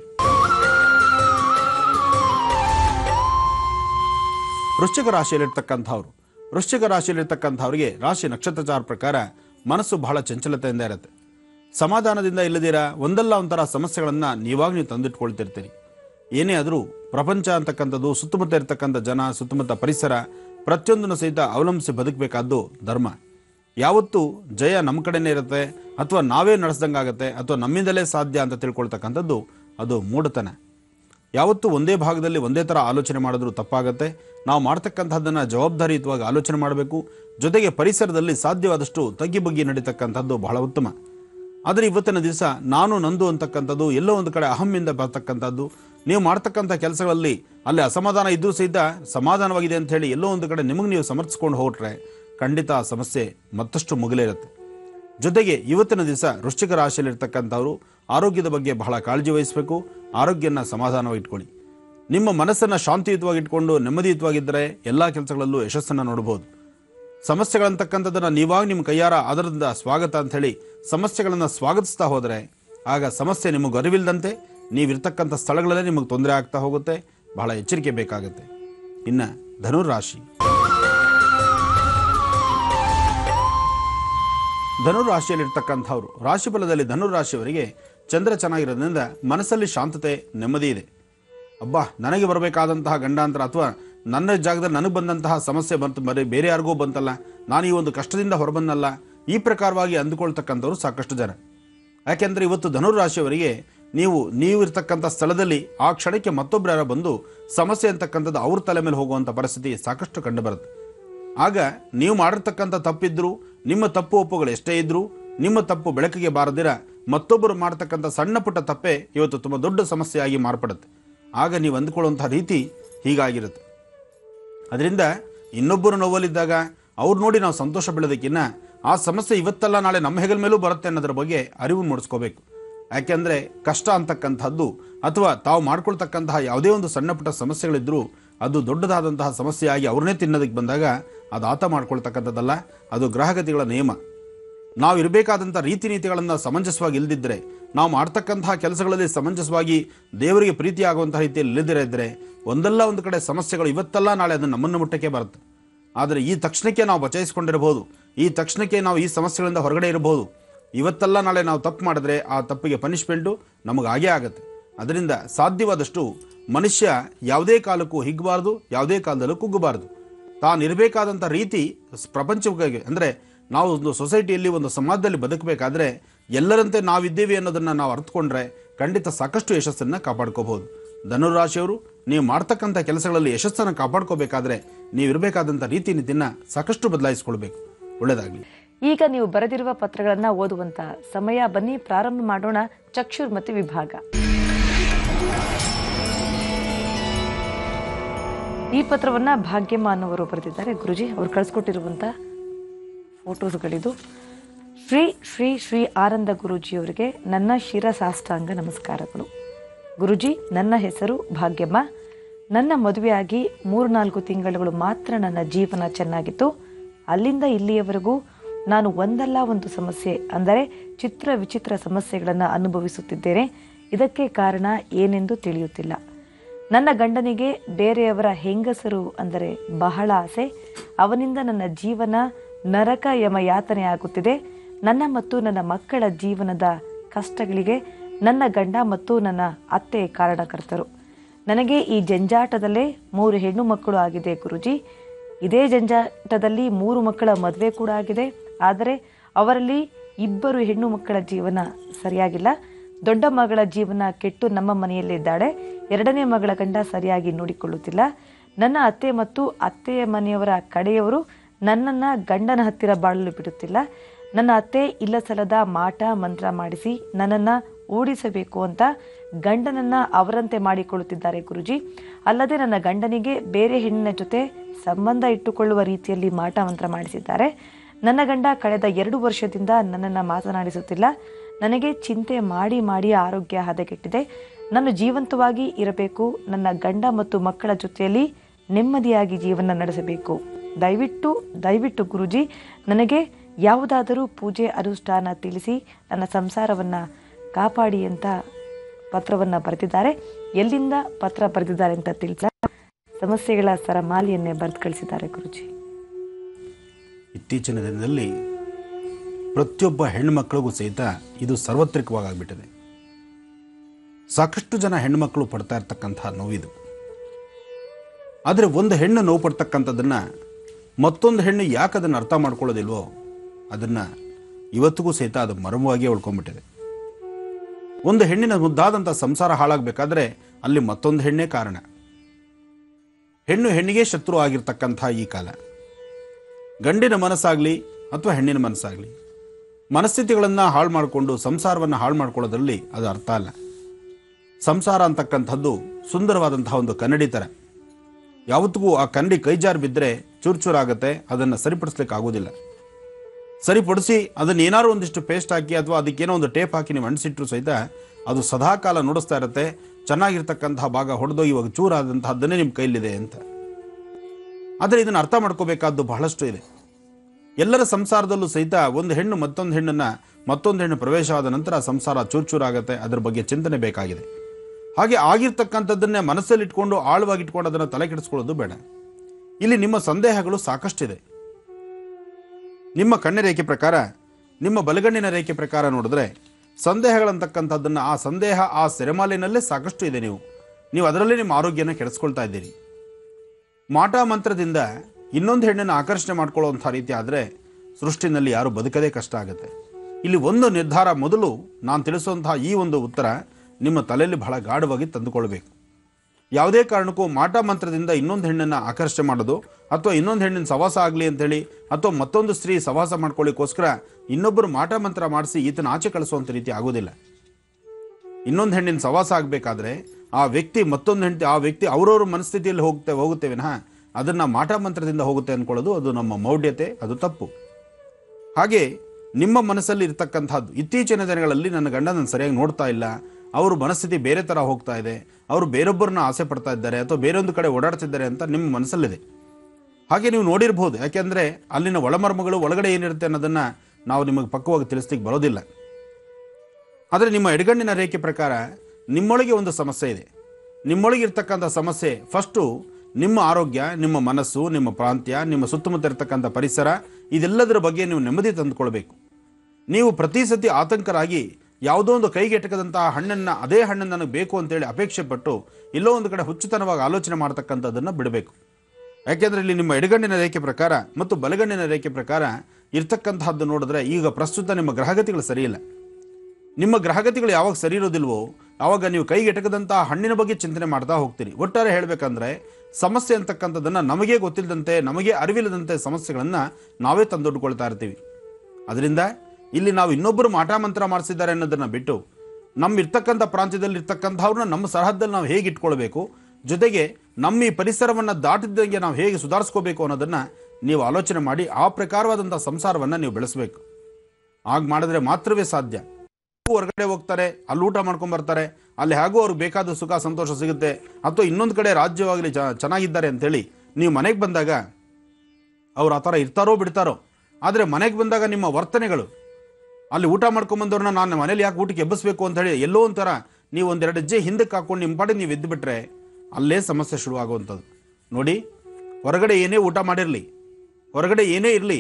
ವೃಶ್ಚಿಕ ರಾಶಿಯಲ್ಲಿರ್ತಕ್ಕಂಥವ್ರು ವೃಶ್ಚಿಕ ರಾಶಿಯಲ್ಲಿರ್ತಕ್ಕಂಥವ್ರಿಗೆ ರಾಶಿ ನಕ್ಷತ್ರಚಾರ ಪ್ರಕಾರ ಮನಸ್ಸು ಬಹಳ ಚಂಚಲತೆಯಿಂದ ಇರುತ್ತೆ ಸಮಾಧಾನದಿಂದ ಇಲ್ಲದಿರ ಒಂದಲ್ಲ ಒಂಥರ ಸಮಸ್ಯೆಗಳನ್ನು ನೀವಾಗ ನೀವು ತಂದಿಟ್ಕೊಳ್ತಿರ್ತೀರಿ ಏನೇ ಆದರೂ ಪ್ರಪಂಚ ಅಂತಕ್ಕಂಥದ್ದು ಸುತ್ತಮುತ್ತ ಇರತಕ್ಕಂಥ ಜನ ಸುತ್ತಮುತ್ತ ಪರಿಸರ ಪ್ರತಿಯೊಂದನ್ನು ಸಹಿತ ಅವಲಂಬಿಸಿ ಬದುಕಬೇಕಾದ್ದು ಧರ್ಮ ಯಾವತ್ತೂ ಜಯ ನಮ್ಮ ಕಡೆನೇ ಇರುತ್ತೆ ಅಥವಾ ನಾವೇ ನಡೆಸ್ದಂಗಾಗತ್ತೆ ಅಥವಾ ನಮ್ಮಿಂದಲೇ ಸಾಧ್ಯ ಅಂತ ತಿಳ್ಕೊಳ್ತಕ್ಕಂಥದ್ದು ಅದು ಮೂಢತನ ಯಾವತ್ತೂ ಒಂದೇ ಭಾಗದಲ್ಲಿ ಒಂದೇ ಥರ ಆಲೋಚನೆ ಮಾಡಿದ್ರೂ ತಪ್ಪಾಗತ್ತೆ ನಾವು ಮಾಡ್ತಕ್ಕಂಥದ್ದನ್ನು ಜವಾಬ್ದಾರಿಯುತವಾಗಿ ಆಲೋಚನೆ ಮಾಡಬೇಕು ಜೊತೆಗೆ ಪರಿಸರದಲ್ಲಿ ಸಾಧ್ಯವಾದಷ್ಟು ತಗ್ಗಿ ಬಗ್ಗಿ ನಡೀತಕ್ಕಂಥದ್ದು ಬಹಳ ಉತ್ತಮ ಆದರೆ ಇವತ್ತಿನ ದಿವಸ ನಾನು ನಂದು ಅಂತಕ್ಕಂಥದ್ದು ಎಲ್ಲೋ ಒಂದು ಕಡೆ ಅಹಮ್ಮಿಂದ ಬರ್ತಕ್ಕಂಥದ್ದು ನೀವು ಮಾಡ್ತಕ್ಕಂಥ ಕೆಲಸಗಳಲ್ಲಿ ಅಲ್ಲಿ ಅಸಮಾಧಾನ ಇದ್ರೂ ಸಹಿತ ಸಮಾಧಾನವಾಗಿದೆ ಅಂತ ಹೇಳಿ ಎಲ್ಲೋ ಒಂದು ಕಡೆ ನಿಮಗೆ ನೀವು ಸಮರ್ಥಿಸ್ಕೊಂಡು ಹೊರಟ್ರೆ ಖಂಡಿತ ಆ ಸಮಸ್ಯೆ ಮತ್ತಷ್ಟು ಮುಗಿಲೇರುತ್ತೆ ಜೊತೆಗೆ ಇವತ್ತಿನ ದಿವಸ ವೃಶ್ಚಿಕ ರಾಶಿಯಲ್ಲಿರ್ತಕ್ಕಂಥವ್ರು ಆರೋಗ್ಯದ ಬಗ್ಗೆ ಬಹಳ ಕಾಳಜಿ ವಹಿಸಬೇಕು ಆರೋಗ್ಯನ ಸಮಾಧಾನವಾಗಿ ಇಟ್ಕೊಳ್ಳಿ ನಿಮ್ಮ ಮನಸ್ಸನ್ನು ಶಾಂತಿಯುತವಾಗಿ ಇಟ್ಕೊಂಡು ನೆಮ್ಮದಿಯುತವಾಗಿದ್ದರೆ ಎಲ್ಲ ಕೆಲಸಗಳಲ್ಲೂ ಯಶಸ್ಸನ್ನು ನೋಡಬಹುದು ಸಮಸ್ಯೆಗಳಂತಕ್ಕಂಥದ್ದನ್ನು ನೀವಾಗ ನಿಮ್ಮ ಕೈಯಾರ ಅದರಿಂದ ಸ್ವಾಗತ ಅಂತ ಹೇಳಿ ಸಮಸ್ಯೆಗಳನ್ನು ಸ್ವಾಗತಿಸ್ತಾ ಹೋದರೆ ಆಗ ಸಮಸ್ಯೆ ನಿಮಗೆ ಅರಿವಿಲ್ಲದಂತೆ ನೀವಿರ್ತಕ್ಕಂಥ ಸ್ಥಳಗಳಲ್ಲೇ ನಿಮಗೆ ತೊಂದರೆ ಆಗ್ತಾ ಹೋಗುತ್ತೆ ಬಹಳ ಎಚ್ಚರಿಕೆ ಬೇಕಾಗುತ್ತೆ ಇನ್ನು ಧನುರಾಶಿ ಧನುರಾಶಿಯಲ್ಲಿರ್ತಕ್ಕಂಥವ್ರು ರಾಶಿಫಲದಲ್ಲಿ ಧನುರಾಶಿಯವರಿಗೆ ಚಂದ್ರ ಚೆನ್ನಾಗಿರೋದ್ರಿಂದ ಮನಸ್ಸಲ್ಲಿ ಶಾಂತತೆ ನೆಮ್ಮದಿ ಇದೆ ಅಬ್ಬಾ ನನಗೆ ಬರಬೇಕಾದಂತಹ ಗಂಡಾಂತರ ಅಥವಾ ನನ್ನ ಜಾಗದಲ್ಲಿ ನನಗೆ ಬಂದಂತಹ ಸಮಸ್ಯೆ ಬಂತು ಬರೀ ಬೇರೆ ಯಾರಿಗೂ ಬಂತಲ್ಲ ನಾನು ಈ ಒಂದು ಕಷ್ಟದಿಂದ ಹೊರಬಂದಲ್ಲ ಈ ಪ್ರಕಾರವಾಗಿ ಅಂದುಕೊಳ್ತಕ್ಕಂಥವ್ರು ಸಾಕಷ್ಟು ಜನ ಯಾಕೆಂದರೆ ಇವತ್ತು ಧನುರಾಶಿಯವರಿಗೆ ನೀವು ನೀವು ಇರ್ತಕ್ಕಂಥ ಸ್ಥಳದಲ್ಲಿ ಆ ಕ್ಷಣಕ್ಕೆ ಮತ್ತೊಬ್ಬರು ಯಾರೋ ಬಂದು ಸಮಸ್ಯೆ ಅಂತಕ್ಕಂಥದ್ದು ಅವ್ರ ತಲೆ ಮೇಲೆ ಹೋಗುವಂಥ ಪರಿಸ್ಥಿತಿ ಸಾಕಷ್ಟು ಕಂಡುಬರುತ್ತೆ ಆಗ ನೀವು ಮಾಡಿರ್ತಕ್ಕಂಥ ತಪ್ಪಿದ್ರು ನಿಮ್ಮ ತಪ್ಪು ಒಪ್ಪುಗಳು ಎಷ್ಟೇ ಇದ್ರೂ ನಿಮ್ಮ ತಪ್ಪು ಬೆಳಕಿಗೆ ಬಾರದಿರ ಮತ್ತೊಬ್ಬರು ಮಾಡ್ತಕ್ಕಂಥ ಸಣ್ಣ ಪುಟ್ಟ ತಪ್ಪೇ ಇವತ್ತು ತುಂಬ ದೊಡ್ಡ ಸಮಸ್ಯೆಯಾಗಿ ಮಾರ್ಪಡುತ್ತೆ ಆಗ ನೀವು ಅಂದ್ಕೊಳ್ಳುವಂಥ ರೀತಿ ಹೀಗಾಗಿರುತ್ತೆ ಅದರಿಂದ ಇನ್ನೊಬ್ಬರು ನೋವಲ್ಲಿದ್ದಾಗ ಅವ್ರು ನೋಡಿ ನಾವು ಸಂತೋಷ ಬೀಳೋದಕ್ಕಿನ್ನ ಆ ಸಮಸ್ಯೆ ಇವತ್ತಲ್ಲ ನಾಳೆ ನಮ್ಮ ಹೆಗಲ ಮೇಲೂ ಬರುತ್ತೆ ಅನ್ನೋದ್ರ ಬಗ್ಗೆ ಅರಿವು ಮೂಡಿಸ್ಕೋಬೇಕು ಯಾಕೆಂದರೆ ಕಷ್ಟ ಅಂತಕ್ಕಂಥದ್ದು ಅಥವಾ ತಾವು ಮಾಡ್ಕೊಳ್ತಕ್ಕಂತಹ ಯಾವುದೇ ಒಂದು ಸಣ್ಣ ಪುಟ್ಟ ಸಮಸ್ಯೆಗಳಿದ್ರೂ ಅದು ದೊಡ್ಡದಾದಂತಹ ಸಮಸ್ಯೆಯಾಗಿ ಅವ್ರನ್ನೇ ತಿನ್ನೋದಕ್ಕೆ ಬಂದಾಗ ಅದು ಆತ ಮಾಡ್ಕೊಳ್ತಕ್ಕಂಥದ್ದಲ್ಲ ಅದು ಗ್ರಹಗತಿಗಳ ನಿಯಮ ನಾವು ಇರಬೇಕಾದಂಥ ರೀತಿ ನೀತಿಗಳನ್ನು ಸಮಂಜಸವಾಗಿ ಇಲ್ಲದಿದ್ದರೆ ನಾವು ಮಾಡ್ತಕ್ಕಂತಹ ಕೆಲಸಗಳಲ್ಲಿ ಸಮಂಜಸವಾಗಿ ದೇವರಿಗೆ ಪ್ರೀತಿಯಾಗುವಂತಹ ರೀತಿಯಲ್ಲಿ ಇಲ್ಲದಿರ ಇದ್ದರೆ ಒಂದಲ್ಲ ಒಂದು ಕಡೆ ಸಮಸ್ಯೆಗಳು ಇವತ್ತಲ್ಲ ನಾಳೆ ಅದು ನಮ್ಮನ್ನು ಮುಟ್ಟಕ್ಕೆ ಬರುತ್ತೆ ಆದರೆ ಈ ತಕ್ಷಣಕ್ಕೆ ನಾವು ಬಚಾಯಿಸ್ಕೊಂಡಿರಬಹುದು ಈ ತಕ್ಷಣಕ್ಕೆ ನಾವು ಈ ಸಮಸ್ಯೆಗಳಿಂದ ಹೊರಗಡೆ ಇರಬಹುದು ಇವತ್ತಲ್ಲ ನಾಳೆ ನಾವು ತಪ್ಪು ಮಾಡಿದ್ರೆ ಆ ತಪ್ಪಿಗೆ ಪನಿಷ್ಮೆಂಟು ನಮಗೆ ಆಗೇ ಆಗುತ್ತೆ ಅದರಿಂದ ಸಾಧ್ಯವಾದಷ್ಟು ಮನುಷ್ಯ ಯಾವುದೇ ಕಾಲಕ್ಕೂ ಹಿಗ್ಗಬಾರ್ದು ಯಾವುದೇ ಕಾಲದಲ್ಲೂ ಕುಗ್ಗಬಾರ್ದು ತಾನಿರಬೇಕಾದಂಥ ರೀತಿ ಪ್ರಪಂಚಕ್ಕೆ ಅಂದರೆ ನಾವು ಒಂದು ಸೊಸೈಟಿಯಲ್ಲಿ ಒಂದು ಸಮಾಜದಲ್ಲಿ ಬದುಕಬೇಕಾದ್ರೆ ಎಲ್ಲರಂತೆ ನಾವಿದ್ದೀವಿ ಅನ್ನೋದನ್ನು ನಾವು ಅರ್ಥಕೊಂಡ್ರೆ ಖಂಡಿತ ಸಾಕಷ್ಟು ಯಶಸ್ಸನ್ನು ಕಾಪಾಡ್ಕೋಬಹುದು ಧನುರಾಶಿಯವರು ನೀವು ಮಾಡ್ತಕ್ಕಂಥ ಕೆಲಸಗಳಲ್ಲಿ ಯಶಸ್ಸನ್ನು ಕಾಪಾಡ್ಕೋಬೇಕಾದ್ರೆ ನೀವು ಇರಬೇಕಾದಂಥ ರೀತಿ ನೀತಿನ ಸಾಕಷ್ಟು ಬದಲಾಯಿಸ್ಕೊಳ್ಬೇಕು ಒಳ್ಳೆಯದಾಗಲಿ ಈಗ ನೀವು ಬರೆದಿರುವ ಪತ್ರಗಳನ್ನ ಓದುವಂತ ಸಮಯ ಬನ್ನಿ ಪ್ರಾರಂಭ ಮಾಡೋಣ ಚಕ್ಷುರ್ ಮತ್ತು ವಿಭಾಗ ಈ ಪತ್ರವನ್ನ ಭಾಗ್ಯಮ್ಮ ಅನ್ನೋರು ಬರೆದಿದ್ದಾರೆ ಗುರುಜಿ ಅವ್ರು ಕಳಿಸ್ಕೊಟ್ಟಿರುವಂತ ಫೋಟೋಸ್ಗಳಿದು ಶ್ರೀ ಶ್ರೀ ಶ್ರೀ ಆನಂದ ಗುರೂಜಿಯವರಿಗೆ ನನ್ನ ಶಿರಸಾಷ್ಟಾಂಗ ನಮಸ್ಕಾರಗಳು ಗುರುಜಿ ನನ್ನ ಹೆಸರು ಭಾಗ್ಯಮ್ಮ ನನ್ನ ಮದುವೆಯಾಗಿ ಮೂರ್ನಾಲ್ಕು ತಿಂಗಳುಗಳು ಮಾತ್ರ ನನ್ನ ಜೀವನ ಚೆನ್ನಾಗಿತ್ತು ಅಲ್ಲಿಂದ ಇಲ್ಲಿಯವರೆಗೂ ನಾನು ಒಂದಲ್ಲ ಒಂದು ಸಮಸ್ಯೆ ಅಂದರೆ ಚಿತ್ರ ವಿಚಿತ್ರ ಸಮಸ್ಯೆಗಳನ್ನು ಅನುಭವಿಸುತ್ತಿದ್ದೇನೆ ಇದಕ್ಕೆ ಕಾರಣ ಏನೆಂದು ತಿಳಿಯುತ್ತಿಲ್ಲ ನನ್ನ ಗಂಡನಿಗೆ ಬೇರೆಯವರ ಹೆಂಗಸರು ಅಂದರೆ ಬಹಳ ಆಸೆ ಅವನಿಂದ ನನ್ನ ಜೀವನ ನರಕ ಯಮ ಯಾತನೆ ಆಗುತ್ತಿದೆ ನನ್ನ ಮತ್ತು ನನ್ನ ಮಕ್ಕಳ ಜೀವನದ ಕಷ್ಟಗಳಿಗೆ ನನ್ನ ಗಂಡ ಮತ್ತು ನನ್ನ ಅತ್ತೆ ಕಾರಣಕರ್ತರು ನನಗೆ ಈ ಜಂಜಾಟದಲ್ಲೇ ಮೂರು ಹೆಣ್ಣು ಮಕ್ಕಳು ಆಗಿದೆ ಗುರುಜಿ ಇದೇ ಜಂಜಾಟದಲ್ಲಿ ಮೂರು ಮಕ್ಕಳ ಮದುವೆ ಕೂಡ ಆಗಿದೆ ಆದರೆ ಅವರಲ್ಲಿ ಇಬ್ಬರು ಹೆಣ್ಣು ಮಕ್ಕಳ ಜೀವನ ಸರಿಯಾಗಿಲ್ಲ ದೊಡ್ಡ ಮಗಳ ಜೀವನ ಕೆಟ್ಟು ನಮ್ಮ ಮನೆಯಲ್ಲಿದ್ದಾಳೆ ಎರಡನೇ ಮಗಳ ಗಂಡ ಸರಿಯಾಗಿ ನೋಡಿಕೊಳ್ಳುತ್ತಿಲ್ಲ ನನ್ನ ಅತ್ತೆ ಮತ್ತು ಅತ್ತೆಯ ಮನೆಯವರ ಕಡೆಯವರು ನನ್ನನ್ನು ಗಂಡನ ಹತ್ತಿರ ಬಾಳಲು ಬಿಡುತ್ತಿಲ್ಲ ನನ್ನ ಅತ್ತೆ ಇಲ್ಲ ಸಲದ ಮಾಟ ಮಂತ್ರ ಮಾಡಿಸಿ ನನ್ನನ್ನು ಓಡಿಸಬೇಕು ಅಂತ ಗಂಡನನ್ನ ಅವರಂತೆ ಮಾಡಿಕೊಳ್ಳುತ್ತಿದ್ದಾರೆ ಗುರುಜಿ ಅಲ್ಲದೆ ನನ್ನ ಗಂಡನಿಗೆ ಬೇರೆ ಹೆಣ್ಣಿನ ಜೊತೆ ಸಂಬಂಧ ಇಟ್ಟುಕೊಳ್ಳುವ ರೀತಿಯಲ್ಲಿ ಮಾಟ ಮಂತ್ರ ಮಾಡಿಸಿದ್ದಾರೆ ನನ್ನ ಗಂಡ ಕಳೆದ ಎರಡು ವರ್ಷದಿಂದ ನನ್ನನ್ನು ಮಾತನಾಡಿಸುತ್ತಿಲ್ಲ ನನಗೆ ಚಿಂತೆ ಮಾಡಿ ಮಾಡಿ ಆರೋಗ್ಯ ಹದಗೆಟ್ಟಿದೆ ನಾನು ಜೀವಂತವಾಗಿ ಇರಬೇಕು ನನ್ನ ಗಂಡ ಮತ್ತು ಮಕ್ಕಳ ಜೊತೆಯಲ್ಲಿ ನೆಮ್ಮದಿಯಾಗಿ ಜೀವನ ನಡೆಸಬೇಕು ದಯವಿಟ್ಟು ದಯವಿಟ್ಟು ಗುರುಜಿ ನನಗೆ ಯಾವುದಾದರೂ ಪೂಜೆ ಅನುಷ್ಠಾನ ತಿಳಿಸಿ ನನ್ನ ಸಂಸಾರವನ್ನು ಕಾಪಾಡಿ ಅಂತ ಪತ್ರವನ್ನು ಬರೆದಿದ್ದಾರೆ ಎಲ್ಲಿಂದ ಪತ್ರ ಬರೆದಿದ್ದಾರೆ ಅಂತ ತಿಳಿಸ ಸಮಸ್ಯೆಗಳ ಸರಮಾಲಿಯನ್ನೇ ಬರೆದು ಕಳಿಸಿದ್ದಾರೆ ಗುರುಜಿ ಇತ್ತೀಚಿನ ದಿನದಲ್ಲಿ ಪ್ರತಿಯೊಬ್ಬ ಹೆಣ್ಣುಮಕ್ಕಳಿಗೂ ಸಹಿತ ಇದು ಸಾರ್ವತ್ರಿಕವಾಗ್ಬಿಟ್ಟಿದೆ ಸಾಕಷ್ಟು ಜನ ಹೆಣ್ಣುಮಕ್ಕಳು ಪಡ್ತಾ ಇರ್ತಕ್ಕಂಥ ನೋವಿದು ಆದರೆ ಒಂದು ಹೆಣ್ಣು ನೋವು ಪಡ್ತಕ್ಕಂಥದ್ದನ್ನು ಮತ್ತೊಂದು ಹೆಣ್ಣು ಯಾಕೆ ಅದನ್ನು ಅರ್ಥ ಮಾಡ್ಕೊಳ್ಳೋದಿಲ್ವೋ ಅದನ್ನು ಇವತ್ತಿಗೂ ಸಹಿತ ಅದು ಮರ್ಮವಾಗಿ ಉಳ್ಕೊಂಡ್ಬಿಟ್ಟಿದೆ ಒಂದು ಹೆಣ್ಣಿನ ಮುದ್ದಾದಂಥ ಸಂಸಾರ ಹಾಳಾಗಬೇಕಾದ್ರೆ ಅಲ್ಲಿ ಮತ್ತೊಂದು ಹೆಣ್ಣೇ ಕಾರಣ ಹೆಣ್ಣು ಹೆಣ್ಣಿಗೆ ಶತ್ರು ಆಗಿರ್ತಕ್ಕಂಥ ಈ ಕಾಲ ಗಂಡಿನ ಮನಸ್ಸಾಗಲಿ ಅಥವಾ ಹೆಣ್ಣಿನ ಮನಸ್ಸಾಗಲಿ ಮನಸ್ಥಿತಿಗಳನ್ನು ಹಾಳು ಮಾಡಿಕೊಂಡು ಸಂಸಾರವನ್ನು ಹಾಳು ಮಾಡ್ಕೊಳ್ಳೋದ್ರಲ್ಲಿ ಅದು ಅರ್ಥ ಅಲ್ಲ ಸಂಸಾರ ಅಂತಕ್ಕಂಥದ್ದು ಸುಂದರವಾದಂತಹ ಒಂದು ಕನ್ನಡಿ ಥರ ಯಾವತ್ತಿಗೂ ಆ ಕನ್ನಡಿ ಕೈಜಾರು ಬಿದ್ದರೆ ಚೂರ್ಚೂರಾಗುತ್ತೆ ಅದನ್ನು ಸರಿಪಡಿಸ್ಲಿಕ್ಕೆ ಆಗೋದಿಲ್ಲ ಸರಿಪಡಿಸಿ ಅದನ್ನ ಏನಾದ್ರು ಒಂದಿಷ್ಟು ಪೇಸ್ಟ್ ಹಾಕಿ ಅಥವಾ ಅದಕ್ಕೇನೋ ಒಂದು ಟೇಪ್ ಹಾಕಿ ನೀವು ಅಂಟಿಸಿಟ್ರು ಸಹಿತ ಅದು ಸದಾಕಾಲ ನುಡಿಸ್ತಾ ಇರುತ್ತೆ ಚೆನ್ನಾಗಿರ್ತಕ್ಕಂತಹ ಭಾಗ ಹೊಡೆದು ಇವಾಗ ಚೂರಾದಂತಹದ್ದನ್ನೇ ನಿಮ್ಮ ಕೈಲಿದೆ ಅಂತ ಆದರೆ ಇದನ್ನು ಅರ್ಥ ಮಾಡ್ಕೋಬೇಕಾದ್ದು ಬಹಳಷ್ಟು ಇದೆ ಎಲ್ಲರ ಸಂಸಾರದಲ್ಲೂ ಸಹಿತ ಒಂದು ಹೆಣ್ಣು ಮತ್ತೊಂದು ಹೆಣ್ಣನ್ನ ಮತ್ತೊಂದು ಹೆಣ್ಣು ಪ್ರವೇಶವಾದ ನಂತರ ಸಂಸಾರ ಚೂರ್ಚೂರಾಗತ್ತೆ ಅದರ ಬಗ್ಗೆ ಚಿಂತನೆ ಬೇಕಾಗಿದೆ ಹಾಗೆ ಆಗಿರ್ತಕ್ಕಂಥದ್ದನ್ನೇ ಮನಸ್ಸಲ್ಲಿ ಇಟ್ಕೊಂಡು ಆಳವಾಗಿ ಇಟ್ಕೊಂಡು ಅದನ್ನು ತಲೆ ಕೆಡಿಸ್ಕೊಳ್ಳೋದು ಬೇಡ ಇಲ್ಲಿ ನಿಮ್ಮ ಸಂದೇಹಗಳು ಸಾಕಷ್ಟಿದೆ ನಿಮ್ಮ ಕಣ್ಣ ರೇಖೆ ಪ್ರಕಾರ ನಿಮ್ಮ ಬಲಗಣ್ಣಿನ ರೇಖೆ ಪ್ರಕಾರ ನೋಡಿದ್ರೆ ಸಂದೇಹಗಳಂತಕ್ಕಂಥದ್ದನ್ನು ಆ ಸಂದೇಹ ಆ ಸೆರೆಮಾಲಿನಲ್ಲೇ ಸಾಕಷ್ಟು ಇದೆ ನೀವು ನೀವು ಅದರಲ್ಲೇ ನಿಮ್ಮ ಆರೋಗ್ಯನ ಕೆಡಿಸ್ಕೊಳ್ತಾ ಇದ್ದೀರಿ ಮಾಟ ಮಂತ್ರದಿಂದ ಇನ್ನೊಂದು ಹೆಣ್ಣನ್ನು ಆಕರ್ಷಣೆ ಮಾಡ್ಕೊಳ್ಳುವಂಥ ರೀತಿ ಆದರೆ ಸೃಷ್ಟಿನಲ್ಲಿ ಯಾರು ಬದುಕದೇ ಕಷ್ಟ ಆಗುತ್ತೆ ಇಲ್ಲಿ ಒಂದು ನಿರ್ಧಾರ ಮೊದಲು ನಾನು ತಿಳಿಸುವಂತಹ ಈ ಒಂದು ಉತ್ತರ ನಿಮ್ಮ ತಲೆಯಲ್ಲಿ ಬಹಳ ಗಾಢವಾಗಿ ತಂದುಕೊಳ್ಬೇಕು ಯಾವುದೇ ಕಾರಣಕ್ಕೂ ಮಾಟ ಮಂತ್ರದಿಂದ ಇನ್ನೊಂದು ಹೆಣ್ಣನ್ನು ಆಕರ್ಷಣೆ ಮಾಡೋದು ಅಥವಾ ಇನ್ನೊಂದು ಹೆಣ್ಣಿನ ಸವಾಸ ಆಗಲಿ ಅಂತೇಳಿ ಅಥವಾ ಮತ್ತೊಂದು ಸ್ತ್ರೀ ಸವಾಸ ಮಾಡ್ಕೊಳ್ಳಿಕ್ಕೋಸ್ಕರ ಇನ್ನೊಬ್ಬರು ಮಾಟ ಮಂತ್ರ ಮಾಡಿಸಿ ಈತನ ಆಚೆ ಕಳಿಸುವಂಥ ರೀತಿ ಆಗೋದಿಲ್ಲ ಇನ್ನೊಂದು ಹೆಣ್ಣಿನ ಸವಾಸ ಆಗಬೇಕಾದ್ರೆ ಆ ವ್ಯಕ್ತಿ ಮತ್ತೊಂದು ಹೆಂಡತಿ ಆ ವ್ಯಕ್ತಿ ಅವರವ್ರ ಮನಸ್ಥಿತಿಯಲ್ಲಿ ಹೋಗುತ್ತೆ ಹೋಗುತ್ತೆ ವಿನಃ ಅದನ್ನು ಮಾಟ ಮಂತ್ರದಿಂದ ಹೋಗುತ್ತೆ ಅಂದ್ಕೊಳ್ಳೋದು ಅದು ನಮ್ಮ ಮೌಢ್ಯತೆ ಅದು ತಪ್ಪು ಹಾಗೆ ನಿಮ್ಮ ಮನಸ್ಸಲ್ಲಿ ಇರ್ತಕ್ಕಂಥದ್ದು ಇತ್ತೀಚಿನ ದಿನಗಳಲ್ಲಿ ನನ್ನ ಗಂಡ ನನ್ನ ಸರಿಯಾಗಿ ನೋಡ್ತಾ ಇಲ್ಲ ಅವ್ರ ಮನಸ್ಥಿತಿ ಬೇರೆ ಥರ ಹೋಗ್ತಾ ಇದೆ ಅವರು ಬೇರೊಬ್ಬರನ್ನ ಆಸೆ ಪಡ್ತಾ ಇದ್ದಾರೆ ಅಥವಾ ಬೇರೊಂದು ಕಡೆ ಓಡಾಡ್ತಿದ್ದಾರೆ ಅಂತ ನಿಮ್ಮ ಮನಸ್ಸಲ್ಲಿದೆ ಹಾಗೆ ನೀವು ನೋಡಿರ್ಬೋದು ಯಾಕೆಂದರೆ ಅಲ್ಲಿನ ಒಳಮರ್ಮಗಳು ಒಳಗಡೆ ಏನಿರುತ್ತೆ ಅನ್ನೋದನ್ನು ನಾವು ನಿಮಗೆ ಪಕ್ವವಾಗಿ ತಿಳಿಸ್ಲಿಕ್ಕೆ ಬರೋದಿಲ್ಲ ಆದರೆ ನಿಮ್ಮ ಎಡಗಣ್ಣಿನ ರೇಖೆ ಪ್ರಕಾರ ನಿಮ್ಮೊಳಗೆ ಒಂದು ಸಮಸ್ಯೆ ಇದೆ ನಿಮ್ಮೊಳಗೆ ಇರ್ತಕ್ಕಂಥ ಸಮಸ್ಯೆ ಫಸ್ಟು ನಿಮ್ಮ ಆರೋಗ್ಯ ನಿಮ್ಮ ಮನಸ್ಸು ನಿಮ್ಮ ಪ್ರಾಂತ್ಯ ನಿಮ್ಮ ಸುತ್ತಮುತ್ತ ಇರತಕ್ಕಂಥ ಪರಿಸರ ಇದೆಲ್ಲದರ ಬಗ್ಗೆ ನೀವು ನೆಮ್ಮದಿ ತಂದುಕೊಳ್ಬೇಕು ನೀವು ಪ್ರತಿ ಸತಿ ಆತಂಕರಾಗಿ ಯಾವುದೋ ಒಂದು ಕೈಗೆಟಕದಂತಹ ಹಣ್ಣನ್ನು ಅದೇ ಹಣ್ಣನ್ನು ನನಗೆ ಬೇಕು ಅಂತೇಳಿ ಅಪೇಕ್ಷೆ ಪಟ್ಟು ಎಲ್ಲೋ ಒಂದು ಕಡೆ ಹುಚ್ಚುತನವಾಗಿ ಆಲೋಚನೆ ಮಾಡ್ತಕ್ಕಂಥದ್ದನ್ನು ಬಿಡಬೇಕು ಯಾಕೆಂದರೆ ಇಲ್ಲಿ ನಿಮ್ಮ ಎಡಗಣ್ಣಿನ ರೇಖೆ ಪ್ರಕಾರ ಮತ್ತು ಬಲಗಣ್ಣಿನ ರೇಖೆ ಪ್ರಕಾರ ಇರ್ತಕ್ಕಂತಹದ್ದು ನೋಡಿದ್ರೆ ಈಗ ಪ್ರಸ್ತುತ ನಿಮ್ಮ ಗ್ರಹಗತಿಗಳು ಸರಿಯಿಲ್ಲ ನಿಮ್ಮ ಗ್ರಹಗತಿಗಳು ಯಾವಾಗ ಸರಿ ಇರೋದಿಲ್ವೋ ಆವಾಗ ನೀವು ಕೈಗೆಟಕದಂತಹ ಹಣ್ಣಿನ ಬಗ್ಗೆ ಚಿಂತನೆ ಮಾಡ್ತಾ ಹೋಗ್ತೀರಿ ಒಟ್ಟಾರೆ ಹೇಳಬೇಕಂದ್ರೆ ಸಮಸ್ಯೆ ಅಂತಕ್ಕಂಥದ್ದನ್ನು ನಮಗೆ ಗೊತ್ತಿಲ್ಲದಂತೆ ನಮಗೆ ಅರಿವಿಲ್ಲದಂತೆ ಸಮಸ್ಯೆಗಳನ್ನು ನಾವೇ ತಂದೊಡ್ಕೊಳ್ತಾ ಇರ್ತೀವಿ ಅದರಿಂದ ಇಲ್ಲಿ ನಾವು ಇನ್ನೊಬ್ಬರು ಮಾಟ ಮಂತ್ರ ಮಾಡಿಸಿದ್ದಾರೆ ಅನ್ನೋದನ್ನು ಬಿಟ್ಟು ನಮ್ಮ ಇರ್ತಕ್ಕಂಥ ಪ್ರಾಂತ್ಯದಲ್ಲಿ ಇರ್ತಕ್ಕಂಥವ್ರನ್ನ ನಮ್ಮ ಸರಹದ್ದಲ್ಲಿ ನಾವು ಹೇಗೆ ಇಟ್ಕೊಳ್ಬೇಕು ಜೊತೆಗೆ ನಮ್ಮ ಈ ಪರಿಸರವನ್ನು ದಾಟಿದ್ದಂಗೆ ನಾವು ಹೇಗೆ ಸುಧಾರಿಸ್ಕೋಬೇಕು ಅನ್ನೋದನ್ನು ನೀವು ಆಲೋಚನೆ ಮಾಡಿ ಆ ಪ್ರಕಾರವಾದಂಥ ಸಂಸಾರವನ್ನು ನೀವು ಬೆಳೆಸಬೇಕು ಆಗ ಮಾಡಿದ್ರೆ ಮಾತ್ರವೇ ಸಾಧ್ಯ ಹೊರಗಡೆ ಹೋಗ್ತಾರೆ ಅಲ್ಲಿ ಊಟ ಮಾಡ್ಕೊಂಡ್ ಬರ್ತಾರೆ ಅಲ್ಲಿ ಹೇಗೂ ಅವ್ರಿಗೆ ಬೇಕಾದ ಸುಖ ಸಂತೋಷ ಸಿಗುತ್ತೆ ಅಥವಾ ಇನ್ನೊಂದು ಕಡೆ ರಾಜ್ಯವಾಗಲಿ ಚ- ಚೆನ್ನಾಗಿದ್ದಾರೆ ಅಂತೇಳಿ ನೀವು ಮನೆಗೆ ಬಂದಾಗ ಅವ್ರು ಆ ಥರ ಇರ್ತಾರೋ ಬಿಡ್ತಾರೋ ಆದರೆ ಮನೆಗೆ ಬಂದಾಗ ನಿಮ್ಮ ವರ್ತನೆಗಳು ಅಲ್ಲಿ ಊಟ ಮಾಡ್ಕೊಂಬಂದವ್ರನ್ನ ನಾನು ಮನೇಲಿ ಯಾಕೆ ಊಟಕ್ಕೆ ಎಬ್ಬಿಸ್ಬೇಕು ಅಂತ ಹೇಳಿ ಎಲ್ಲೋ ಒಂಥರ ನೀವು ಒಂದೆರಡು ಹೆಜ್ಜೆ ಹಿಂದಕ್ಕೆ ಹಾಕೊಂಡು ನಿಮ್ಮ ಪಾಡಿಗೆ ನೀವು ಎದ್ದು ಬಿಟ್ರೆ ಅಲ್ಲೇ ಸಮಸ್ಯೆ ಶುರುವಾಗುವಂಥದ್ದು ನೋಡಿ ಹೊರಗಡೆ ಏನೇ ಊಟ ಮಾಡಿರಲಿ ಹೊರಗಡೆ ಏನೇ ಇರಲಿ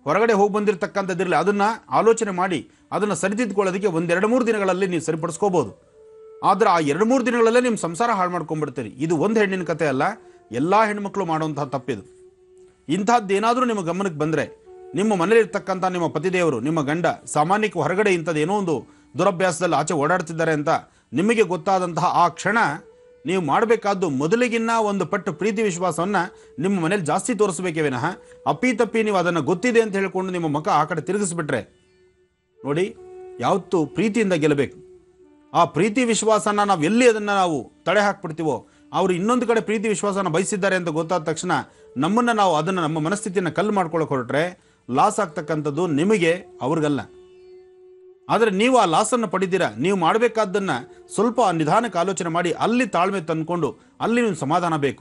ಹೊರಗಡೆ ಹೋಗಿ ಬಂದಿರತಕ್ಕಂಥದ್ದಿರಲಿ ಅದನ್ನ ಆಲೋಚನೆ ಮಾಡಿ ಅದನ್ನು ಸರಿದಿದ್ಕೊಳ್ಳೋದಕ್ಕೆ ಒಂದೆರಡು ಮೂರು ದಿನಗಳಲ್ಲಿ ನೀವು ಸರಿಪಡಿಸ್ಕೋಬಹುದು ಆದ್ರೆ ಆ ಎರಡು ಮೂರು ದಿನಗಳಲ್ಲೇ ನಿಮ್ಮ ಸಂಸಾರ ಹಾಳು ಮಾಡ್ಕೊಂಡ್ಬಿಡ್ತೀರಿ ಇದು ಒಂದು ಹೆಣ್ಣಿನ ಕತೆ ಅಲ್ಲ ಎಲ್ಲಾ ಹೆಣ್ಮಕ್ಳು ಮಾಡುವಂತಹ ತಪ್ಪಿದು ಇಂಥದ್ದೇನಾದರೂ ನಿಮ್ಮ ಗಮನಕ್ಕೆ ಬಂದರೆ ನಿಮ್ಮ ಮನೇಲಿರ್ತಕ್ಕಂಥ ನಿಮ್ಮ ಪತಿದೇವರು ನಿಮ್ಮ ಗಂಡ ಸಾಮಾನ್ಯಕ್ಕೆ ಹೊರಗಡೆ ಇಂಥದ್ದು ಏನೋ ಒಂದು ದುರಭ್ಯಾಸದಲ್ಲಿ ಆಚೆ ಓಡಾಡ್ತಿದ್ದಾರೆ ಅಂತ ನಿಮಗೆ ಗೊತ್ತಾದಂತಹ ಆ ಕ್ಷಣ ನೀವು ಮಾಡಬೇಕಾದ್ದು ಮೊದಲಿಗಿನ್ನ ಒಂದು ಪಟ್ಟು ಪ್ರೀತಿ ವಿಶ್ವಾಸವನ್ನು ನಿಮ್ಮ ಮನೇಲಿ ಜಾಸ್ತಿ ತೋರಿಸ್ಬೇಕೇ ವಿನಃ ಅಪ್ಪಿ ತಪ್ಪಿ ನೀವು ಅದನ್ನು ಗೊತ್ತಿದೆ ಅಂತ ಹೇಳ್ಕೊಂಡು ನಿಮ್ಮ ಮುಖ ಆ ಕಡೆ ತಿರುಗಿಸ್ಬಿಟ್ರೆ ನೋಡಿ ಯಾವತ್ತೂ ಪ್ರೀತಿಯಿಂದ ಗೆಲ್ಲಬೇಕು ಆ ಪ್ರೀತಿ ವಿಶ್ವಾಸನ ನಾವು ಎಲ್ಲಿ ಅದನ್ನು ನಾವು ತಡೆ ಹಾಕ್ಬಿಡ್ತೀವೋ ಅವರು ಇನ್ನೊಂದು ಕಡೆ ಪ್ರೀತಿ ವಿಶ್ವಾಸನ ಬಯಸಿದ್ದಾರೆ ಅಂತ ಗೊತ್ತಾದ ತಕ್ಷಣ ನಮ್ಮನ್ನು ನಾವು ಅದನ್ನು ನಮ್ಮ ಮನಸ್ಥಿತಿಯನ್ನು ಕಲ್ಲು ಮಾಡ್ಕೊಳಕ್ಕೆ ಹೊರಟ್ರೆ ಲಾಸ್ ಆಗ್ತಕ್ಕಂಥದ್ದು ನಿಮಗೆ ಅವ್ರಿಗಲ್ಲ ಆದರೆ ನೀವು ಆ ಲಾಸನ್ನು ಪಡಿತೀರಾ ನೀವು ಮಾಡಬೇಕಾದ್ದನ್ನು ಸ್ವಲ್ಪ ನಿಧಾನಕ್ಕೆ ಆಲೋಚನೆ ಮಾಡಿ ಅಲ್ಲಿ ತಾಳ್ಮೆ ತಂದ್ಕೊಂಡು ಅಲ್ಲಿ ನೀವು ಸಮಾಧಾನ ಬೇಕು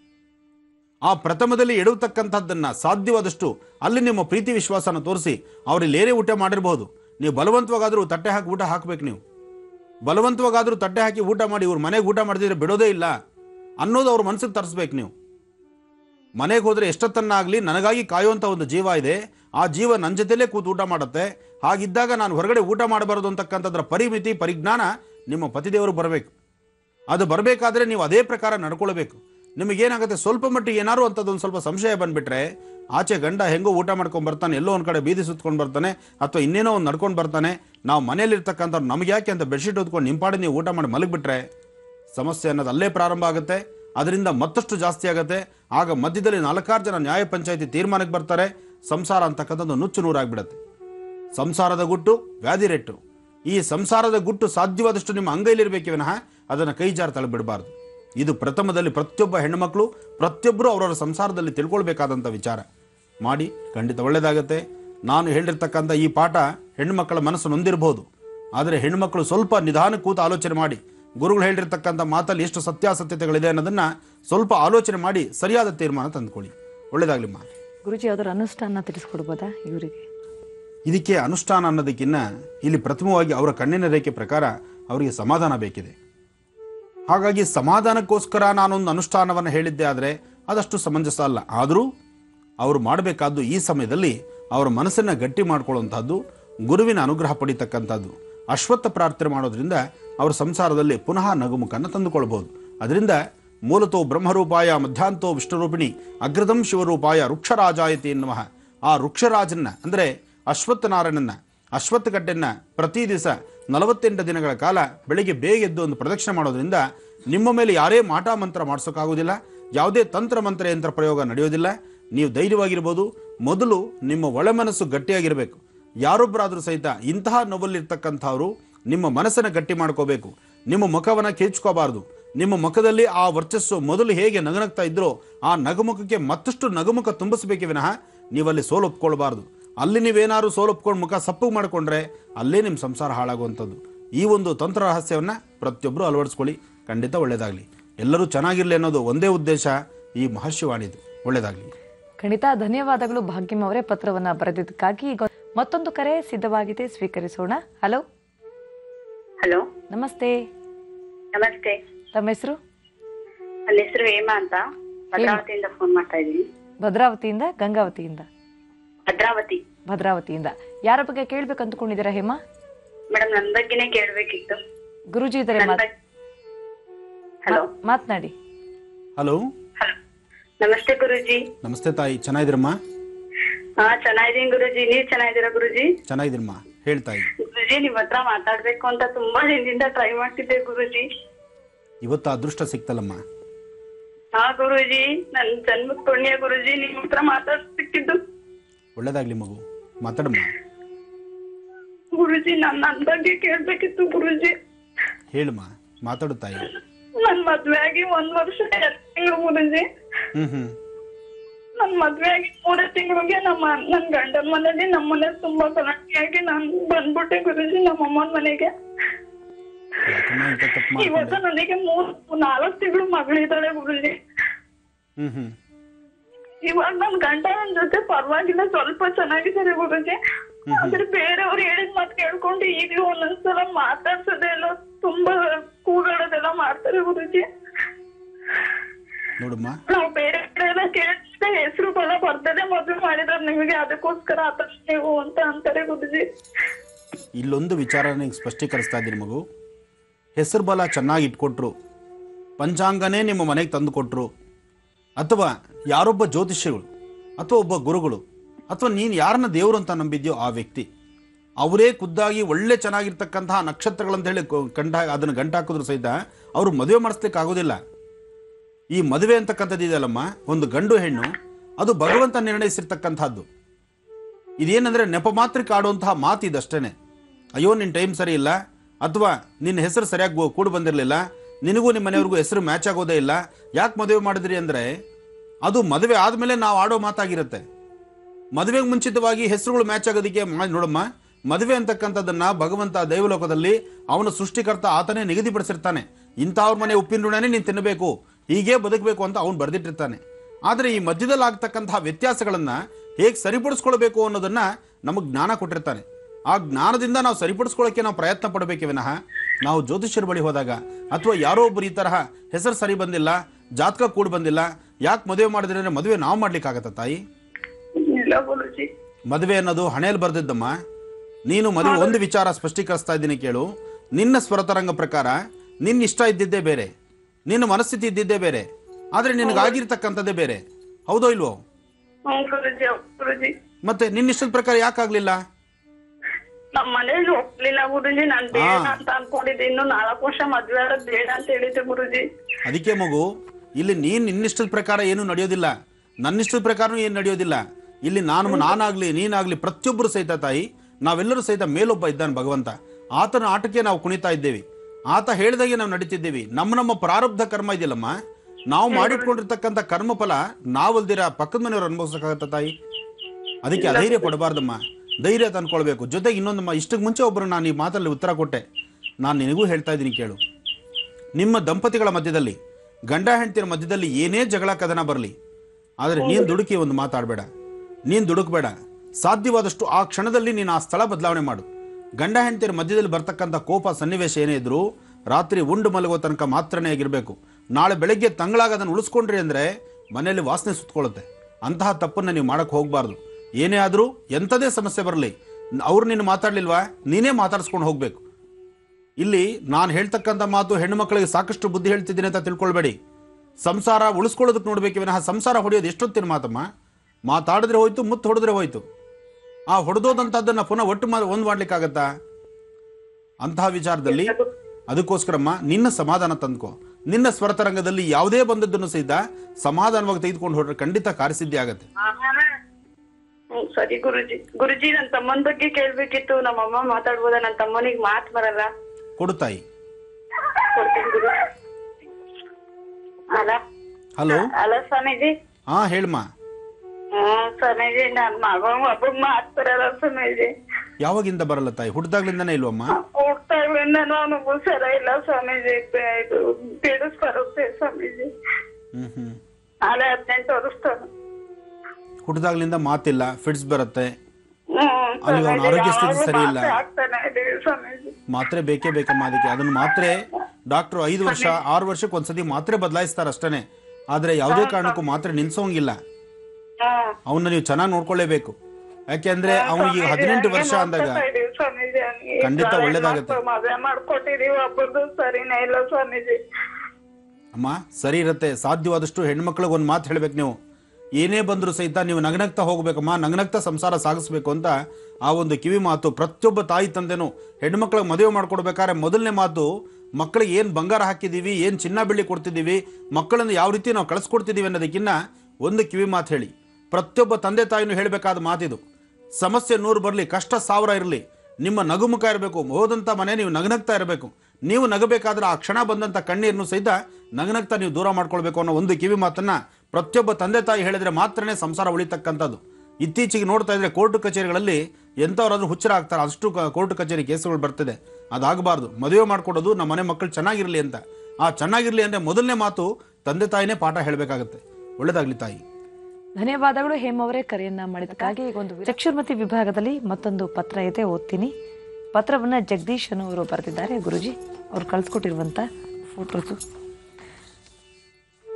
ಆ ಪ್ರಥಮದಲ್ಲಿ ಎಡವತಕ್ಕಂಥದ್ದನ್ನು ಸಾಧ್ಯವಾದಷ್ಟು ಅಲ್ಲಿ ನಿಮ್ಮ ಪ್ರೀತಿ ವಿಶ್ವಾಸನ ತೋರಿಸಿ ಅವ್ರಲ್ಲಿ ಏನೇ ಊಟ ಮಾಡಿರ್ಬೋದು ನೀವು ಬಲವಂತವಾಗಾದರೂ ತಟ್ಟೆ ಹಾಕಿ ಊಟ ಹಾಕ್ಬೇಕು ನೀವು ಬಲವಂತವಾಗಾದರೂ ತಟ್ಟೆ ಹಾಕಿ ಊಟ ಮಾಡಿ ಇವ್ರ ಮನೆಗೆ ಊಟ ಮಾಡಿದ್ರೆ ಬಿಡೋದೇ ಇಲ್ಲ ಅನ್ನೋದು ಅವ್ರ ಮನಸ್ಸಿಗೆ ತರಿಸ್ಬೇಕು ನೀವು ಮನೆಗೆ ಹೋದರೆ ಎಷ್ಟೊತ್ತನ್ನಾಗಲಿ ನನಗಾಗಿ ಕಾಯುವಂಥ ಒಂದು ಜೀವ ಇದೆ ಆ ಜೀವ ನನ್ನ ಜೊತೆಲೇ ಕೂತು ಊಟ ಮಾಡುತ್ತೆ ಹಾಗಿದ್ದಾಗ ನಾನು ಹೊರಗಡೆ ಊಟ ಮಾಡಬಾರದು ಅಂತಕ್ಕಂಥದ್ರ ಪರಿಮಿತಿ ಪರಿಜ್ಞಾನ ನಿಮ್ಮ ಪತಿದೇವರು ಬರಬೇಕು ಅದು ಬರಬೇಕಾದ್ರೆ ನೀವು ಅದೇ ಪ್ರಕಾರ ನಡ್ಕೊಳ್ಬೇಕು ನಿಮಗೇನಾಗುತ್ತೆ ಸ್ವಲ್ಪ ಮಟ್ಟಿಗೆ ಏನಾರು ಅಂಥದ್ದೊಂದು ಸ್ವಲ್ಪ ಸಂಶಯ ಬಂದ್ಬಿಟ್ರೆ ಆಚೆ ಗಂಡ ಹೆಂಗೋ ಊಟ ಮಾಡ್ಕೊಂಡು ಬರ್ತಾನೆ ಎಲ್ಲೋ ಒಂದು ಕಡೆ ಬೀದಿ ಸುತ್ಕೊಂಡು ಬರ್ತಾನೆ ಅಥವಾ ಇನ್ನೇನೋ ಒಂದು ನಡ್ಕೊಂಡು ಬರ್ತಾನೆ ನಾವು ಮನೇಲಿರ್ತಕ್ಕಂಥವ್ರು ನಮ್ಗೆ ಯಾಕೆ ಅಂತ ಬೆಡ್ಶೀಟ್ ಹೊತ್ಕೊಂಡು ನಿಂಪಾಡಿ ನೀವು ಊಟ ಮಾಡಿ ಮಲಗಿಬಿಟ್ರೆ ಸಮಸ್ಯೆ ಅನ್ನೋದು ಅಲ್ಲೇ ಪ್ರಾರಂಭ ಆಗುತ್ತೆ ಅದರಿಂದ ಮತ್ತಷ್ಟು ಜಾಸ್ತಿ ಆಗುತ್ತೆ ಆಗ ಮಧ್ಯದಲ್ಲಿ ನಾಲ್ಕಾರು ಜನ ನ್ಯಾಯ ಪಂಚಾಯತಿ ತೀರ್ಮಾನಕ್ಕೆ ಬರ್ತಾರೆ ಸಂಸಾರ ಅಂತಕ್ಕಂಥದ್ದು ನುಚ್ಚು ನೂರಾಗ್ಬಿಡುತ್ತೆ ಸಂಸಾರದ ಗುಟ್ಟು ವ್ಯಾಧಿ ರೆಟ್ಟು ಈ ಸಂಸಾರದ ಗುಟ್ಟು ಸಾಧ್ಯವಾದಷ್ಟು ನಿಮ್ಮ ಅಂಗೈಲಿರಬೇಕೆ ವಿನಃ ಅದನ್ನು ಕೈ ಜಾರ ತಳಬಿಡಬಾರ್ದು ಇದು ಪ್ರಥಮದಲ್ಲಿ ಪ್ರತಿಯೊಬ್ಬ ಹೆಣ್ಣುಮಕ್ಕಳು ಪ್ರತಿಯೊಬ್ಬರು ಅವರವರ ಸಂಸಾರದಲ್ಲಿ ತಿಳ್ಕೊಳ್ಬೇಕಾದಂಥ ವಿಚಾರ ಮಾಡಿ ಖಂಡಿತ ಒಳ್ಳೆಯದಾಗತ್ತೆ ನಾನು ಹೇಳಿರ್ತಕ್ಕಂಥ ಈ ಪಾಠ ಹೆಣ್ಣುಮಕ್ಕಳ ಮನಸ್ಸು ನೊಂದಿರಬಹುದು ಆದರೆ ಹೆಣ್ಣುಮಕ್ಕಳು ಸ್ವಲ್ಪ ನಿಧಾನ ಕೂತು ಆಲೋಚನೆ ಮಾಡಿ ಗುರುಗಳು ಹೇಳಿರ್ತಕ್ಕಂಥ ಮಾತಲ್ಲಿ ಎಷ್ಟು ಸತ್ಯಾಸತ್ಯತೆಗಳಿದೆ ಅನ್ನೋದನ್ನ ಸ್ವಲ್ಪ ಆಲೋಚನೆ ಮಾಡಿ ಸರಿಯಾದ ತೀರ್ಮಾನ ತಂದುಕೊಳ್ಳಿ ಒಳ್ಳೆಯದಾಗಲಿಮ್ಮ ಗುರುಜಿ ಯಾವ್ದಾದ್ರು ಅನುಷ್ಠಾನ ತಿಳಿಸ್ಕೊಡ್ಬೋದಾ ಇವರಿಗೆ ಇದಕ್ಕೆ ಅನುಷ್ಠಾನ ಅನ್ನೋದಕ್ಕಿಂತ ಇಲ್ಲಿ ಪ್ರಥಮವಾಗಿ ಅವರ ಕಣ್ಣಿನ ರೇಖೆ ಪ್ರಕಾರ ಅವರಿಗೆ ಸಮಾಧಾನ ಬೇಕಿದೆ ಹಾಗಾಗಿ ಸಮಾಧಾನಕ್ಕೋಸ್ಕರ ನಾನೊಂದು ಅನುಷ್ಠಾನವನ್ನು ಹೇಳಿದ್ದೆ ಆದರೆ ಅದಷ್ಟು ಸಮಂಜಸ ಅಲ್ಲ ಆದರೂ ಅವರು ಮಾಡಬೇಕಾದ್ದು ಈ ಸಮಯದಲ್ಲಿ ಅವರ ಮನಸ್ಸನ್ನು ಗಟ್ಟಿ ಮಾಡ್ಕೊಳ್ಳುವಂಥದ್ದು ಗುರುವಿನ ಅನುಗ್ರಹ ಪಡಿತಕ್ಕಂಥದ್ದು ಅಶ್ವತ್ಥ ಪ್ರಾರ್ಥನೆ ಮಾಡೋದ್ರಿಂದ ಅವರ ಸಂಸಾರದಲ್ಲಿ ಪುನಃ ನಗುಮುಖನ್ನು ತಂದುಕೊಳ್ಬಹುದು ಅದರಿಂದ ಮೂಲತೋ ಬ್ರಹ್ಮರೂಪಾಯ ಮಧ್ಯಾಂತೋ ವಿಷ್ಣುರೂಪಿಣಿ ಅಗ್ರದಂ ಶಿವರೂಪಾಯ ವೃಕ್ಷರಾಜಾಯತಿ ಎನ್ನುವ ಆ ವೃಕ್ಷರಾಜನ್ನ ಅಂದರೆ ಅಶ್ವತ್ಥನಾರಾಯಣನ್ನ ಅಶ್ವತ್ಥಗಡ್ಡೆನ್ನ ಪ್ರತಿ ದಿವಸ ನಲವತ್ತೆಂಟು ದಿನಗಳ ಕಾಲ ಬೆಳಿಗ್ಗೆ ಬೇಗ ಎದ್ದು ಒಂದು ಪ್ರದಕ್ಷಿಣೆ ಮಾಡೋದ್ರಿಂದ ನಿಮ್ಮ ಮೇಲೆ ಯಾರೇ ಮಾಟ ಮಂತ್ರ ಮಾಡಿಸೋಕ್ಕಾಗೋದಿಲ್ಲ ಯಾವುದೇ ತಂತ್ರ ಮಂತ್ರ ಯಂತ್ರ ಪ್ರಯೋಗ ನಡೆಯೋದಿಲ್ಲ ನೀವು ಧೈರ್ಯವಾಗಿರ್ಬೋದು ಮೊದಲು ನಿಮ್ಮ ಒಳಮನಸ್ಸು ಗಟ್ಟಿಯಾಗಿರಬೇಕು ಯಾರೊಬ್ಬರಾದರೂ ಸಹಿತ ಇಂತಹ ನೋವಲ್ಲಿರ್ತಕ್ಕಂಥವ್ರು ನಿಮ್ಮ ಮನಸ್ಸನ್ನು ಗಟ್ಟಿ ಮಾಡ್ಕೋಬೇಕು ನಿಮ್ಮ ಮುಖವನ್ನು ಕೇಚ್ಕೋಬಾರ್ದು ನಿಮ್ಮ ಮುಖದಲ್ಲಿ ಆ ವರ್ಚಸ್ಸು ಮೊದಲು ಹೇಗೆ ನಗನಗ್ತಾ ಇದ್ರೋ ಆ ನಗುಮುಖಕ್ಕೆ ಮತ್ತಷ್ಟು ನಗುಮುಖ ತುಂಬಿಸಬೇಕೆ ವಿನಃ ನೀವಲ್ಲಿ ಸೋಲೊಪ್ಕೊಳ್ಬಾರ್ದು ಅಲ್ಲಿ ನೀವೇನಾದ್ರು ಸೋಲೊಪ್ಕೊಂಡು ಮುಖ ಸಪ್ಪು ಮಾಡಿಕೊಂಡ್ರೆ ಅಲ್ಲೇ ನಿಮ್ಮ ಸಂಸಾರ ಹಾಳಾಗುವಂಥದ್ದು ಈ ಒಂದು ತಂತ್ರ ರಹಸ್ಯವನ್ನು ಪ್ರತಿಯೊಬ್ಬರು ಅಳವಡಿಸ್ಕೊಳ್ಳಿ ಖಂಡಿತ ಒಳ್ಳೆಯದಾಗಲಿ ಎಲ್ಲರೂ ಚೆನ್ನಾಗಿರಲಿ ಅನ್ನೋದು ಒಂದೇ ಉದ್ದೇಶ ಈ ಮಹರ್ಷಿವಾಣಿದು ಒಳ್ಳೆಯದಾಗಲಿ ಖಂಡಿತ ಧನ್ಯವಾದಗಳು ಭಾಗ್ಯಂ ಅವರೇ ಪತ್ರವನ್ನ ಬರೆದಿದ್ದಕ್ಕಾಗಿ ಈಗ ಮತ್ತೊಂದು ಕರೆ ಸಿದ್ಧವಾಗಿದೆ ಸ್ವೀಕರಿಸೋಣ ಹಲೋ ಹಲೋ ನಮಸ್ತೆ ನಮಸ್ತೆ ತಮ್ಮ ಹೆಸರು ನನ್ನ ಹೆಸರು ಹೇಮಾ ಅಂತ ಭದ್ರಾವತಿಯಿಂದ ಫೋನ್ ಮಾಡ್ತಾ ಇದ್ದೀನಿ ಭದ್ರಾವತಿಯಿಂದ ಗಂಗಾವತಿಯಿಂದ ಭದ್ರಾವತಿ ಭದ್ರಾವತಿಯಿಂದ ಯಾರ ಬಗ್ಗೆ ಕೇಳ್ಬೇಕು ಅಂದ್ಕೊಂಡಿದ್ದೀರಾ ಹೇಮಾ ಮೇಡಮ್ ನನ್ ಬಗ್ಗೆನೇ ಕೇಳ್ಬೇಕಿತ್ತು ಗುರುಜಿ ಇದ್ದಾರೆ ನನ್ ಬಗ್ಗೆ ಹಲೋ ಮಾತನಾಡಿ ಹಲೋ ಹಲೋ ನಮಸ್ತೆ ಗುರುಜಿ ನಮಸ್ತೆ ತಾಯಿ ಚೆನ್ನಾಗಿದ್ದೀರಮ್ಮ ಹಾ ಚೆನ್ನಾಗಿದ್ದೀನಿ ಗುರುಜಿ ನೀವ್ ಚೆನ್ನಾಗಿದ್ದೀರಾ ಗುರುಜಿ ಚೆನ್ನಾಗಿದ್ದೀರಮ್ಮ ಹೇಳ್ತಾಯಿ ಗುರುಜಿ ನಿಮ್ ಹತ್ರ ಮಾತಾಡ್ಬೇಕು ಅಂತ ತುಂಬಾ ದಿನದಿಂದ ಟ್ರೈ ಮಾಡ್ತಿದ್ದೆ ಗುರುಜಿ ಇವತ್ತು ಅದೃಷ್ಟ ಸಿಕ್ತಲ್ಲಮ್ಮ ಹಾ ಗುರುಜಿ ನನ್ ಜನ್ಮಕ್ ಪುಣ್ಯ ಗುರುಜಿ ನಿಮ್ ಹತ್ರ ಮಾತಾಡ್ ಸಿಕ್ಕಿದ್ದು ಒಳ್ಳೇದಾಗ್ಲಿ ಮಗು ಮಾತಾಡಮ್ಮ ಗುರುಜಿ ನಾನ್ ನನ್ ಬಗ್ಗೆ ಕೇಳ್ಬೇಕಿತ್ತು ಗುರುಜಿ ಹೇಳಮ್ಮ ಮಾತಾಡು ತಾಯಿ ನನ್ ಮದ್ವೆ ಆಗಿ ಒಂದ್ ವರ್ಷ ಎರಡ್ ತಿಂಗಳು ಗುರುಜಿ ಹ್ಮ್ ಹ್ಮ್ ನನ್ ಮದ್ವೆ ಆಗಿ ಮೂರೇ ತಿಂಗಳಿಗೆ ನಮ್ಮ ನನ್ ಗಂಡನ ಮನೇಲಿ ನಮ್ಮ ಮನೆ ತುಂಬಾ ಗಲಾಟೆಯಾಗಿ ನಾನ್ ಬಂದ್ಬಿಟ್ಟೆ ಗುರುಜಿ ನಮ್ಮ ಅಮ್ಮನ ಮನೆಗೆ ಯಾಕಮ್ಮ ಇಂಥ ತಪ್ಪು ಇವಾಗ ಮಾಡ್ಕೊಂಡೆ ನನಗೆ ಮೂರ್ ನಾಲ್ಕು ತಿಂಗಳು ಮಗಳಿದ್ದಾಳೆ ಗುರುಜಿ ಹ್ಮ್ ಹ್ಮ್ ಇವಾಗ ನನ್ ಗಂಡ ನನ್ ಜೊತೆ ಪರವಾಗಿಲ್ಲ ಸ್ವಲ್ಪ ಚೆನ್ನಾಗಿದ್ದಾರೆ ಗುರುಜಿ ಆದ್ರೆ ಬೇರೆಯವ್ರು ಹೇಳಿದ್ ಮಾತ್ ಕೇಳ್ಕೊಂಡು ಈಗ್ಲೂ ಒಂದೊಂದ್ಸಲ ಮಾತಾಡ್ಸೋದೆಲ್ಲ ತುಂಬಾ ಕೂಗಾಡೋದೆಲ್ಲ ಮಾಡ್ತಾರೆ ಗುರುಜಿ ನೋಡಮ್ಮ ನಾವು ಬೇರೆ ಕಡೆ ಎಲ್ಲ ಕೇಳಿದ್ರೆ ಹೆಸರು ಬಲ ಬರ್ತದೆ ಮದುವೆ ಮಾಡಿದ್ರೆ ನಿಮಗೆ ಅದಕ್ಕೋಸ್ಕರ ಆದಷ್ಟು ನೀವು ಅಂತ ಅಂತಾರೆ ಗುರುಜಿ ಇಲ್ಲೊಂದು ವಿಚಾರ ನಿಂಗೆ ಸ್ಪಷ್ಟೀಕರಿಸ್ತಾ ಇದ್ದೀನಿ ಮಗು ಹೆಸರು ಬಲ ಚೆನ್ನಾಗಿ ಇಟ್ಕೊಟ್ರು ಪಂಚಾಂಗನೇ ನಿಮ್ಮ ಮನೆಗೆ ತಂದು ಕೊಟ್ರು ಅಥವಾ ಯಾರೊಬ್ಬ ಜ್ಯೋತಿಷ್ಯಗಳು ಅಥವಾ ಒಬ್ಬ ಗುರುಗಳು ಅಥವಾ ನೀನು ಯಾರನ್ನ ದೇವರು ಅಂತ ನಂಬಿದ್ಯೋ ಆ ವ್ಯಕ್ತಿ ಅವರೇ ಖುದ್ದಾಗಿ ಒಳ್ಳೆ ಚೆನ್ನಾಗಿರ್ತಕ್ಕಂತಹ ನಕ್ಷತ್ರಗಳಂತ ಹೇಳಿ ಕೊ- ಕಂಡ ಅದನ್ನು ಗಂಟಾಕಿದ್ರು ಸಹಿತ ಅವರು ಮದುವೆ ಮಾಡಿಸ್ಲಿಕ್ಕೆ ಆಗೋದಿಲ್ಲ ಈ ಮದುವೆ ಅಂತಕ್ಕಂಥದ್ದು ಇದೆಯಲ್ಲಮ್ಮ ಒಂದು ಗಂಡು ಹೆಣ್ಣು ಅದು ಭಗವಂತ ನಿರ್ಣಯಿಸಿರ್ತಕ್ಕಂಥದ್ದು ಇದೇನಂದ್ರೆ ನೆಪ ಮಾತ್ರ ಆಡುವಂತಹ ಮಾತು ಇದಷ್ಟೇನೆ ಅಯ್ಯೋ ನಿನ್ನ ಟೈಮ್ ಸರಿ ಇಲ್ಲ ಅಥವಾ ನಿನ್ನ ಹೆಸರು ಸರಿಯಾಗಿ ಗೋ- ಕೂಡು ಬಂದಿರಲಿಲ್ಲ ನಿನಗೂ ನಿಮ್ಮ ಮನೆಯವ್ರಿಗೂ ಹೆಸರು ಮ್ಯಾಚ್ ಆಗೋದೇ ಇಲ್ಲ ಯಾಕೆ ಮದುವೆ ಮಾಡಿದ್ರಿ ಅಂದರೆ ಅದು ಮದುವೆ ಆದಮೇಲೆ ನಾವು ಆಡೋ ಮಾತಾಗಿರುತ್ತೆ ಮದುವೆಗೆ ಮುಂಚಿತವಾಗಿ ಹೆಸರುಗಳು ಮ್ಯಾಚ್ ಆಗೋದಕ್ಕೆ ಮಾ- ನೋಡಮ್ಮ ಮದುವೆ ಅಂತಕ್ಕಂಥದ್ದನ್ನ ಭಗವಂತ ದೈವಲೋಕದಲ್ಲಿ ಅವನ ಸೃಷ್ಟಿಕರ್ತ ಆತನೇ ನಿಗದಿಪಡಿಸಿರ್ತಾನೆ ಇಂಥವ್ರ ಮನೆ ಉಪ್ಪಿನ ಋಣನೇ ನೀನು ತಿನ್ನಬೇಕು ಹೀಗೆ ಬದುಕಬೇಕು ಅಂತ ಅವನು ಬರೆದಿಟ್ಟಿರ್ತಾನೆ ಆದರೆ ಈ ಮಧ್ಯದಲ್ಲಿ ಆಗ್ತಕ್ಕಂತಹ ವ್ಯತ್ಯಾಸಗಳನ್ನ ಹೇಗೆ ಸರಿಪಡಿಸ್ಕೊಳ್ಬೇಕು ಅನ್ನೋದನ್ನ ನಮಗೆ ಜ್ಞಾನ ಕೊಟ್ಟಿರ್ತಾನೆ ಆ ಜ್ಞಾನದಿಂದ ನಾವು ಸರಿಪಡಿಸ್ಕೊಳ್ಳೋಕೆ ನಾವು ಪ್ರಯತ್ನ ಪಡಬೇಕೆ ವಿನಃ ನಾವು ಜ್ಯೋತಿಷ್ಯರ ಬಳಿ ಹೋದಾಗ ಅಥವಾ ಯಾರೋ ಒಬ್ಬರು ಈ ತರಹ ಹೆಸರು ಸರಿ ಬಂದಿಲ್ಲ ಜಾತಕ ಕೂಡ ಬಂದಿಲ್ಲ ಯಾಕೆ ಮದುವೆ ಮಾಡಿದ್ರೆ ಅಂದ್ರೆ ಮದುವೆ ನಾವು ಮಾಡ್ಲಿಕ್ಕಾಗತ್ತ ತಾಯಿ ಇಲ್ಲ ಗುರುಜಿ ಮದುವೆ ಅನ್ನೋದು ಹಣೆಯಲ್ಲಿ ಬರ್ದಿದ್ದಮ್ಮ ನೀನು ಮದುವೆ ಒಂದು ವಿಚಾರ ಸ್ಪಷ್ಟೀಕರಿಸ್ತಾ ಇದ್ದೀನಿ ಕೇಳು ನಿನ್ನ ಸ್ವರತರಂಗ ಪ್ರಕಾರ ನಿನ್ನ ಇಷ್ಟ ಇದ್ದಿದ್ದೇ ಬೇರೆ ನಿನ್ನ ಮನಸ್ಥಿತಿ ಇದ್ದಿದ್ದೇ ಬೇರೆ ಆದರೆ ನಿನಗಾಗಿರ್ತಕ್ಕಂಥದ್ದೇ ಬೇರೆ ಹೌದೋ ಇಲ್ವೋ ಹ್ಮ್ ಗುರುಜಿ ಹೌದ್ ಗುರುಜಿ ಮತ್ತೆ ನಿನ್ನ ಇಷ್ಟದ ಪ್ರಕಾರ ಯಾಕಾಗ್ಲಿಲ್ಲ ನಮ್ ಮನೇಲಿ ಒಪ್ಲಿಲ್ಲ ಗುರುಜಿ ನಾನ್ ಬೇಡ ಹಾ. ಅಂತ ಅನ್ಕೊಂಡಿದ್ದೆ ಇನ್ನು ನಾಲ್ಕು ವರ್ಷ ಮದ್ವೆ ಆಗೋದ್ ಬೇಡ ಅಂತ ಹೇಳಿದ್ದೆ ಗುರುಜಿ ಅದಕ್ಕೆ ಮಗು ಇಲ್ಲಿ ನೀನ್ ನಿನ್ನಿಷ್ಟದ ಪ್ರಕಾರ ಏನು ನಡೆಯೋದಿಲ್ಲ ನನ್ನಿಷ್ಟದ ಪ್ರಕಾರನೂ ಏನು ನಡೆಯೋದಿಲ್ಲ ಇಲ್ಲಿ ನಾನು ನಾನಾಗ್ಲಿ ನೀನಾಗ್ಲಿ ಪ್ರತಿಯೊಬ್ಬರು ಸಹಿತ ತಾಯಿ ನಾವೆಲ್ಲರೂ ಸಹಿತ ಮೇಲೊಬ್ಬ ಇದ್ದಾನೆ ಭಗವಂತ ಆತನ ಆಟಕ್ಕೆ ನಾವು ಕುಣಿತಾ ಇದ್ದೇವೆ ಆತ ಹೇಳಿದಾಗೆ ನಾವು ನಡೀತಿದ್ದೇವೆ ನಮ್ಮ ನಮ್ಮ ಪ್ರಾರಬ್ಧ ಕರ್ಮ ಇದೆಯಲ್ಲಮ್ಮ ನಾವು ಮಾಡಿಟ್ಕೊಂಡಿರ್ತಕ್ಕಂಥ ಕರ್ಮಫಲ ನಾವಲ್ದಿರ ಪಕ್ಕದ ಮನೆಯವ್ರು ಅನುಭವಿಸಕ್ಕಾಗತ್ತ ತಾಯಿ ಅದಕ್ಕೆ ಅಧೈರ್ಯ ಪಡಬಾರ್ದಮ್ಮ ಧೈರ್ಯ ತಂದ್ಕೊಳ್ಬೇಕು ಜೊತೆಗೆ ಇನ್ನೊಂದಮ್ಮ ಇಷ್ಟಕ್ಕೆ ಮುಂಚೆ ಒಬ್ಬರು ನಾನು ಈ ಮಾತಲ್ಲಿ ಉತ್ತರ ಕೊಟ್ಟೆ ನಾನು ನಿನಗೂ ಹೇಳ್ತಾ ಇದ್ದೀನಿ ಕೇಳು ನಿಮ್ಮ ದಂಪತಿಗಳ ಮಧ್ಯದಲ್ಲಿ ಗಂಡ ಹೆಂಡತಿರ ಮಧ್ಯದಲ್ಲಿ ಏನೇ ಜಗಳ ಕದನ ಬರಲಿ ಆದರೆ ನೀನು ದುಡುಕಿ ಒಂದು ಮಾತಾಡಬೇಡ ನೀನು ದುಡುಕ್ಬೇಡ ಸಾಧ್ಯವಾದಷ್ಟು ಆ ಕ್ಷಣದಲ್ಲಿ ನೀನು ಆ ಸ್ಥಳ ಬದಲಾವಣೆ ಮಾಡು ಗಂಡ ಹೆಂಡತಿಯರ ಮಧ್ಯದಲ್ಲಿ ಬರ್ತಕ್ಕಂಥ ಕೋಪ ಸನ್ನಿವೇಶ ಏನೇ ಇದ್ರೂ ರಾತ್ರಿ ಉಂಡು ಮಲಗೋ ತನಕ ಮಾತ್ರನೇ ಆಗಿರಬೇಕು ನಾಳೆ ಬೆಳಗ್ಗೆ ತಂಗಳಾಗ ಅದನ್ನು ಉಳಿಸ್ಕೊಂಡ್ರಿ ಅಂದರೆ ಮನೆಯಲ್ಲಿ ವಾಸನೆ ಸುತ್ತಕೊಳ್ಳುತ್ತೆ ಅಂತಹ ತಪ್ಪನ್ನು ನೀವು ಮಾಡಕ್ಕೆ ಹೋಗಬಾರ್ದು ಏನೇ ಆದರೂ ಎಂಥದೇ ಸಮಸ್ಯೆ ಬರಲಿ ಅವ್ರು ನೀನು ಮಾತಾಡ್ಲಿಲ್ವಾ ನೀನೇ ಮಾತಾಡಿಸ್ಕೊಂಡು ಹೋಗಬೇಕು ಇಲ್ಲಿ ನಾನು ಹೇಳ್ತಕ್ಕಂಥ ಮಾತು ಹೆಣ್ಣು ಮಕ್ಕಳಿಗೆ ಸಾಕಷ್ಟು ಬುದ್ಧಿ ಹೇಳ್ತಿದ್ದೀನಿ ಅಂತ ತಿಳ್ಕೊಳ್ಬೇಡಿ ಸಂಸಾರ ಉಳಿಸ್ಕೊಳ್ಳೋದಕ್ಕೆ ನೋಡ್ಬೇಕು ವಿನಃ ಸಂಸಾರ ಹೊಡೆಯೋದು ಎಷ್ಟೊತ್ತಿನ ಮಾತಮ್ಮ ಮಾತಾಡಿದ್ರೆ ಹೋಯ್ತು ಮುತ್ತು ಹೊಡೆದ್ರೆ ಹೋಯ್ತು ಆ ಹೊಡೆದೋದಂಥದ್ದನ್ನ ಪುನಃ ಒಟ್ಟು ಮಾ ಒಂದು ಮಾಡ್ಲಿಕ್ಕಾಗತ್ತಾ ಅಂತಹ ವಿಚಾರದಲ್ಲಿ ಅದಕ್ಕೋಸ್ಕರಮ್ಮ ನಿನ್ನ ಸಮಾಧಾನ ತಂದ್ಕೋ ನಿನ್ನ ಸ್ವರತರಂಗದಲ್ಲಿ ಯಾವುದೇ ಬಂದದ್ದನ್ನು ಸಹಿತ ಸಮಾಧಾನವಾಗಿ ತೆಗೆದುಕೊಂಡು ಹೊರಟ್ರೆ ಖಂಡಿತ ಕಾರ್ಯಸಿದ್ಧಿ ಆಗತ್ತೆ ಹ್ಮ್ ಸರಿ ಗುರುಜಿ ಗುರುಜಿ ನನ್ ತಮ್ಮನ್ ಬಗ್ಗೆ ಕೇಳ್ಬೇಕಿತ್ತು ನಮ್ಮಮ್ಮ ಮಾತಾಡ್ಬೋದಾ ನನ್ ತಮ್ಮನಿಗ್ ಮಾತ್ ಬರಲ್ಲ ಕೊಡು ತಾಯಿ ಕೊಡ್ತೀನಿ ಗುರು ಅಲ್ಲ ಹಲೋ ಅಲ್ಲ ಸ್ವಾಮೀಜಿ ಹಾ ಹೇಳಮ್ಮ ಹ್ಮ್ ಸ್ವಾಮೀಜಿ ನನ್ ಮಗ ಒಬ್ಬಗ್ ಮಾತ್ ಬರಲ್ಲ ಸ್ವಾಮೀಜಿ ಯಾವಾಗಿಂದ ಬರಲ್ಲ ತಾಯಿ ಹುಡ್ದಾಗ್ಲಿಂದನೇ ಇಲ್ವಮ್ಮ ಹೋಗ್ತಾ ಇಲ್ಲಿಂದ ಅವನಿಗೂ ಸರ ಇಲ್ಲ ಸ್ವಾಮೀಜಿ ಬೆ- ಇದು ಬಿಡಿಸ್ ಬರುತ್ತೆ ಸ್ವಾಮೀಜಿ ಹ್ಮ್ ಹ್ಮ್ ನಾಳೆ ಹದಿನೆಂಟು ವರ್ಷ ಹುಡ್ದಾಗ್ಲಿಂದ ಮಾತಿಲ್ಲ ಫಿಟ್ಸ್ ಬರುತ್ತೆ ಹ್ಮ್ ಅವ್ನಿಗೆ ಅವ್ನ ಆರೋಗ್ಯ ಸ್ಥಿತಿ ಸರಿ ಇಲ್ಲ. ಆಗ್ತಾನೆ ಇದೆ ಸ್ವಾಮೀಜಿ ಮಾತ್ರೆ ಬೇಕೇ ಬೇಕಮ್ಮ ಅದಕ್ಕೆ ಅದನ್ನು ಮಾತ್ರೆ ಡಾಕ್ಟ್ರು ಐದು ವರ್ಷ ಆರು ವರ್ಷಕ್ಕೆ ಒಂದ್ಸತಿ ಮಾತ್ರೆ ಬದಲಾಯಿಸ್ತಾರೆ ಅಷ್ಟೇ ಆದ್ರೆ ಯಾವುದೇ ಕಾರಣಕ್ಕೂ ಮಾತ್ರೆ ನಿಲ್ಸೋಂಗಿಲ್ಲ ಹ್ಮ್ ಅವನ್ನ ನೀವು ಚೆನ್ನಾಗಿ ನೋಡ್ಕೊಳ್ಳೇಬೇಕು ಯಾಕೆಂದ್ರೆ ಅವನಿಗೆ ಈಗ ಹದಿನೆಂಟು ವರ್ಷ ಅಂದಾಗ ಸ್ವಾಮೀಜಿ ಅವ್ನಿಗೆ ಖಂಡಿತ ಮದ್ವೆ ಒಳ್ಳೇದಾಗತ್ತೆ. ಮಾಡ್ಕೊ- ಮದ್ವೆ ಮಾಡ್ಕೊಟ್ಟಿದೀವಿ ಒಬ್ಬರದು ಸರಿನೇ ಇಲ್ಲ ಸ್ವಾಮೀಜಿ ಅಮ್ಮ ಸರಿ ಇರುತ್ತೆ ಸಾಧ್ಯವಾದಷ್ಟು ಹೆಣ್ಮಕ್ಳಿಗೆ ಒಂದು ಮಾತು ಹೇಳ್ಬೇಕು ನೀವು ಏನೇ ಬಂದರೂ ಸಹಿತ ನೀವು ನಗನಗ್ತಾ ಹೋಗ್ಬೇಕಮ್ಮ ನಗನಗ್ತಾ ಸಂಸಾರ ಸಾಗಿಸ್ಬೇಕು ಅಂತ ಆ ಒಂದು ಕಿವಿ ಮಾತು ಪ್ರತಿಯೊಬ್ಬ ತಾಯಿ ತಂದೆನೂ ಹೆಣ್ಮಕ್ಳಿಗೆ ಮದುವೆ ಮಾಡ್ಕೊಡ್ಬೇಕಾದ್ರೆ ಮೊದಲನೇ ಮಾತು ಮಕ್ಕಳಿಗೆ ಏನು ಬಂಗಾರ ಹಾಕಿದ್ದೀವಿ ಏನು ಚಿನ್ನ ಬೆಳ್ಳಿ ಕೊಡ್ತಿದ್ದೀವಿ ಮಕ್ಕಳನ್ನು ಯಾವ ರೀತಿ ನಾವು ಕಳಿಸ್ಕೊಡ್ತಿದ್ದೀವಿ ಅನ್ನೋದಕ್ಕಿಂತ ಒಂದು ಕಿವಿ ಮಾತು ಹೇಳಿ ಪ್ರತಿಯೊಬ್ಬ ತಂದೆ ತಾಯಿನೂ ಹೇಳಬೇಕಾದ ಮಾತಿದು ಸಮಸ್ಯೆ ನೂರು ಬರಲಿ ಕಷ್ಟ ಸಾವಿರ ಇರಲಿ ನಿಮ್ಮ ನಗುಮುಖ ಇರಬೇಕು ಹೋದಂಥ ಮನೆ ನೀವು ನಗನಗ್ತಾ ಇರಬೇಕು ನೀವು ನಗಬೇಕಾದ್ರೆ ಆ ಕ್ಷಣ ಬಂದಂಥ ಕಣ್ಣೀರನ್ನು ಸಹಿತ ನಗನಗ್ತಾ ನೀವು ದೂರ ಮಾಡ್ಕೊಳ್ಬೇಕು ಅನ್ನೋ ಒಂದು ಕಿವಿ ಮಾತನ್ನ ಪ್ರತಿಯೊಬ್ಬ ತಂದೆ ತಾಯಿ ಹೇಳಿದ್ರೆ ಮಾತ್ರನೇ ಸಂಸಾರ ಉಳಿತಕ್ಕಂಥದ್ದು ಇತ್ತೀಚೆಗೆ ನೋಡ್ತಾ ಇದ್ರೆ ಕೋರ್ಟ್ ಕಚೇರಿಗಳಲ್ಲಿ ಎಂಥವ್ರಾದ್ರೂ ಹುಚ್ಚರ ಆಗ್ತಾರೆ ಅಷ್ಟು ಕ- ಕೋರ್ಟ್ ಕಚೇರಿ ಕೇಸುಗಳು ಬರ್ತಿದೆ ಅದಾಗಬಾರ್ದು ಮದುವೆ ಮಾಡ್ಕೊಡೋದು ನಮ್ಮ ಮನೆ ಮಕ್ಕಳು ಚೆನ್ನಾಗಿರಲಿ ಅಂತ ಆ ಚೆನ್ನಾಗಿರಲಿ ಅಂದರೆ ಮೊದಲನೇ ಮಾತು ತಂದೆ ತಾಯಿನೇ ಪಾಠ ಹೇಳಬೇಕಾಗತ್ತೆ ಒಳ್ಳೇದಾಗ್ಲಿ ತಾಯಿ ಧನ್ಯವಾದಗಳು ಹೇಮ್ ಅವರೇ ಕರೆಯನ್ನ ಮಾಡಿದ್ದಕ್ಕಾಗಿ ಈಗ ಒಂದು ಚಕ್ಷುರ್ಮತಿ ವಿಭಾಗದಲ್ಲಿ ಮತ್ತೊಂದು ಪತ್ರ ಇದೆ ಓದ್ತೀನಿ ಪತ್ರವನ್ನ ಜಗದೀಶ್ ಅನ್ನೋರು ಬರೆದಿದ್ದಾರೆ ಗುರುಜಿ ಅವ್ರು ಕಳ್ಸಿಕೊಟ್ಟಿರುವಂತ ಫೋಟೋಸು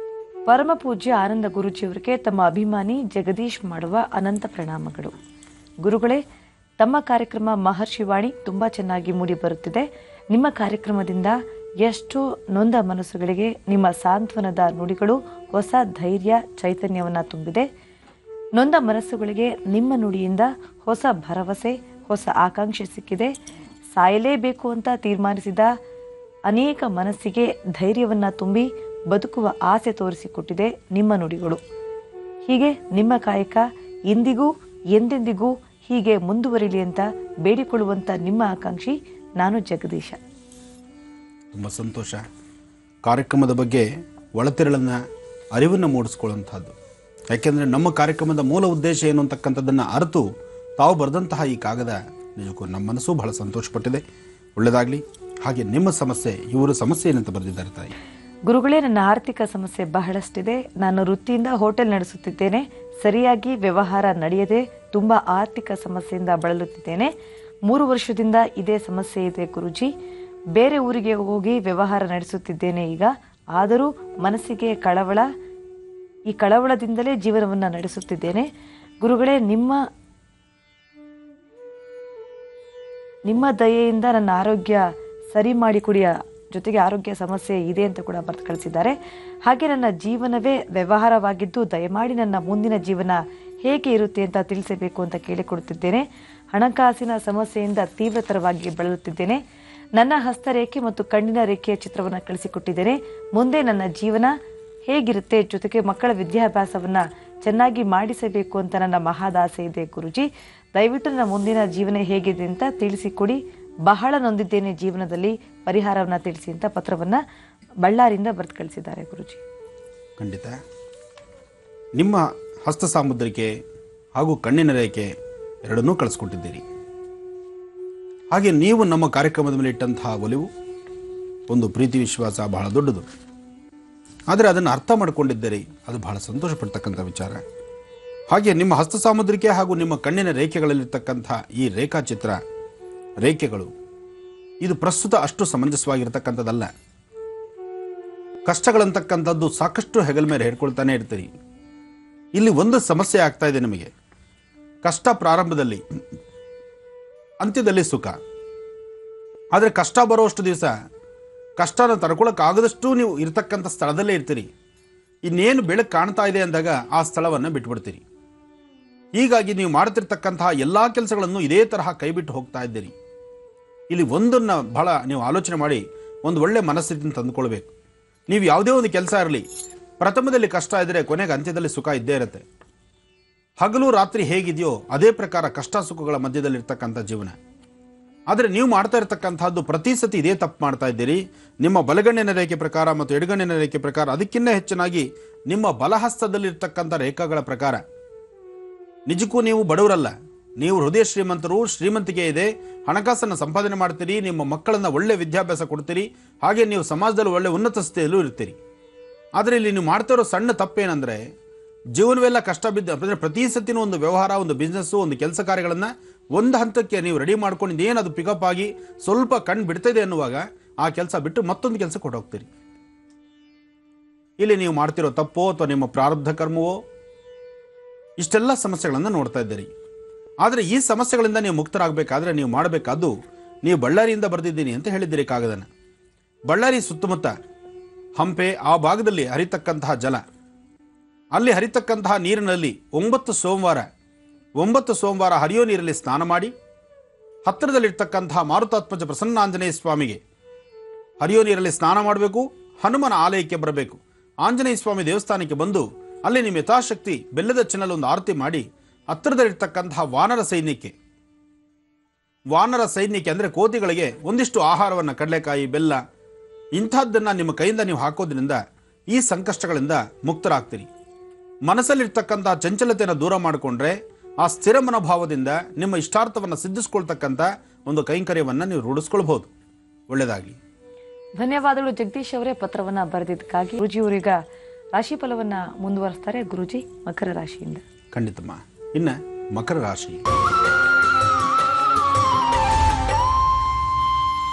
ಪರಮ ಪೂಜ್ಯ ಆನಂದ ಗುರುಜಿಯವರಿಗೆ ತಮ್ಮ ಅಭಿಮಾನಿ ಜಗದೀಶ್ ಮಾಡುವ ಅನಂತ ಪ್ರಣಾಮಗಳು ಗುರುಗಳೇ ತಮ್ಮ ಕಾರ್ಯಕ್ರಮ ಮಹರ್ಷಿವಾಣಿ ತುಂಬಾ ಚೆನ್ನಾಗಿ ಮೂಡಿ ಬರುತ್ತಿದೆ ನಿಮ್ಮ ಕಾರ್ಯಕ್ರಮದಿಂದ ಎಷ್ಟೋ ನೊಂದ ಮನಸ್ಸುಗಳಿಗೆ ನಿಮ್ಮ ಸಾಂತ್ವನದ ನುಡಿಗಳು ಹೊಸ ಧೈರ್ಯ ಚೈತನ್ಯವನ್ನ ತುಂಬಿದೆ ನೊಂದ ಮನಸ್ಸುಗಳಿಗೆ ನಿಮ್ಮ ನುಡಿಯಿಂದ ಹೊಸ ಭರವಸೆ ಹೊಸ ಆಕಾಂಕ್ಷೆ ಸಿಕ್ಕಿದೆ ಸಾಯಲೇಬೇಕು ಅಂತ ತೀರ್ಮಾನಿಸಿದ ಅನೇಕ ಮನಸ್ಸಿಗೆ ಧೈರ್ಯವನ್ನ ತುಂಬಿ ಬದುಕುವ ಆಸೆ ತೋರಿಸಿಕೊಟ್ಟಿದೆ ನಿಮ್ಮ ನುಡಿಗಳು ಹೀಗೆ ನಿಮ್ಮ ಕಾಯಕ ಇಂದಿಗೂ ಎಂದೆಂದಿಗೂ ಹೀಗೆ ಮುಂದುವರಿಲಿ ಅಂತ ಬೇಡಿಕೊಳ್ಳುವಂತ ನಿಮ್ಮ ಆಕಾಂಕ್ಷಿ ನಾನು ಜಗದೀಶ ತುಂಬ ಸಂತೋಷ ಕಾರ್ಯಕ್ರಮದ ಬಗ್ಗೆ ಒಳತಿರಳನ್ನು ಅರಿವನ್ನು ಮೂಡಿಸ್ಕೊಳ್ಳುವಂಥದ್ದು ಯಾಕೆಂದರೆ ನಮ್ಮ ಕಾರ್ಯಕ್ರಮದ ಮೂಲ ಉದ್ದೇಶ ಏನು ಅಂತಕ್ಕಂಥದ್ದನ್ನು ಅರಿತು ತಾವು ಬರೆದಂತಹ ಈ ಕಾಗದ ನಿಜಕ್ಕೂ ನಮ್ಮ ಮನಸ್ಸು ಬಹಳ ಸಂತೋಷಪಟ್ಟಿದೆ ಒಳ್ಳೆಯದಾಗಲಿ ಹಾಗೆ ನಿಮ್ಮ ಸಮಸ್ಯೆ ಇವರು ಸಮಸ್ಯೆ ಏನಂತ ಬರೆದಿದ್ದಾರೆ ತಾಯಿ ಗುರುಗಳೇ ನನ್ನ ಆರ್ಥಿಕ ಸಮಸ್ಯೆ ಬಹಳಷ್ಟಿದೆ ನಾನು ವೃತ್ತಿಯಿಂದ ಹೋಟೆಲ್ ನಡೆಸುತ್ತಿದ್ದೇನೆ ಸರಿಯಾಗಿ ವ್ಯವಹಾರ ನಡೆಯದೆ ತುಂಬಾ ಆರ್ಥಿಕ ಸಮಸ್ಯೆಯಿಂದ ಬಳಲುತ್ತಿದ್ದೇನೆ ಮೂರು ವರ್ಷದಿಂದ ಇದೇ ಸಮಸ್ಯೆ ಇದೆ ಗುರುಜಿ ಬೇರೆ ಊರಿಗೆ ಹೋಗಿ ವ್ಯವಹಾರ ನಡೆಸುತ್ತಿದ್ದೇನೆ ಈಗ ಆದರೂ ಮನಸ್ಸಿಗೆ ಕಳವಳ ಈ ಕಳವಳದಿಂದಲೇ ಜೀವನವನ್ನ ನಡೆಸುತ್ತಿದ್ದೇನೆ ಗುರುಗಳೇ ನಿಮ್ಮ ನಿಮ್ಮ ದಯೆಯಿಂದ ನನ್ನ ಆರೋಗ್ಯ ಸರಿ ಮಾಡಿಕೊಡಿಯ ಜೊತೆಗೆ ಆರೋಗ್ಯ ಸಮಸ್ಯೆ ಇದೆ ಅಂತ ಕೂಡ ಬರೆದು ಕಳಿಸಿದ್ದಾರೆ ಹಾಗೆ ನನ್ನ ಜೀವನವೇ ವ್ಯವಹಾರವಾಗಿದ್ದು ದಯಮಾಡಿ ನನ್ನ ಮುಂದಿನ ಜೀವನ ಹೇಗೆ ಇರುತ್ತೆ ಅಂತ ತಿಳಿಸಬೇಕು ಅಂತ ಕೇಳಿಕೊಡುತ್ತಿದ್ದೇನೆ ಹಣಕಾಸಿನ ಸಮಸ್ಯೆಯಿಂದ ತೀವ್ರತರವಾಗಿ ಬಳಲುತ್ತಿದ್ದೇನೆ ನನ್ನ ಹಸ್ತರೇಖೆ ಮತ್ತು ಕಣ್ಣಿನ ರೇಖೆಯ ಚಿತ್ರವನ್ನು ಕಳಿಸಿಕೊಟ್ಟಿದ್ದೇನೆ ಮುಂದೆ ನನ್ನ ಜೀವನ ಹೇಗಿರುತ್ತೆ ಜೊತೆಗೆ ಮಕ್ಕಳ ವಿದ್ಯಾಭ್ಯಾಸವನ್ನ ಚೆನ್ನಾಗಿ ಮಾಡಿಸಬೇಕು ಅಂತ ನನ್ನ ಮಹಾದಾಸೆ ಇದೆ ಗುರುಜಿ ದಯವಿಟ್ಟು ನನ್ನ ಮುಂದಿನ ಜೀವನ ಹೇಗಿದೆ ಅಂತ ತಿಳಿಸಿಕೊಡಿ ಬಹಳ ನೊಂದಿದ್ದೇನೆ ಜೀವನದಲ್ಲಿ ಪರಿಹಾರವನ್ನ ತಿಳಿಸಿ ಅಂತ ಪತ್ರವನ್ನ ಬಳ್ಳಾರಿಯಿಂದ ಬರೆದು ಕಳಿಸಿದ್ದಾರೆ ಗುರುಜಿ ಖಂಡಿತ ನಿಮ್ಮ ಹಸ್ತ ಸಾಮುದ್ರಿಕೆ ಹಾಗೂ ಕಣ್ಣಿನ ರೇಖೆ ಎರಡನ್ನೂ ಕಳಿಸ್ಕೊಟ್ಟಿದ್ದೀರಿ ಹಾಗೆ ನೀವು ನಮ್ಮ ಕಾರ್ಯಕ್ರಮದ ಮೇಲೆ ಇಟ್ಟಂತಹ ಒಲಿವು ಒಂದು ಪ್ರೀತಿ ವಿಶ್ವಾಸ ಬಹಳ ದೊಡ್ಡದು ಆದರೆ ಅದನ್ನು ಅರ್ಥ ಮಾಡಿಕೊಂಡಿದ್ದೀರಿ ಅದು ಬಹಳ ಸಂತೋಷ ಪಡ್ತಕ್ಕಂಥ ವಿಚಾರ ಹಾಗೆ ನಿಮ್ಮ ಹಸ್ತ ಸಾಮುದ್ರಿಕೆ ಹಾಗೂ ನಿಮ್ಮ ಕಣ್ಣಿನ ರೇಖೆಗಳಲ್ಲಿರ್ತಕ್ಕಂಥ ಈ ರೇಖಾಚಿತ್ರ ರೇಖೆಗಳು ಇದು ಪ್ರಸ್ತುತ ಅಷ್ಟು ಸಮಂಜಸವಾಗಿರ್ತಕ್ಕಂಥದ್ದಲ್ಲ ಕಷ್ಟಗಳಂತಕ್ಕಂಥದ್ದು ಸಾಕಷ್ಟು ಹೆಗಲ ಮೇಲೆ ಹೇಳ್ಕೊಳ್ತಾನೆ ಇರ್ತೀರಿ ಇಲ್ಲಿ ಒಂದು ಸಮಸ್ಯೆ ಆಗ್ತಾ ಇದೆ ನಿಮಗೆ ಕಷ್ಟ ಪ್ರಾರಂಭದಲ್ಲಿ ಅಂತ್ಯದಲ್ಲಿ ಸುಖ ಆದರೆ ಕಷ್ಟ ಬರುವಷ್ಟು ದಿವಸ ಕಷ್ಟನ ತಡ್ಕೊಳಕ್ಕಾಗದಷ್ಟು ನೀವು ಇರ್ತಕ್ಕಂಥ ಸ್ಥಳದಲ್ಲೇ ಇರ್ತೀರಿ ಇನ್ನೇನು ಬೆಳಕು ಕಾಣ್ತಾ ಇದೆ ಅಂದಾಗ ಆ ಸ್ಥಳವನ್ನು ಬಿಟ್ಬಿಡ್ತೀರಿ ಹೀಗಾಗಿ ನೀವು ಮಾಡ್ತಿರ್ತಕ್ಕಂತಹ ಎಲ್ಲ ಕೆಲಸಗಳನ್ನು ಇದೇ ತರಹ ಕೈಬಿಟ್ಟು ಹೋಗ್ತಾ ಇದ್ದೀರಿ ಇಲ್ಲಿ ಒಂದನ್ನು ಬಹಳ ನೀವು ಆಲೋಚನೆ ಮಾಡಿ ಒಂದು ಒಳ್ಳೆ ಮನಸ್ಥಿತಿನ ತಂದುಕೊಳ್ಬೇಕು ನೀವು ಯಾವುದೇ ಒಂದು ಕೆಲಸ ಇರಲಿ ಪ್ರಥಮದಲ್ಲಿ ಕಷ್ಟ ಇದ್ದರೆ ಕೊನೆಗೆ ಅಂತ್ಯದಲ್ಲಿ ಸುಖ ಇದ್ದೇ ಇರುತ್ತೆ ಹಗಲು ರಾತ್ರಿ ಹೇಗಿದೆಯೋ ಅದೇ ಪ್ರಕಾರ ಕಷ್ಟ ಸುಖಗಳ ಮಧ್ಯದಲ್ಲಿರ್ತಕ್ಕಂಥ ಜೀವನ ಆದರೆ ನೀವು ಮಾಡ್ತಾ ಇರತಕ್ಕಂಥದ್ದು ಪ್ರತಿ ಸತಿ ಇದೇ ತಪ್ಪು ಮಾಡ್ತಾ ಇದ್ದೀರಿ ನಿಮ್ಮ ಬಲಗಣ್ಣಿನ ರೇಖೆ ಪ್ರಕಾರ ಮತ್ತು ಎಡಗಣ್ಣಿನ ರೇಖೆ ಪ್ರಕಾರ ಅದಕ್ಕಿಂತ ಹೆಚ್ಚಿನಾಗಿ ನಿಮ್ಮ ಬಲಹಸ್ತದಲ್ಲಿರ್ತಕ್ಕಂಥ ರೇಖೆಗಳ ಪ್ರಕಾರ ನಿಜಕ್ಕೂ ನೀವು ಬಡವರಲ್ಲ ನೀವು ಹೃದಯ ಶ್ರೀಮಂತರು ಶ್ರೀಮಂತಿಕೆ ಇದೆ ಹಣಕಾಸನ್ನು ಸಂಪಾದನೆ ಮಾಡ್ತೀರಿ ನಿಮ್ಮ ಮಕ್ಕಳನ್ನ ಒಳ್ಳೆ ವಿದ್ಯಾಭ್ಯಾಸ ಕೊಡ್ತೀರಿ ಹಾಗೆ ನೀವು ಸಮಾಜದಲ್ಲಿ ಒಳ್ಳೆ ಉನ್ನತ ಸ್ಥಿತಿಯಲ್ಲೂ ಇರ್ತೀರಿ ಆದರೆ ಇಲ್ಲಿ ನೀವು ಮಾಡ್ತಾ ಇರೋ ಸಣ್ಣ ತಪ್ಪೇನೆಂದರೆ ಜೀವನವೆಲ್ಲ ಕಷ್ಟ ಬಿದ್ದು ಅಂದರೆ ಪ್ರತಿ ಸತಿನೂ ಒಂದು ವ್ಯವಹಾರ ಒಂದು ಬಿಸ್ನೆಸ್ಸು ಒಂದು ಕೆಲಸ ಕಾರ್ಯಗಳನ್ನು ಒಂದು ಹಂತಕ್ಕೆ ನೀವು ರೆಡಿ ಮಾಡ್ಕೊಂಡು ಏನು ಅದು ಪಿಕಪ್ ಆಗಿ ಸ್ವಲ್ಪ ಕಣ್ಣು ಬಿಡ್ತಿದೆ ಅನ್ನುವಾಗ ಆ ಕೆಲಸ ಬಿಟ್ಟು ಮತ್ತೊಂದು ಕೆಲಸ ಕೊಟ್ಟೋಗ್ತೀರಿ ಇಲ್ಲಿ ನೀವು ಮಾಡ್ತಿರೋ ತಪ್ಪೋ ಅಥವಾ ನಿಮ್ಮ ಪ್ರಾರಬ್ಧ ಕರ್ಮವೋ ಇಷ್ಟೆಲ್ಲ ಸಮಸ್ಯೆಗಳನ್ನು ನೋಡ್ತಾ ಇದ್ದೀರಿ ಆದರೆ ಈ ಸಮಸ್ಯೆಗಳಿಂದ ನೀವು ಮುಕ್ತರಾಗಬೇಕಾದ್ರೆ ನೀವು ಮಾಡಬೇಕಾದ್ದು ನೀವು ಬಳ್ಳಾರಿಯಿಂದ ಬರೆದಿದ್ದೀನಿ ಅಂತ ಹೇಳಿದ್ದೀರಿ ಕಾಗದನ ಬಳ್ಳಾರಿ ಸುತ್ತಮುತ್ತ ಹಂಪೆ ಆ ಭಾಗದಲ್ಲಿ ಹರಿತಕ್ಕಂತಹ ಜಲ ಅಲ್ಲಿ ಹರಿತಕ್ಕಂತಹ ನೀರಿನಲ್ಲಿ ಒಂಬತ್ತು ಸೋಮವಾರ ಒಂಬತ್ತು ಸೋಮವಾರ ಹರಿಯೋ ನೀರಲ್ಲಿ ಸ್ನಾನ ಮಾಡಿ ಹತ್ತಿರದಲ್ಲಿರ್ತಕ್ಕಂತಹ ಮಾರುತಾತ್ಮಜ ಪ್ರಸನ್ನಾಂಜನೇಯ ಸ್ವಾಮಿಗೆ ಹರಿಯೋ ನೀರಲ್ಲಿ ಸ್ನಾನ ಮಾಡಬೇಕು ಹನುಮನ ಆಲಯಕ್ಕೆ ಬರಬೇಕು ಆಂಜನೇಯ ಸ್ವಾಮಿ ದೇವಸ್ಥಾನಕ್ಕೆ ಬಂದು ಅಲ್ಲಿ ನಿಮ್ಮ ಯಥಾಶಕ್ತಿ ಬೆಲ್ಲದ ಚಿನ್ನಲು ಒಂದು ಆರತಿ ಮಾಡಿ ಹತ್ತಿರದಲ್ಲಿರ್ತಕ್ಕಂತಹ ವಾನರ ಸೈನ್ಯಕ್ಕೆ ವಾನರ ಸೈನ್ಯಕ್ಕೆ ಅಂದರೆ ಕೋತಿಗಳಿಗೆ ಒಂದಿಷ್ಟು ಆಹಾರವನ್ನು ಕಡಲೆಕಾಯಿ ಬೆಲ್ಲ ಇಂಥದ್ದನ್ನು ನಿಮ್ಮ ಕೈಯಿಂದ ನೀವು ಹಾಕೋದ್ರಿಂದ ಈ ಸಂಕಷ್ಟಗಳಿಂದ ಮುಕ್ತರಾಗ್ತೀರಿ ಮನಸ್ಸಲ್ಲಿರ್ತಕ್ಕಂತಹ ಚಂಚಲತೆಯನ್ನು ದೂರ ಮಾಡಿಕೊಂಡ್ರೆ ಆ ಸ್ಥಿರ ಮನೋಭಾವದಿಂದ ನಿಮ್ಮ ಇಷ್ಟಾರ್ಥವನ್ನು ಸಿದ್ಧಿಸ್ಕೊಳ್ತಕ್ಕಂಥ ಒಂದು ಕೈಂಕರ್ಯವನ್ನು ನೀವು ರೂಢಿಸ್ಕೊಳ್ಬಹುದು ಒಳ್ಳೆಯದಾಗಲಿ ಧನ್ಯವಾದಗಳು ಜಗದೀಶ್ ಅವರೇ ಪತ್ರವನ್ನ ಬರೆದಿದ್ದಕ್ಕಾಗಿ ಗುರುಜಿ ಅವರೀಗ ರಾಶಿ ಫಲವನ್ನ ಮುಂದುವರಿಸ್ತಾರೆ ಗುರುಜಿ ಮಕರ ರಾಶಿಯಿಂದ ಖಂಡಿತಮ್ಮ ಇನ್ನು ಮಕರ ರಾಶಿ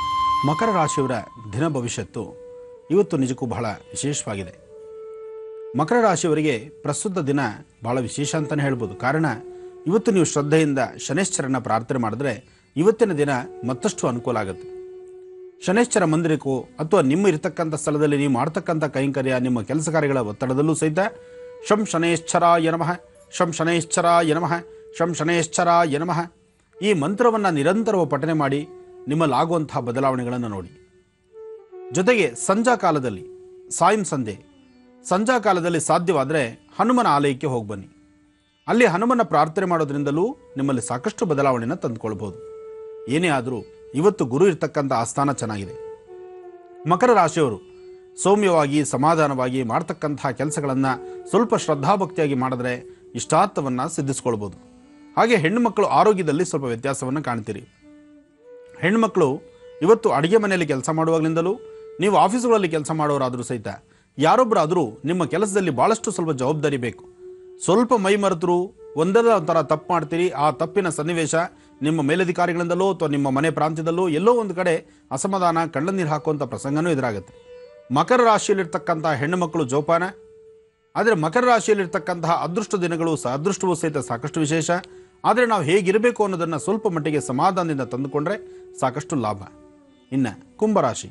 ಮಕರ ರಾಶಿಯವರ ದಿನ ಭವಿಷ್ಯತ್ತು ಇವತ್ತು ನಿಜಕ್ಕೂ ಬಹಳ ವಿಶೇಷವಾಗಿದೆ ಮಕರ ರಾಶಿಯವರಿಗೆ ಪ್ರಸ್ತುತ ದಿನ ಬಹಳ ವಿಶೇಷ ಅಂತಲೇ ಹೇಳ್ಬೋದು ಕಾರಣ ಇವತ್ತು ನೀವು ಶ್ರದ್ಧೆಯಿಂದ ಶನೇಶ್ವರನ ಪ್ರಾರ್ಥನೆ ಮಾಡಿದ್ರೆ ಇವತ್ತಿನ ದಿನ ಮತ್ತಷ್ಟು ಅನುಕೂಲ ಆಗುತ್ತೆ ಶನೇಶ್ವರ ಮಂದಿರಕ್ಕೋ ಅಥವಾ ನಿಮ್ಮ ಇರತಕ್ಕಂಥ ಸ್ಥಳದಲ್ಲಿ ನೀವು ಮಾಡ್ತಕ್ಕಂಥ ಕೈಂಕರ್ಯ ನಿಮ್ಮ ಕೆಲಸ ಕಾರ್ಯಗಳ ಒತ್ತಡದಲ್ಲೂ ಸಹಿತ ಶಂ ಶನೇಶ್ವರಾಯ ನಮಃ ಶಂ ಶನೇಶ್ವರಾಯ ನಮಃ ಶಂ ಶನೇಶ್ವರಾಯ ನಮಃ ಈ ಮಂತ್ರವನ್ನು ನಿರಂತರವಾಗಿ ಪಠನೆ ಮಾಡಿ ನಿಮ್ಮಲ್ಲಾಗುವಂತಹ ಬದಲಾವಣೆಗಳನ್ನು ನೋಡಿ ಜೊತೆಗೆ ಸಂಜಾ ಕಾಲದಲ್ಲಿ ಸಾಯಂ ಸಂಧೆ ಸಂಜಾ ಕಾಲದಲ್ಲಿ ಸಾಧ್ಯವಾದರೆ ಹನುಮನ ಆಲಯಕ್ಕೆ ಹೋಗಿ ಬನ್ನಿ ಅಲ್ಲಿ ಹನುಮನ ಪ್ರಾರ್ಥನೆ ಮಾಡೋದ್ರಿಂದಲೂ ನಿಮ್ಮಲ್ಲಿ ಸಾಕಷ್ಟು ಬದಲಾವಣೆಯನ್ನು ತಂದುಕೊಳ್ಬೋದು ಏನೇ ಆದರೂ ಇವತ್ತು ಗುರು ಇರ್ತಕ್ಕಂಥ ಆಸ್ಥಾನ ಚೆನ್ನಾಗಿದೆ ಮಕರ ರಾಶಿಯವರು ಸೌಮ್ಯವಾಗಿ ಸಮಾಧಾನವಾಗಿ ಮಾಡ್ತಕ್ಕಂತಹ ಕೆಲಸಗಳನ್ನು ಸ್ವಲ್ಪ ಶ್ರದ್ಧಾಭಕ್ತಿಯಾಗಿ ಮಾಡಿದ್ರೆ ಇಷ್ಟಾರ್ಥವನ್ನು ಸಿದ್ಧಿಸ್ಕೊಳ್ಬೋದು ಹಾಗೆ ಹೆಣ್ಣುಮಕ್ಕಳು ಆರೋಗ್ಯದಲ್ಲಿ ಸ್ವಲ್ಪ ವ್ಯತ್ಯಾಸವನ್ನು ಕಾಣ್ತೀರಿ ಹೆಣ್ಮಕ್ಳು ಇವತ್ತು ಅಡುಗೆ ಮನೆಯಲ್ಲಿ ಕೆಲಸ ಮಾಡುವಾಗಲಿಂದಲೂ ನೀವು ಆಫೀಸುಗಳಲ್ಲಿ ಕೆಲಸ ಮಾಡೋರಾದರೂ ಸಹಿತ ಯಾರೊಬ್ಬರಾದರೂ ನಿಮ್ಮ ಕೆಲಸದಲ್ಲಿ ಭಾಳಷ್ಟು ಸ್ವಲ್ಪ ಜವಾಬ್ದಾರಿ ಬೇಕು ಸ್ವಲ್ಪ ಮೈ ಮರೆತರು ಒಂದರ ಒಂಥರ ತಪ್ಪು ಮಾಡ್ತೀರಿ ಆ ತಪ್ಪಿನ ಸನ್ನಿವೇಶ ನಿಮ್ಮ ಮೇಲಧಿಕಾರಿಗಳಿಂದಲೋ ಅಥವಾ ನಿಮ್ಮ ಮನೆ ಪ್ರಾಂತ್ಯದಲ್ಲೋ ಎಲ್ಲೋ ಒಂದು ಕಡೆ ಅಸಮಾಧಾನ ಕಳ್ಳನೀರು ಹಾಕುವಂಥ ಪ್ರಸಂಗನೂ ಎದುರಾಗುತ್ತೆ ಮಕರ ರಾಶಿಯಲ್ಲಿರ್ತಕ್ಕಂಥ ಹೆಣ್ಣು ಮಕ್ಕಳು ಜೋಪಾನ ಆದರೆ ಮಕರ ರಾಶಿಯಲ್ಲಿರ್ತಕ್ಕಂತಹ ಅದೃಷ್ಟ ದಿನಗಳು ಸ ಅದೃಷ್ಟವೂ ಸಹಿತ ಸಾಕಷ್ಟು ವಿಶೇಷ ಆದರೆ ನಾವು ಹೇಗಿರಬೇಕು ಅನ್ನೋದನ್ನು ಸ್ವಲ್ಪ ಮಟ್ಟಿಗೆ ಸಮಾಧಾನದಿಂದ ತಂದುಕೊಂಡ್ರೆ ಸಾಕಷ್ಟು ಲಾಭ ಇನ್ನು ಕುಂಭರಾಶಿ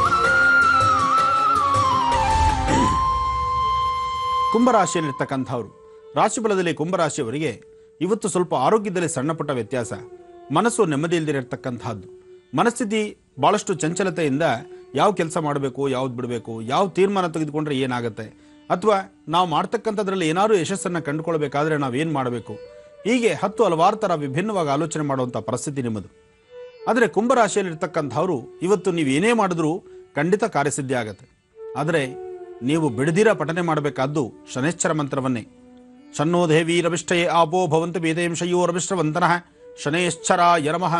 ಕುಂಭರಾಶಿಯಲ್ಲಿರ್ತಕ್ಕಂಥವ್ರು ರಾಶಿಫಲದಲ್ಲಿ ಕುಂಭರಾಶಿಯವರಿಗೆ ಇವತ್ತು ಸ್ವಲ್ಪ ಆರೋಗ್ಯದಲ್ಲಿ ಸಣ್ಣ ಪುಟ್ಟ ವ್ಯತ್ಯಾಸ ಮನಸ್ಸು ನೆಮ್ಮದಿ ಇಲ್ದಿರತಕ್ಕಂತಹದ್ದು ಮನಸ್ಥಿತಿ ಭಾಳಷ್ಟು ಚಂಚಲತೆಯಿಂದ ಯಾವ ಕೆಲಸ ಮಾಡಬೇಕು ಯಾವ್ದು ಬಿಡಬೇಕು ಯಾವ ತೀರ್ಮಾನ ತೆಗೆದುಕೊಂಡ್ರೆ ಏನಾಗುತ್ತೆ ಅಥವಾ ನಾವು ಮಾಡ್ತಕ್ಕಂಥದ್ರಲ್ಲಿ ಏನಾದರೂ ಯಶಸ್ಸನ್ನು ಕಂಡುಕೊಳ್ಬೇಕಾದ್ರೆ ನಾವೇನು ಮಾಡಬೇಕು ಹೀಗೆ ಹತ್ತು ಹಲವಾರು ಥರ ವಿಭಿನ್ನವಾಗಿ ಆಲೋಚನೆ ಮಾಡುವಂಥ ಪರಿಸ್ಥಿತಿ ನಿಮ್ಮದು ಆದರೆ ಕುಂಭರಾಶಿಯಲ್ಲಿರ್ತಕ್ಕಂಥವ್ರು ಇವತ್ತು ನೀವು ಏನೇ ಮಾಡಿದ್ರೂ ಖಂಡಿತ ಕಾರ್ಯಸಿದ್ಧಿ ಆಗತ್ತೆ ಆದರೆ ನೀವು ಬಿಡದಿರ ಪಠನೆ ಮಾಡಬೇಕಾದ್ದು ಶನೇಶ್ವರ ಮಂತ್ರವನ್ನೇ ಶನ್ನೋ ದೇವಿ ರವಿಷ್ಠಯೇ ಆಪೋ ಭವಂತು ವೇದೇಂಶಯೋ ರವಿಷ್ಠವಂತನಃ ಶನೇಶ್ವರ ಯರಮಃ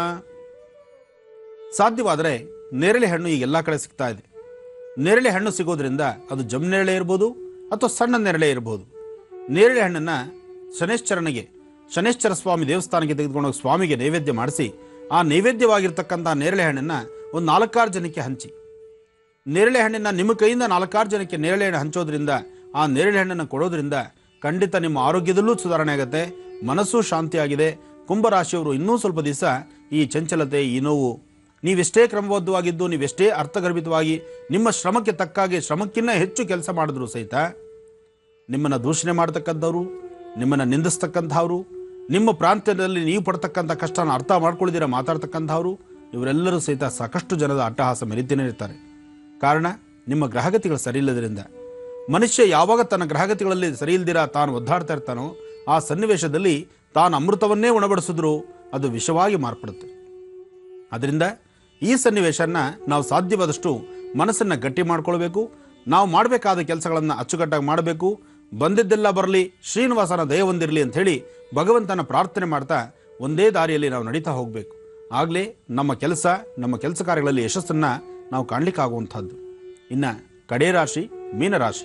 ಸಾಧ್ಯವಾದರೆ ನೇರಳೆ ಹಣ್ಣು ಈಗ ಎಲ್ಲ ಕಡೆ ಸಿಗ್ತಾ ಇದೆ ನೇರಳೆ ಹಣ್ಣು ಸಿಗೋದ್ರಿಂದ ಅದು ಜಮ್ ನೇರಳೆ ಇರ್ಬೋದು ಅಥವಾ ಸಣ್ಣ ನೇರಳೆ ಇರ್ಬೋದು ನೇರಳೆ ಹಣ್ಣನ್ನು ಶನೇಶ್ವರನಿಗೆ ಶನೇಶ್ವರ ಸ್ವಾಮಿ ದೇವಸ್ಥಾನಕ್ಕೆ ತೆಗೆದುಕೊಂಡು ಹೋಗಿ ಸ್ವಾಮಿಗೆ ನೈವೇದ್ಯ ಮಾಡಿಸಿ ಆ ನೈವೇದ್ಯವಾಗಿರ್ತಕ್ಕಂಥ ನೇರಳೆ ಹಣ್ಣನ್ನು ಒಂದು ನಾಲ್ಕಾರು ಜನಕ್ಕೆ ಹಂಚಿ ನೇರಳೆ ಹಣ್ಣಿನ ನಿಮ್ಮ ಕೈಯಿಂದ ನಾಲ್ಕಾರು ಜನಕ್ಕೆ ನೇರಳೆ ಹಣ್ಣು ಹಂಚೋದ್ರಿಂದ ಆ ನೇರಳೆ ಹಣ್ಣನ್ನು ಕೊಡೋದ್ರಿಂದ ಖಂಡಿತ ನಿಮ್ಮ ಆರೋಗ್ಯದಲ್ಲೂ ಸುಧಾರಣೆ ಆಗುತ್ತೆ ಮನಸ್ಸು ಶಾಂತಿಯಾಗಿದೆ ಕುಂಭರಾಶಿಯವರು ಇನ್ನೂ ಸ್ವಲ್ಪ ದಿವಸ ಈ ಚಂಚಲತೆ ಈ ನೋವು ನೀವೆಷ್ಟೇ ಕ್ರಮಬದ್ಧವಾಗಿದ್ದು ನೀವೆಷ್ಟೇ ಅರ್ಥಗರ್ಭಿತವಾಗಿ ನಿಮ್ಮ ಶ್ರಮಕ್ಕೆ ತಕ್ಕಾಗಿ ಶ್ರಮಕ್ಕಿಂತ ಹೆಚ್ಚು ಕೆಲಸ ಮಾಡಿದ್ರು ಸಹಿತ ನಿಮ್ಮನ್ನು ದೂಷಣೆ ಮಾಡ್ತಕ್ಕಂಥವ್ರು ನಿಮ್ಮನ್ನು ನಿಂದಿಸ್ತಕ್ಕಂಥವ್ರು ನಿಮ್ಮ ಪ್ರಾಂತ್ಯದಲ್ಲಿ ನೀವು ಪಡ್ತಕ್ಕಂಥ ಕಷ್ಟನ ಅರ್ಥ ಮಾಡ್ಕೊಳ್ದಿರ ಮಾತಾಡ್ತಕ್ಕಂಥವ್ರು ಇವರೆಲ್ಲರೂ ಸಹಿತ ಸಾಕಷ್ಟು ಜನದ ಅಟ್ಟಹಾಸ ಮೆರಿತೇನೆ ಇರ್ತಾರೆ ಕಾರಣ ನಿಮ್ಮ ಗ್ರಹಗತಿಗಳು ಸರಿ ಇಲ್ಲದ್ರಿಂದ ಮನುಷ್ಯ ಯಾವಾಗ ತನ್ನ ಗ್ರಹಗತಿಗಳಲ್ಲಿ ಸರಿ ಇಲ್ದಿರ ತಾನು ಒದ್ದಾಡ್ತಾ ಇರ್ತಾನೋ ಆ ಸನ್ನಿವೇಶದಲ್ಲಿ ತಾನು ಅಮೃತವನ್ನೇ ಉಣಬಡಿಸಿದ್ರು ಅದು ವಿಷವಾಗಿ ಮಾರ್ಪಡುತ್ತೆ ಅದರಿಂದ ಈ ಸನ್ನಿವೇಶನ ನಾವು ಸಾಧ್ಯವಾದಷ್ಟು ಮನಸ್ಸನ್ನು ಗಟ್ಟಿ ಮಾಡ್ಕೊಳ್ಬೇಕು ನಾವು ಮಾಡಬೇಕಾದ ಕೆಲಸಗಳನ್ನು ಅಚ್ಚುಕಟ್ಟಾಗಿ ಮಾಡಬೇಕು ಬಂದಿದ್ದೆಲ್ಲ ಬರಲಿ ಶ್ರೀನಿವಾಸನ ದಯ ಹೊಂದಿರಲಿ ಅಂಥೇಳಿ ಭಗವಂತನ ಪ್ರಾರ್ಥನೆ ಮಾಡ್ತಾ ಒಂದೇ ದಾರಿಯಲ್ಲಿ ನಾವು ನಡೀತಾ ಹೋಗಬೇಕು ಆಗಲೇ ನಮ್ಮ ಕೆಲಸ ನಮ್ಮ ಕೆಲಸ ಕಾರ್ಯಗಳಲ್ಲಿ ಯಶಸ್ಸನ್ನು ನಾವು ಕಾಣಲಿಕ್ಕಾಗುವಂಥದ್ದು ಇನ್ನು ಕಡೇ ರಾಶಿ ಮೀನರಾಶಿ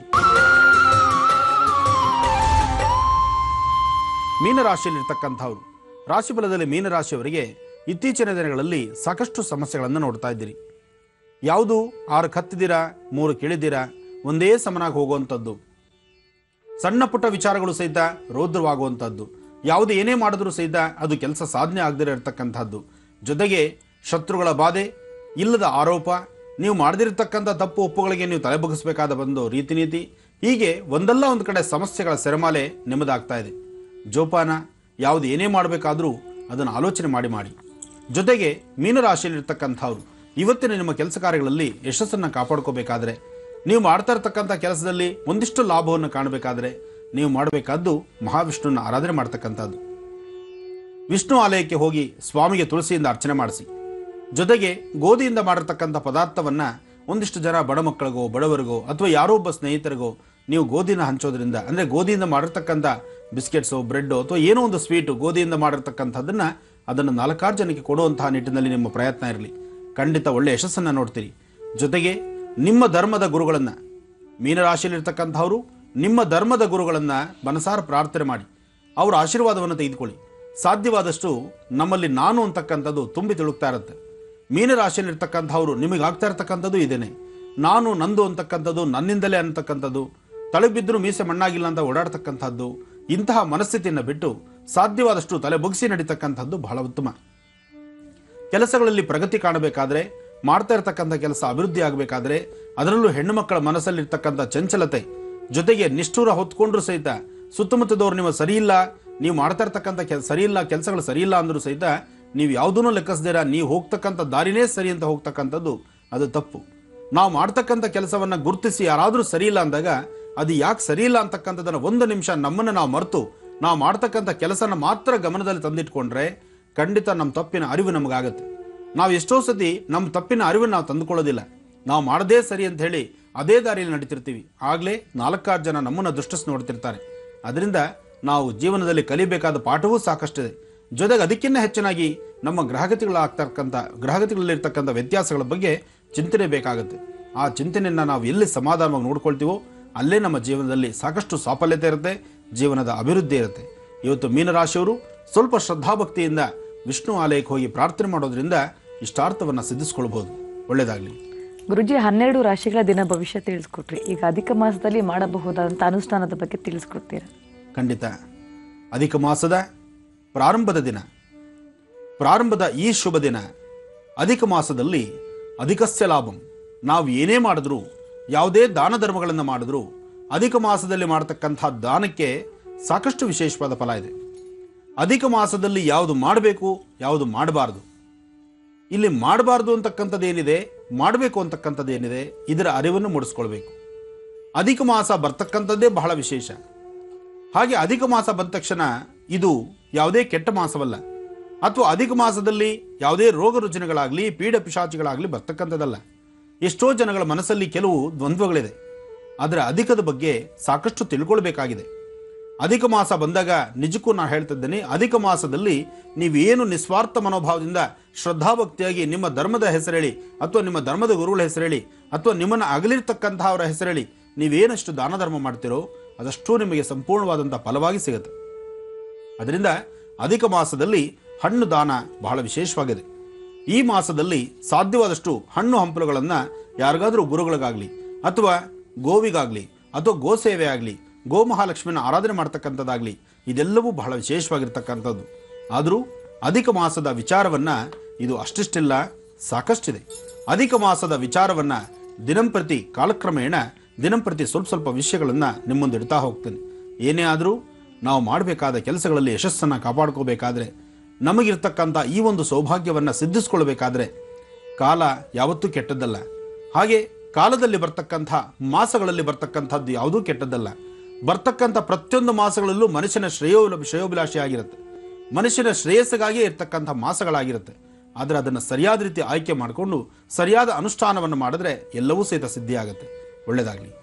ಮೀನರಾಶಿಯಲ್ಲಿರ್ತಕ್ಕಂಥವ್ರು ರಾಶಿಫಲದಲ್ಲಿ ಮೀನರಾಶಿಯವರಿಗೆ ಇತ್ತೀಚಿನ ದಿನಗಳಲ್ಲಿ ಸಾಕಷ್ಟು ಸಮಸ್ಯೆಗಳನ್ನು ನೋಡ್ತಾ ಇದ್ದೀರಿ ಯಾವುದು ಆರು ಕತ್ತಿದ್ದೀರಾ ಮೂರು ಕೇಳಿದ್ದೀರಾ ಒಂದೇ ಸಮನಾಗಿ ಹೋಗುವಂಥದ್ದು ಸಣ್ಣ ಪುಟ್ಟ ವಿಚಾರಗಳು ಸಹಿತ ರೌದ್ರವಾಗುವಂಥದ್ದು ಯಾವುದು ಏನೇ ಮಾಡಿದ್ರೂ ಸಹಿತ ಅದು ಕೆಲಸ ಸಾಧನೆ ಆಗದಿರ ಇರತಕ್ಕಂಥದ್ದು ಜೊತೆಗೆ ಶತ್ರುಗಳ ಬಾಧೆ ಇಲ್ಲದ ಆರೋಪ ನೀವು ಮಾಡದಿರತಕ್ಕಂಥ ತಪ್ಪು ಒಪ್ಪುಗಳಿಗೆ ನೀವು ತಲೆಬಗ್ಗಿಸಬೇಕಾದ ಒಂದು ರೀತಿ ನೀತಿ ಹೀಗೆ ಒಂದಲ್ಲ ಒಂದು ಕಡೆ ಸಮಸ್ಯೆಗಳ ಸೆರೆಮಾಲೆ ನಿಮ್ಮದಾಗ್ತಾ ಇದೆ ಜೋಪಾನ ಯಾವುದು ಏನೇ ಮಾಡಬೇಕಾದ್ರೂ ಅದನ್ನು ಆಲೋಚನೆ ಮಾಡಿ ಮಾಡಿ ಜೊತೆಗೆ ಮೀನರಾಶಿಯಲ್ಲಿರ್ತಕ್ಕಂಥವ್ರು ಇವತ್ತಿನ ನಿಮ್ಮ ಕೆಲಸ ಕಾರ್ಯಗಳಲ್ಲಿ ಯಶಸ್ಸನ್ನು ಕಾಪಾಡ್ಕೋಬೇಕಾದ್ರೆ ನೀವು ಮಾಡ್ತಾ ಇರ್ತಕ್ಕಂಥ ಕೆಲಸದಲ್ಲಿ ಒಂದಿಷ್ಟು ಲಾಭವನ್ನು ಕಾಣಬೇಕಾದ್ರೆ ನೀವು ಮಾಡಬೇಕಾದ್ದು ಮಹಾವಿಷ್ಣುನ ಆರಾಧನೆ ಮಾಡ್ತಕ್ಕಂಥದ್ದು ವಿಷ್ಣು ಆಲಯಕ್ಕೆ ಹೋಗಿ ಸ್ವಾಮಿಗೆ ತುಳಸಿಯಿಂದ ಅರ್ಚನೆ ಮಾಡಿಸಿ ಜೊತೆಗೆ ಗೋಧಿಯಿಂದ ಮಾಡಿರ್ತಕ್ಕಂಥ ಪದಾರ್ಥವನ್ನು ಒಂದಿಷ್ಟು ಜನ ಬಡ ಮಕ್ಕಳಿಗೋ ಬಡವರಿಗೋ ಅಥವಾ ಯಾರೋ ಒಬ್ಬ ಸ್ನೇಹಿತರಿಗೋ ನೀವು ಗೋಧಿನ ಹಂಚೋದ್ರಿಂದ ಅಂದರೆ ಗೋಧಿಯಿಂದ ಮಾಡಿರ್ತಕ್ಕಂಥ ಬಿಸ್ಕೆಟ್ಸು ಬ್ರೆಡ್ಡು ಅಥವಾ ಏನೋ ಒಂದು ಸ್ವೀಟು ಗೋಧಿಯಿಂದ ಮಾಡಿರ್ತಕ್ಕಂಥದ್ದನ್ನು ಅದನ್ನು ನಾಲ್ಕಾರು ಜನಕ್ಕೆ ಕೊಡುವಂತಹ ನಿಟ್ಟಿನಲ್ಲಿ ನಿಮ್ಮ ಪ್ರಯತ್ನ ಇರಲಿ ಖಂಡಿತ ಒಳ್ಳೆ ಯಶಸ್ಸನ್ನು ನೋಡ್ತೀರಿ ಜೊತೆಗೆ ನಿಮ್ಮ ಧರ್ಮದ ಗುರುಗಳನ್ನು ಮೀನರಾಶಿಯಲ್ಲಿರ್ತಕ್ಕಂಥವರು ನಿಮ್ಮ ಧರ್ಮದ ಗುರುಗಳನ್ನು ಮನಸಾರ ಪ್ರಾರ್ಥನೆ ಮಾಡಿ ಅವರ ಆಶೀರ್ವಾದವನ್ನು ತೆಗೆದುಕೊಳ್ಳಿ ಸಾಧ್ಯವಾದಷ್ಟು ನಮ್ಮಲ್ಲಿ ನಾನು ಅಂತಕ್ಕಂಥದ್ದು ತುಂಬಿ ತುಳುಕ್ತಾ ಇರುತ್ತೆ ಮೀನರಾಶಿಯಲ್ಲಿರ್ತಕ್ಕಂಥವ್ರು ನಿಮಗೆ ಆಗ್ತಾ ಇರ್ತಕ್ಕಂಥದ್ದು ಇದೇನೆ ನಾನು ನಂದು ಅಂತಕ್ಕಂಥದ್ದು ನನ್ನಿಂದಲೇ ಅಂತಕ್ಕಂಥದ್ದು ತಳಬಿದ್ದರೂ ಮೀಸೆ ಮಣ್ಣಾಗಿಲ್ಲ ಅಂತ ಓಡಾಡ್ತಕ್ಕಂಥದ್ದು ಇಂತಹ ಮನಸ್ಥಿತಿಯನ್ನು ಬಿಟ್ಟು ಸಾಧ್ಯವಾದಷ್ಟು ತಲೆ ಬಗ್ಗಿಸಿ ನಡೀತಕ್ಕಂಥದ್ದು ಬಹಳ ಉತ್ತಮ ಕೆಲಸಗಳಲ್ಲಿ ಪ್ರಗತಿ ಕಾಣಬೇಕಾದ್ರೆ ಮಾಡ್ತಾ ಇರತಕ್ಕಂಥ ಕೆಲಸ ಅಭಿವೃದ್ಧಿ ಆಗಬೇಕಾದ್ರೆ ಅದರಲ್ಲೂ ಹೆಣ್ಣು ಮಕ್ಕಳ ಮನಸ್ಸಲ್ಲಿರ್ತಕ್ಕಂಥ ಚಂಚಲತೆ ಜೊತೆಗೆ ನಿಷ್ಠೂರ ಹೊತ್ಕೊಂಡ್ರು ಸಹಿತ ಸುತ್ತಮುತ್ತದವ್ರು ನೀವು ಸರಿಯಿಲ್ಲ ನೀವು ಮಾಡ್ತಾ ಇರ್ತಕ್ಕಂಥ ಕೆಲ ಸರಿಯಿಲ್ಲ ಕೆಲಸಗಳು ಸರಿಯಿಲ್ಲ ಅಂದ್ರೂ ಸಹಿತ ನೀವು ಯಾವುದೂ ಲೆಕ್ಕಿಸ್ದಿರ ನೀವು ಹೋಗ್ತಕ್ಕಂಥ ದಾರಿನೇ ಸರಿ ಅಂತ ಹೋಗ್ತಕ್ಕಂಥದ್ದು ಅದು ತಪ್ಪು ನಾವು ಮಾಡ್ತಕ್ಕಂಥ ಕೆಲಸವನ್ನ ಗುರುತಿಸಿ ಯಾರಾದರೂ ಸರಿಯಿಲ್ಲ ಅಂದಾಗ ಅದು ಯಾಕೆ ಸರಿಯಿಲ್ಲ ಅಂತಕ್ಕಂಥದ್ದನ್ನ ಒಂದು ನಿಮಿಷ ನಮ್ಮನ್ನು ನಾವು ಮರೆತು ನಾವು ಮಾಡ್ತಕ್ಕಂಥ ಕೆಲಸನ ಮಾತ್ರ ಗಮನದಲ್ಲಿ ತಂದಿಟ್ಕೊಂಡ್ರೆ ಖಂಡಿತ ನಮ್ಮ ತಪ್ಪಿನ ಅರಿವು ನಮಗಾಗತ್ತೆ ನಾವು ಎಷ್ಟೋ ಸತಿ ನಮ್ಮ ತಪ್ಪಿನ ಅರಿವನ್ನು ನಾವು ತಂದುಕೊಳ್ಳೋದಿಲ್ಲ ನಾವು ಮಾಡದೇ ಸರಿ ಅಂತ ಹೇಳಿ ಅದೇ ದಾರಿಯಲ್ಲಿ ನಡೀತಿರ್ತೀವಿ ಆಗಲೇ ನಾಲ್ಕಾರು ಜನ ನಮ್ಮನ್ನು ದುಷ್ಟಸ್ ನೋಡ್ತಿರ್ತಾರೆ ಅದರಿಂದ ನಾವು ಜೀವನದಲ್ಲಿ ಕಲಿಬೇಕಾದ ಪಾಠವೂ ಸಾಕಷ್ಟಿದೆ ಜೊತೆಗೆ ಅದಕ್ಕಿಂತ ಹೆಚ್ಚಿನಾಗಿ ನಮ್ಮ ಗ್ರಹಗತಿಗಳಾಗ್ತಕ್ಕಂಥ ಗ್ರಹಗತಿಗಳಲ್ಲಿರ್ತಕ್ಕಂಥ ವ್ಯತ್ಯಾಸಗಳ ಬಗ್ಗೆ ಚಿಂತನೆ ಬೇಕಾಗುತ್ತೆ ಆ ಚಿಂತನೆಯನ್ನು ನಾವು ಎಲ್ಲಿ ಸಮಾಧಾನವಾಗಿ ನೋಡ್ಕೊಳ್ತೀವೋ ಅಲ್ಲೇ ನಮ್ಮ ಜೀವನದಲ್ಲಿ ಸಾಕಷ್ಟು ಸಾಫಲ್ಯತೆ ಇರುತ್ತೆ ಜೀವನದ ಅಭಿವೃದ್ಧಿ ಇರುತ್ತೆ ಇವತ್ತು ಮೀನರಾಶಿಯವರು ಸ್ವಲ್ಪ ಶ್ರದ್ಧಾಭಕ್ತಿಯಿಂದ ವಿಷ್ಣು ಆಲಯಕ್ಕೆ ಹೋಗಿ ಪ್ರಾರ್ಥನೆ ಮಾಡೋದ್ರಿಂದ ಇಷ್ಟಾರ್ಥವನ್ನು ಸಿದ್ಧಿಸ್ಕೊಳ್ಬೋದು ಒಳ್ಳೆಯದಾಗಲಿ ಗುರುಜಿ ಹನ್ನೆರಡು ರಾಶಿಗಳ ದಿನ ಭವಿಷ್ಯ ತಿಳಿಸ್ಕೊಟ್ರಿ ಈಗ ಅಧಿಕ ಮಾಸದಲ್ಲಿ ಮಾಡಬಹುದಾದಂಥ ಅನುಷ್ಠಾನದ ಬಗ್ಗೆ ತಿಳಿಸ್ಕೊಡ್ತೀರಾ ಖಂಡಿತ ಅಧಿಕ ಮಾಸದ ಪ್ರಾರಂಭದ ದಿನ ಪ್ರಾರಂಭದ ಈ ಶುಭ ದಿನ ಅಧಿಕ ಮಾಸದಲ್ಲಿ ಅಧಿಕಸ್ಯ ಲಾಭಂ ನಾವು ಏನೇ ಮಾಡಿದ್ರೂ ಯಾವುದೇ ದಾನ ಧರ್ಮಗಳನ್ನು ಮಾಡಿದ್ರೂ ಅಧಿಕ ಮಾಸದಲ್ಲಿ ಮಾಡತಕ್ಕಂಥ ದಾನಕ್ಕೆ ಸಾಕಷ್ಟು ವಿಶೇಷವಾದ ಫಲ ಇದೆ ಅಧಿಕ ಮಾಸದಲ್ಲಿ ಯಾವುದು ಮಾಡಬೇಕು ಯಾವುದು ಮಾಡಬಾರದು ಇಲ್ಲಿ ಮಾಡಬಾರ್ದು ಅಂತಕ್ಕಂಥದ್ದು ಏನಿದೆ ಮಾಡಬೇಕು ಅಂತಕ್ಕಂಥದ್ದು ಏನಿದೆ ಇದರ ಅರಿವನ್ನು ಮೂಡಿಸ್ಕೊಳ್ಬೇಕು ಅಧಿಕ ಮಾಸ ಬರ್ತಕ್ಕಂಥದ್ದೇ ಬಹಳ ವಿಶೇಷ ಹಾಗೆ ಅಧಿಕ ಮಾಸ ಬಂದ ತಕ್ಷಣ ಇದು ಯಾವುದೇ ಕೆಟ್ಟ ಮಾಸವಲ್ಲ ಅಥವಾ ಅಧಿಕ ಮಾಸದಲ್ಲಿ ಯಾವುದೇ ರೋಗ ರುಜಿನಗಳಾಗಲಿ ಪೀಡ ಪಿಶಾಚಿಗಳಾಗಲಿ ಬರ್ತಕ್ಕಂಥದ್ದಲ್ಲ ಎಷ್ಟೋ ಜನಗಳ ಮನಸ್ಸಲ್ಲಿ ಕೆಲವು ದ್ವಂದ್ವಗಳಿದೆ ಆದರೆ ಅಧಿಕದ ಬಗ್ಗೆ ಸಾಕಷ್ಟು ತಿಳ್ಕೊಳ್ಬೇಕಾಗಿದೆ ಅಧಿಕ ಮಾಸ ಬಂದಾಗ ನಿಜಕ್ಕೂ ನಾನು ಹೇಳ್ತಿದ್ದೇನೆ ಅಧಿಕ ಮಾಸದಲ್ಲಿ ನೀವೇನು ನಿಸ್ವಾರ್ಥ ಮನೋಭಾವದಿಂದ ಶ್ರದ್ಧಾಭಕ್ತಿಯಾಗಿ ನಿಮ್ಮ ಧರ್ಮದ ಹೆಸರೇಳಿ ಅಥವಾ ನಿಮ್ಮ ಧರ್ಮದ ಗುರುಗಳ ಹೆಸರೇಳಿ ಅಥವಾ ನಿಮ್ಮನ್ನು ಅಗಲಿರ್ತಕ್ಕಂತಹ ಅವರ ಹೆಸರೇಳಿ ನೀವೇನಷ್ಟು ದಾನ ಧರ್ಮ ಮಾಡ್ತೀರೋ ಅದಷ್ಟು ನಿಮಗೆ ಸಂಪೂರ್ಣವಾದಂಥ ಫಲವಾಗಿ ಸಿಗುತ್ತೆ ಅದರಿಂದ ಅಧಿಕ ಮಾಸದಲ್ಲಿ ಹಣ್ಣು ದಾನ ಬಹಳ ವಿಶೇಷವಾಗಿದೆ ಈ ಮಾಸದಲ್ಲಿ ಸಾಧ್ಯವಾದಷ್ಟು ಹಣ್ಣು ಹಂಪಲುಗಳನ್ನು ಯಾರಿಗಾದರೂ ಗುರುಗಳಿಗಾಗಲಿ ಅಥವಾ ಗೋವಿಗಾಗಲಿ ಅಥವಾ ಗೋಸೇವೆ ಆಗಲಿ ಗೋಮಹಾಲಕ್ಷ್ಮಿನ ಆರಾಧನೆ ಮಾಡ್ತಕ್ಕಂಥದ್ದಾಗಲಿ ಇದೆಲ್ಲವೂ ಬಹಳ ವಿಶೇಷವಾಗಿರ್ತಕ್ಕಂಥದ್ದು ಆದರೂ ಅಧಿಕ ಮಾಸದ ವಿಚಾರವನ್ನ ಇದು ಅಷ್ಟಿಷ್ಟಿಲ್ಲ ಸಾಕಷ್ಟಿದೆ ಅಧಿಕ ಮಾಸದ ವಿಚಾರವನ್ನ ದಿನಂಪ್ರತಿ ಕಾಲಕ್ರಮೇಣ ದಿನಂಪ್ರತಿ ಸ್ವಲ್ಪ ಸ್ವಲ್ಪ ವಿಷಯಗಳನ್ನು ನಿಮ್ಮ ಮುಂದೆ ಇಡ್ತಾ ಹೋಗ್ತೇನೆ ಏನೇ ಆದರೂ ನಾವು ಮಾಡಬೇಕಾದ ಕೆಲಸಗಳಲ್ಲಿ ಯಶಸ್ಸನ್ನು ಕಾಪಾಡ್ಕೋಬೇಕಾದ್ರೆ ನಮಗಿರ್ತಕ್ಕಂಥ ಈ ಒಂದು ಸೌಭಾಗ್ಯವನ್ನು ಸಿದ್ಧಿಸ್ಕೊಳ್ಬೇಕಾದ್ರೆ ಕಾಲ ಯಾವತ್ತೂ ಕೆಟ್ಟದ್ದಲ್ಲ ಹಾಗೆ ಕಾಲದಲ್ಲಿ ಬರ್ತಕ್ಕಂಥ ಮಾಸಗಳಲ್ಲಿ ಬರ್ತಕ್ಕಂಥದ್ದು ಯಾವುದೂ ಕೆಟ್ಟದ್ದಲ್ಲ ಬರ್ತಕ್ಕಂಥ ಪ್ರತಿಯೊಂದು ಮಾಸಗಳಲ್ಲೂ ಮನುಷ್ಯನ ಶ್ರೇಯೋ ಶ್ರೇಯೋಭಿಲಾಷಿ ಆಗಿರುತ್ತೆ ಮನುಷ್ಯನ ಶ್ರೇಯಸ್ಸಿಗಾಗಿ ಇರ್ತಕ್ಕಂಥ ಮಾಸಗಳಾಗಿರುತ್ತೆ ಆದರೆ ಅದನ್ನು ಸರಿಯಾದ ರೀತಿ ಆಯ್ಕೆ ಮಾಡಿಕೊಂಡು ಸರಿಯಾದ ಅನುಷ್ಠಾನವನ್ನು ಮಾಡಿದ್ರೆ ಎಲ್ಲವೂ ಸಹಿತ ಸಿದ್ಧಿಯಾಗುತ್ತೆ ಒಳ್ಳೆಯದಾಗಲಿ